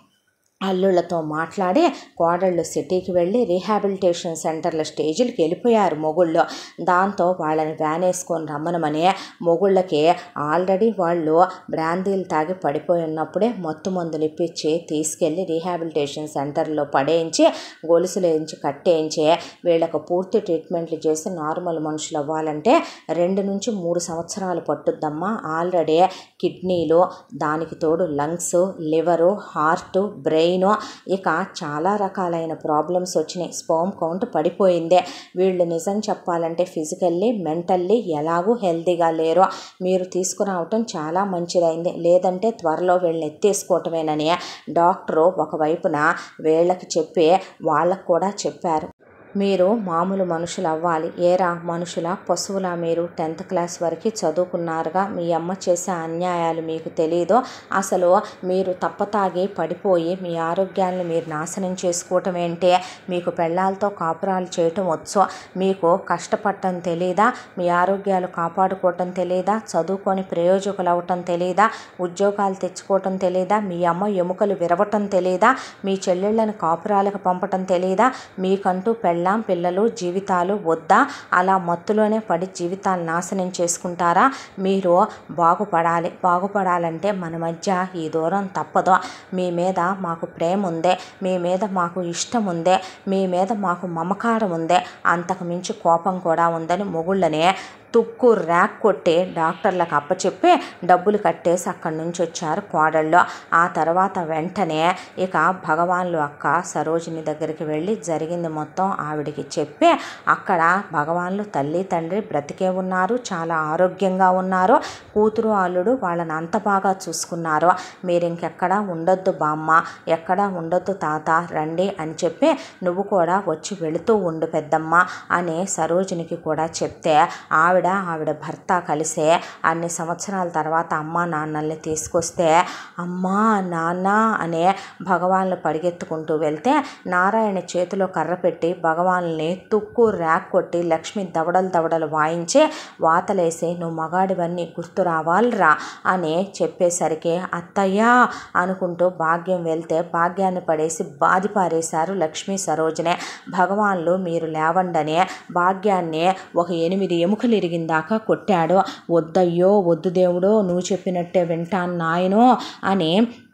అల్లుళ్ళతో మాట్లాడి కోడళ్ళు సిటీకి వెళ్ళి రీహాబిలిటేషన్ సెంటర్ల స్టేజీలకి వెళ్ళిపోయారు మొగుళ్ళు దాంతో వాళ్ళని వ్యాన్ వేసుకొని రమ్మనమని మొగుళ్ళకి ఆల్రెడీ వాళ్ళు బ్రాందీలు తాగి పడిపోయి ఉన్నప్పుడే మత్తు మందులు ఇప్పించి తీసుకెళ్ళి రీహాబిలిటేషన్ సెంటర్లో పడేయించి గొలుసులు వేయించి కట్టేయించి వీళ్ళకు పూర్తి ట్రీట్మెంట్లు చేసి నార్మల్ మనుషులు అవ్వాలంటే రెండు నుంచి మూడు సంవత్సరాలు పట్టుద్దమ్మా ఆల్రెడీ కిడ్నీలు దానికి తోడు లంగ్స్ లివరు హార్ట్ బ్రెయిన్ ఇక చాలా రకాలైన ప్రాబ్లమ్స్ వచ్చినాయి స్పోమ్ కౌంట్ పడిపోయిందే వీళ్ళు నిజం చెప్పాలంటే ఫిజికల్లీ మెంటల్లీ ఎలాగూ హెల్తీగా లేరు మీరు తీసుకురావటం చాలా మంచిదైంది లేదంటే త్వరలో వీళ్ళని ఎత్తేసుకోవటమేనని డాక్టరు ఒకవైపున వీళ్ళకి చెప్పి వాళ్ళకు కూడా చెప్పారు మీరు మామూలు మనుషులు అవ్వాలి ఏరా మనుషుల పశువులా మీరు టెన్త్ క్లాస్ వరకు చదువుకున్నారుగా మీ అమ్మ చేసే అన్యాయాలు మీకు తెలియదు అసలు మీరు తప్పతాగి పడిపోయి మీ ఆరోగ్యాన్ని మీరు నాశనం చేసుకోవటం ఏంటి మీకు పెళ్ళాలతో కాపురాలు చేయటం వచ్చు మీకు కష్టపడటం తెలియదా మీ ఆరోగ్యాలు కాపాడుకోవటం తెలియదా చదువుకొని ప్రయోజకులు అవ్వటం తెలియదా ఉద్యోగాలు తెచ్చుకోవటం తెలియదా మీ అమ్మ ఎముకలు విరవటం తెలియదా మీ చెల్లెళ్ళని కాపురాలకు పంపటం తెలియదా మీకంటూ పెళ్ళ పెళ్ళాం పిల్లలు జీవితాలు వద్దా అలా మత్తులోనే పడి జీవితాలు నాశనం చేసుకుంటారా మీరు బాగుపడాలి బాగుపడాలంటే మన మధ్య ఈ దూరం తప్పదు మీ మీద మాకు ప్రేమ ఉందే మీ మీద మాకు ఇష్టం ఉందే మీ మీద మాకు మమకారం ఉందే అంతకు మించి కోపం కూడా ఉందని మొగుళ్ళనే తుక్కు ర్యాక్ కొట్టి డాక్టర్లకు అప్పచెప్పి డబ్బులు కట్టేసి అక్కడి నుంచి వచ్చారు కోడళ్ళు ఆ తర్వాత వెంటనే ఇక భగవాన్లు అక్క సరోజిని దగ్గరికి వెళ్ళి జరిగింది మొత్తం ఆవిడికి చెప్పి అక్కడ భగవాన్లు తల్లి తండ్రి బ్రతికే ఉన్నారు చాలా ఆరోగ్యంగా ఉన్నారు కూతురు అల్లుడు వాళ్ళని అంత బాగా చూసుకున్నారు మీరు ఇంకెక్కడా ఉండొద్దు బామ్మ ఎక్కడా ఉండొద్దు తాత రండి అని చెప్పి నువ్వు కూడా వచ్చి వెళుతూ ఉండు పెద్దమ్మ అని సరోజినికి కూడా చెప్తే ఆవిడ ఆవిడ భర్త కలిసే అన్ని సంవత్సరాల తర్వాత అమ్మ నాన్నల్ని తీసుకొస్తే అమ్మా నాన్న అనే భగవాన్లు పరిగెత్తుకుంటూ వెళ్తే నారాయణ చేతిలో కర్ర పెట్టి భగవాన్ని తుక్కు ర్యాక్ కొట్టి లక్ష్మి దవడలు దవడలు వాయించి వాతలేసి నువ్వు మగాడివన్నీ గుర్తు రావాలిరా అని చెప్పేసరికి అత్తయ్య అనుకుంటూ భాగ్యం వెళ్తే భాగ్యాన్ని పడేసి బాది పారేశారు లక్ష్మీ సరోజనే భగవాన్లు మీరు లేవండనే భాగ్యాన్ని ఒక ఎనిమిది ఎముకలు ఇరిగిందాకా కొట్టాడు వద్దయ్యో వద్దు దేవుడో నువ్వు చెప్పినట్టే వింటాను నాయనో అని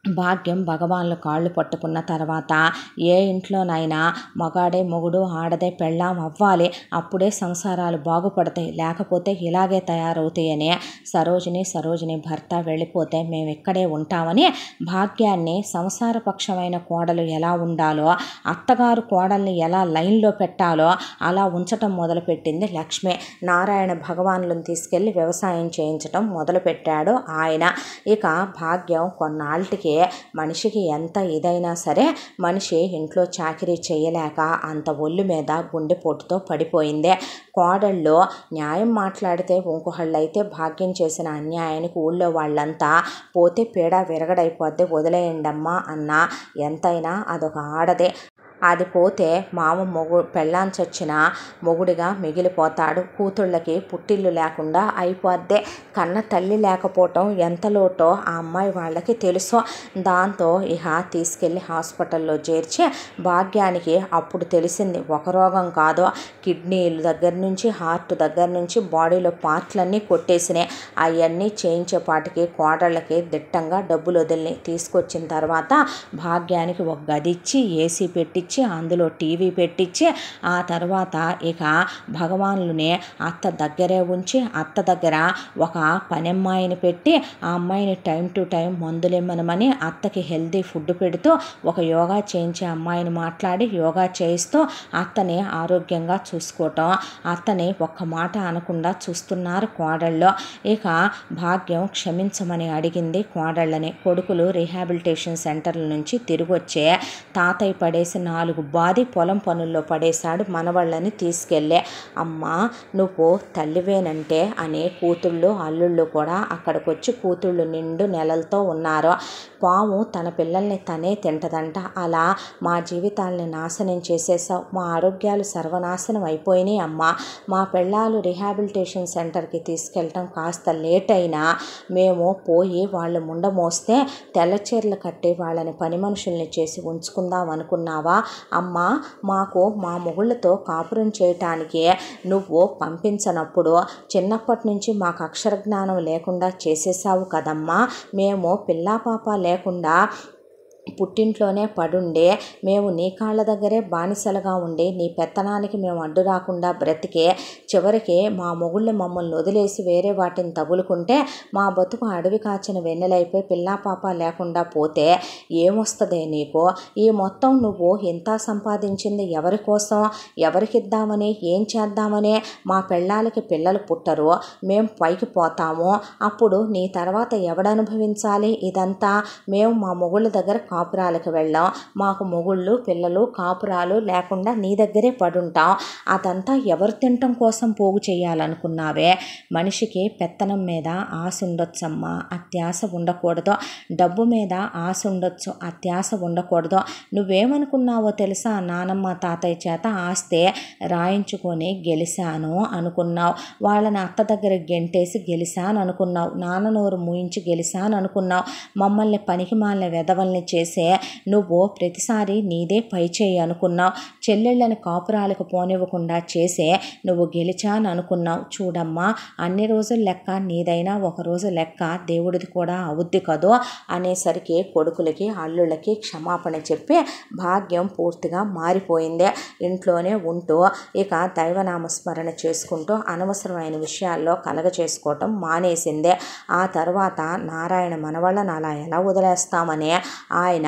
భాగ్యం భగవాన్లు కాళ్ళు పట్టుకున్న తర్వాత ఏ ఇంట్లోనైనా మగాడే మొగుడు ఆడదే పెళ్ళాం అవ్వాలి అప్పుడే సంసారాలు బాగుపడతాయి లేకపోతే ఇలాగే తయారవుతాయని సరోజిని సరోజిని భర్త వెళ్ళిపోతే మేము ఇక్కడే ఉంటామని భాగ్యాన్ని సంసారపక్షమైన కోడలు ఎలా ఉండాలో అత్తగారు కోడల్ని ఎలా లైన్లో పెట్టాలో అలా ఉంచటం మొదలుపెట్టింది లక్ష్మి నారాయణ భగవాన్లను తీసుకెళ్లి వ్యవసాయం చేయించటం మొదలుపెట్టాడు ఆయన ఇక భాగ్యం కొన్నాళ్ళకి మనిషికి ఎంత ఇదైనా సరే మనిషి ఇంట్లో చాకరీ చేయలేక అంత ఒళ్ళు మీద గుండెపోటుతో పడిపోయింది కోడళ్ళు న్యాయం మాట్లాడితే ఇంకొకళ్ళు అయితే భాగ్యం చేసిన అన్యాయానికి ఊళ్ళో వాళ్ళంతా పోతే పీడ విరగడైపోద్ది వదిలేయండమ్మా అన్న ఎంతైనా అదొక ఆడదే అది పోతే మామ మొగు పెళ్ళాం చచ్చిన మొగుడిగా మిగిలిపోతాడు కూతుళ్ళకి పుట్టిల్లు లేకుండా అయిపోద్దే కన్న తల్లి లేకపోవటం ఎంత లోటో ఆ అమ్మాయి వాళ్ళకి తెలుసు దాంతో ఇహ తీసుకెళ్ళి హాస్పిటల్లో చేర్చి భాగ్యానికి అప్పుడు తెలిసింది ఒక రోగం కాదో కిడ్నీలు దగ్గర నుంచి హార్ట్ దగ్గర నుంచి బాడీలో పార్ట్లన్నీ కొట్టేసినాయి అవన్నీ చేయించేపాటికి కోడళ్ళకి దిట్టంగా డబ్బులు వదిలినాయి తీసుకొచ్చిన తర్వాత భాగ్యానికి ఒక గది ఇచ్చి ఏసీ పెట్టించి అందులో టీవీ పెట్టించి ఆ తర్వాత ఇక భగవాన్లునే అత్త దగ్గరే ఉంచి అత్త దగ్గర ఒక పనమ్మాయిని పెట్టి ఆ అమ్మాయిని టైం టు టైం మందులిమ్మనమని అత్తకి హెల్తీ ఫుడ్ పెడుతూ ఒక యోగా చేయించే అమ్మాయిని మాట్లాడి యోగా చేయిస్తూ అత్తని ఆరోగ్యంగా చూసుకోవటం అత్తని ఒక్క మాట అనకుండా చూస్తున్నారు కోడళ్ళు ఇక భాగ్యం క్షమించమని అడిగింది కోడళ్ళని కొడుకులు రీహాబిలిటేషన్ సెంటర్ల నుంచి తిరిగి వచ్చే తాతయ్య పడేసి నాలుగు బాది పొలం పనుల్లో పడేశాడు మనవాళ్ళని తీసుకెళ్ళే అమ్మా నువ్వు తల్లివేనంటే అని కూతుళ్ళు అల్లుళ్ళు కూడా అక్కడికి వచ్చి కూతుళ్ళు నిండు నెలలతో ఉన్నారు పాము తన పిల్లల్ని తనే తింటదంట అలా మా జీవితాల్ని నాశనం చేసేసావు మా ఆరోగ్యాలు సర్వనాశనం అయిపోయినాయి అమ్మా మా పిల్లలు రీహాబిలిటేషన్ సెంటర్కి తీసుకెళ్ళటం కాస్త లేట్ అయినా మేము పోయి వాళ్ళు ముండ మోస్తే తెల్ల చీరలు కట్టి వాళ్ళని పని మనుషుల్ని చేసి ఉంచుకుందాం అనుకున్నావా అమ్మా మాకు మా మొగుళ్ళతో కాపురం చేయటానికి నువ్వు పంపించనప్పుడు చిన్నప్పటి నుంచి మాకు అక్షర జ్ఞానం లేకుండా చేసేసావు కదమ్మా మేము పిల్లా పాప లేకుండా పుట్టింట్లోనే పడుండే మేము నీ కాళ్ళ దగ్గరే బానిసలుగా ఉండి నీ పెత్తనానికి మేము అడ్డు రాకుండా బ్రతికే చివరికి మా మొగుళ్ళు మమ్మల్ని వదిలేసి వేరే వాటిని తగులుకుంటే మా బతుకు అడవి కాచిన వెన్నెలైపోయి పిల్లా పాప లేకుండా పోతే ఏమొస్తుంది నీకు ఈ మొత్తం నువ్వు ఇంత సంపాదించింది ఎవరి కోసం ఎవరికిద్దామని ఏం చేద్దామని మా పెళ్ళాలకి పిల్లలు పుట్టరు మేము పైకి పోతాము అప్పుడు నీ తర్వాత ఎవడనుభవించాలి ఇదంతా మేము మా మొగుళ్ళ దగ్గర కాపురాలకు వెళ్ళాం మాకు మొగుళ్ళు పిల్లలు కాపురాలు లేకుండా నీ దగ్గరే పడుంటాం అదంతా ఎవరు తినటం కోసం పోగు చేయాలనుకున్నావే మనిషికి పెత్తనం మీద ఆశ ఉండొచ్చమ్మా అత్యాశ ఉండకూడదు డబ్బు మీద ఆశ ఉండొచ్చు అత్యాశ ఉండకూడదు నువ్వేమనుకున్నావో తెలుసా నానమ్మ తాతయ్య చేత ఆస్తే రాయించుకొని గెలిచాను అనుకున్నావు వాళ్ళని అత్త దగ్గర గెంటేసి గెలిచాను అనుకున్నావు నాన్న నోరు మూయించి గెలిచాను అనుకున్నావు మమ్మల్ని పనికి మాలిన వెధవల్ని చేసే నువ్వు ప్రతిసారి నీదే పై చేయి అనుకున్నావు చెల్లెళ్ళని కాపురాలకు పోనివ్వకుండా చేసే నువ్వు గెలిచాను అనుకున్నావు చూడమ్మా అన్ని రోజులు లెక్క నీదైనా ఒక రోజు లెక్క దేవుడిది కూడా అవుద్ది కదో అనేసరికి కొడుకులకి అల్లుళ్ళకి క్షమాపణ చెప్పి భాగ్యం పూర్తిగా మారిపోయింది ఇంట్లోనే ఉంటూ ఇక దైవనామస్మరణ చేసుకుంటూ అనవసరమైన విషయాల్లో కలగ చేసుకోవటం మానేసింది ఆ తర్వాత నారాయణ మనవళ్ళని అలా ఎలా వదిలేస్తామని ఆయన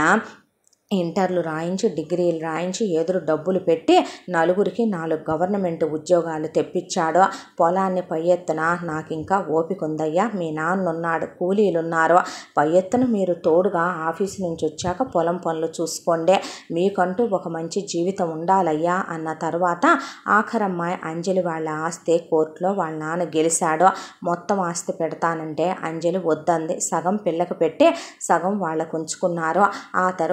ఇంటర్లు రాయించి డిగ్రీలు రాయించి ఎదురు డబ్బులు పెట్టి నలుగురికి నాలుగు గవర్నమెంట్ ఉద్యోగాలు తెప్పించాడు పొలాన్ని పై ఎత్తున నాకు ఇంకా ఓపిక ఉందయ్యా మీ నాన్న ఉన్నాడు కూలీలు ఉన్నారు పై ఎత్తున మీరు తోడుగా ఆఫీస్ నుంచి వచ్చాక పొలం పనులు చూసుకోండి మీకంటూ ఒక మంచి జీవితం ఉండాలయ్యా అన్న తర్వాత ఆఖరమ్మాయి అంజలి వాళ్ళ ఆస్తి కోర్టులో వాళ్ళ నాన్న గెలిచాడు మొత్తం ఆస్తి పెడతానంటే అంజలి వద్దంది సగం పిల్లకి పెట్టి సగం వాళ్ళకు ఉంచుకున్నారు ఆ తర్వాత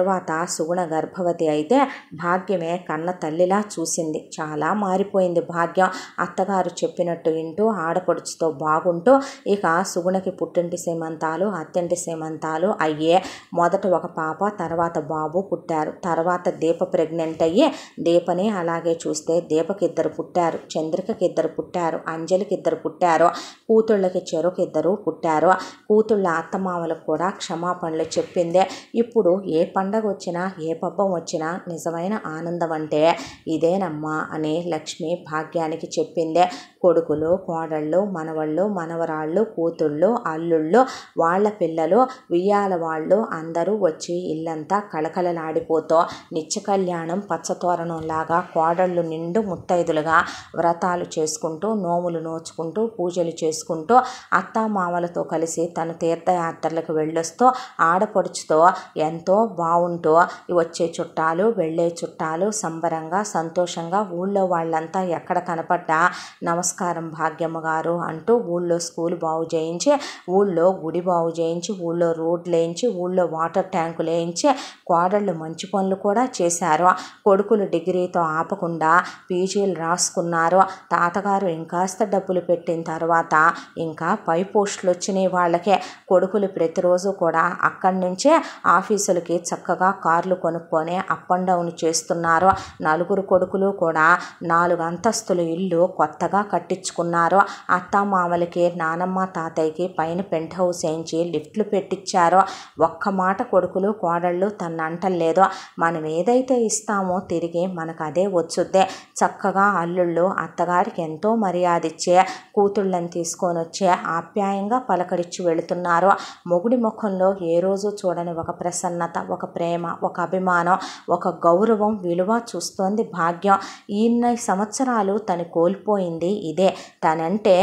సుగుణ గర్భవతి అయితే భాగ్యమే కన్న తల్లిలా చూసింది చాలా మారిపోయింది భాగ్యం అత్తగారు చెప్పినట్టు వింటూ ఆడపడుచుతో బాగుంటూ ఇక సుగుణకి పుట్టింటి సీమంతాలు అత్తింటి సీమంతాలు అయ్యే మొదట ఒక పాప తర్వాత బాబు పుట్టారు తర్వాత దీప ప్రెగ్నెంట్ అయ్యి దీపని అలాగే చూస్తే దీపకి ఇద్దరు పుట్టారు చంద్రికకి ఇద్దరు పుట్టారు అంజలికి ఇద్దరు పుట్టారు కూతుళ్ళకి చెరుకు ఇద్దరు పుట్టారు కూతుళ్ళ అత్తమామలకు కూడా క్షమాపణలు చెప్పిందే ఇప్పుడు ఏ పండగ వచ్చినా ఏ పబ్బం వచ్చినా నిజమైన ఆనందం అంటే ఇదేనమ్మా అని లక్ష్మి భాగ్యానికి చెప్పిందే కొడుకులు కోడళ్ళు మనవళ్ళు మనవరాళ్ళు కూతుళ్ళు అల్లుళ్ళు వాళ్ళ పిల్లలు వియ్యాల వాళ్ళు అందరూ వచ్చి ఇల్లంతా కళకళలాడిపోతూ నిత్య కళ్యాణం పచ్చతోరణంలాగా కోడళ్ళు నిండు ముత్తైదులుగా వ్రతాలు చేసుకుంటూ నోములు నోచుకుంటూ పూజలు చేసుకుంటూ అత్తామామలతో కలిసి తన తీర్థయాత్రలకు వెళ్ళొస్తూ ఆడపడుచుతో ఎంతో బాగుంటూ వచ్చే చుట్టాలు వెళ్ళే చుట్టాలు సంబరంగా సంతోషంగా ఊళ్ళో వాళ్ళంతా ఎక్కడ కనపడ్డా నమస్కారం భాగ్యమ్మ గారు అంటూ ఊళ్ళో స్కూల్ బాగు చేయించి ఊళ్ళో గుడి బాగు చేయించి ఊళ్ళో రోడ్లు వేయించి ఊళ్ళో వాటర్ ట్యాంకులు వేయించి కోడళ్ళు మంచి పనులు కూడా చేశారు కొడుకులు డిగ్రీతో ఆపకుండా పీజీలు రాసుకున్నారు తాతగారు ఇంకాస్త డబ్బులు పెట్టిన తర్వాత ఇంకా పై పోస్టులు వచ్చినాయి వాళ్ళకే కొడుకులు ప్రతిరోజు కూడా అక్కడి నుంచే ఆఫీసులకి చక్కగా కార్లు కొనుక్కొని అప్ అండ్ డౌన్ చేస్తున్నారు నలుగురు కొడుకులు కూడా నాలుగు అంతస్తుల ఇల్లు కొత్తగా కట్టించుకున్నారు అత్తామామలకి నానమ్మ తాతయ్యకి పైన పెంట్ హౌస్ వేయించి లిఫ్ట్లు పెట్టించారు ఒక్క మాట కొడుకులు కోడళ్ళు తన అంటలేదు మనం ఏదైతే ఇస్తామో తిరిగి మనకు అదే వచ్చుద్దే చక్కగా అల్లుళ్ళు అత్తగారికి ఎంతో మర్యాద ఇచ్చే కూతుళ్ళని తీసుకొని వచ్చే ఆప్యాయంగా పలకరించి వెళుతున్నారు మొగుడి ముఖంలో ఏ రోజు చూడని ఒక ప్రసన్నత ఒక ప్రేమ ఒక అభిమానం ఒక గౌరవం విలువ చూస్తోంది భాగ్యం ఇన్ని సంవత్సరాలు తను కోల్పోయింది ఇదే తనంటే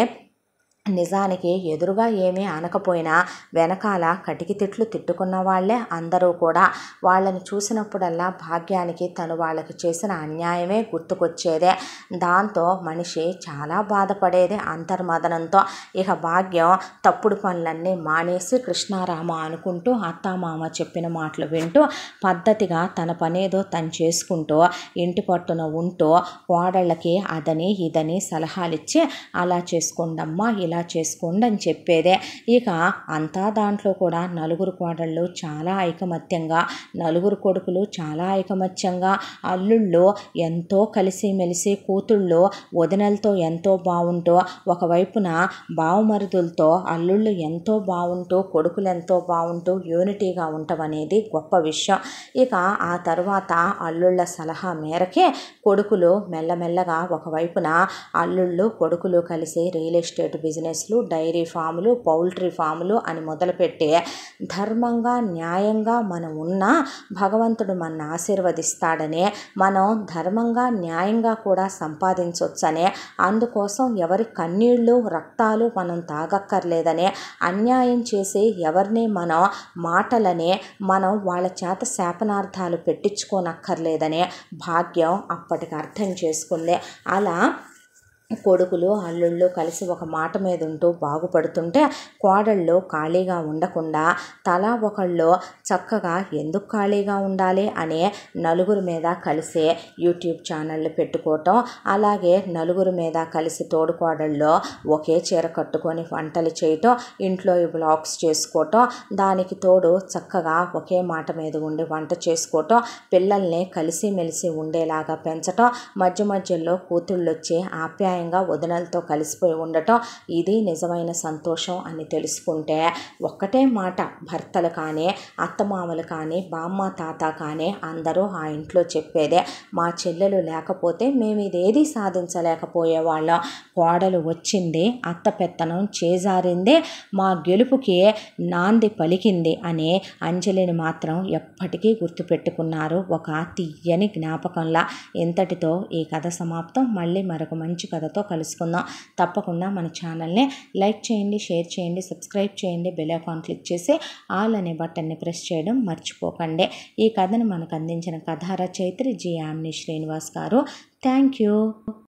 నిజానికి ఎదురుగా ఏమీ అనకపోయినా వెనకాల కటికి తిట్లు తిట్టుకున్న వాళ్ళే అందరూ కూడా వాళ్ళని చూసినప్పుడల్లా భాగ్యానికి తను వాళ్ళకి చేసిన అన్యాయమే గుర్తుకొచ్చేదే దాంతో మనిషి చాలా బాధపడేది అంతర్మదనంతో ఇక భాగ్యం తప్పుడు పనులన్నీ మానేసి కృష్ణారామ అనుకుంటూ అత్తామామ చెప్పిన మాటలు వింటూ పద్ధతిగా తన పనేదో తను చేసుకుంటూ ఇంటి పట్టున ఉంటూ కోడళ్ళకి అదని ఇదని సలహాలిచ్చి అలా చేసుకోండమ్మా ఇలా చేసుకోండి అని చెప్పేదే ఇక అంతా దాంట్లో కూడా నలుగురు కోడళ్ళు చాలా ఐకమత్యంగా నలుగురు కొడుకులు చాలా ఐకమత్యంగా అల్లుళ్ళు ఎంతో కలిసిమెలిసి కూతుళ్ళు వదినలతో ఎంతో బాగుంటూ ఒకవైపున బావమరుదులతో అల్లుళ్ళు ఎంతో బాగుంటూ కొడుకులు ఎంతో బాగుంటూ యూనిటీగా ఉండటం అనేది గొప్ప విషయం ఇక ఆ తర్వాత అల్లుళ్ళ సలహా మేరకే కొడుకులు మెల్లమెల్లగా ఒకవైపున అల్లుళ్ళు కొడుకులు కలిసి రియల్ ఎస్టేట్ బిజినెస్లు డైరీ ఫాములు పౌల్ట్రీ ఫాములు అని మొదలుపెట్టి ధర్మంగా న్యాయంగా మనం ఉన్న భగవంతుడు మన ఆశీర్వదిస్తాడని మనం ధర్మంగా న్యాయంగా కూడా సంపాదించవచ్చనే అందుకోసం ఎవరి కన్నీళ్ళు రక్తాలు మనం తాగక్కర్లేదనే అన్యాయం చేసి ఎవరిని మనం మాటలనే మనం వాళ్ళ చేత శాపనార్థాలు పెట్టించుకోనక్కర్లేదనే భాగ్యం అప్పటికి అర్థం చేసుకుంది అలా కొడుకులు అల్లుళ్ళు కలిసి ఒక మాట మీద ఉంటూ బాగుపడుతుంటే కోడళ్ళు ఖాళీగా ఉండకుండా తలా ఒకళ్ళు చక్కగా ఎందుకు ఖాళీగా ఉండాలి అనే నలుగురు మీద కలిసి యూట్యూబ్ ఛానళ్ళు పెట్టుకోవటం అలాగే నలుగురు మీద కలిసి తోడుకోడల్లో ఒకే చీర కట్టుకొని వంటలు చేయటం ఇంట్లో ఈ బ్లాగ్స్ చేసుకోవటం దానికి తోడు చక్కగా ఒకే మాట మీద ఉండి వంట చేసుకోవటం పిల్లల్ని కలిసిమెలిసి ఉండేలాగా పెంచటం మధ్య మధ్యలో కూతుళ్ళు వచ్చి ఆప్యాయంగా వదినలతో కలిసిపోయి ఉండటం ఇది నిజమైన సంతోషం అని తెలుసుకుంటే ఒక్కటే మాట భర్తలు కానీ అత్తమామలు కానీ బామ్మ తాత కానీ అందరూ ఆ ఇంట్లో చెప్పేదే మా చెల్లెలు లేకపోతే మేము ఇదేది సాధించలేకపోయేవాళ్ళం కోడలు వచ్చింది అత్త పెత్తనం చేజారింది మా గెలుపుకి నాంది పలికింది అని అంజలిని మాత్రం ఎప్పటికీ గుర్తుపెట్టుకున్నారు ఒక తీయని జ్ఞాపకంలా ఇంతటితో ఈ కథ సమాప్తం మళ్ళీ మరొక మంచి కథతో కలుసుకుందాం తప్పకుండా మన ఛానల్ని లైక్ చేయండి షేర్ చేయండి సబ్స్క్రైబ్ చేయండి బెల్ ఐకాన్ క్లిక్ చేసి ఆల్ అనే బటన్ని ప్రెస్ చేయడం మర్చిపోకండి ఈ కథను మనకు అందించిన కథా రచయిత్రి జి యామిని శ్రీనివాస్ గారు థ్యాంక్ యూ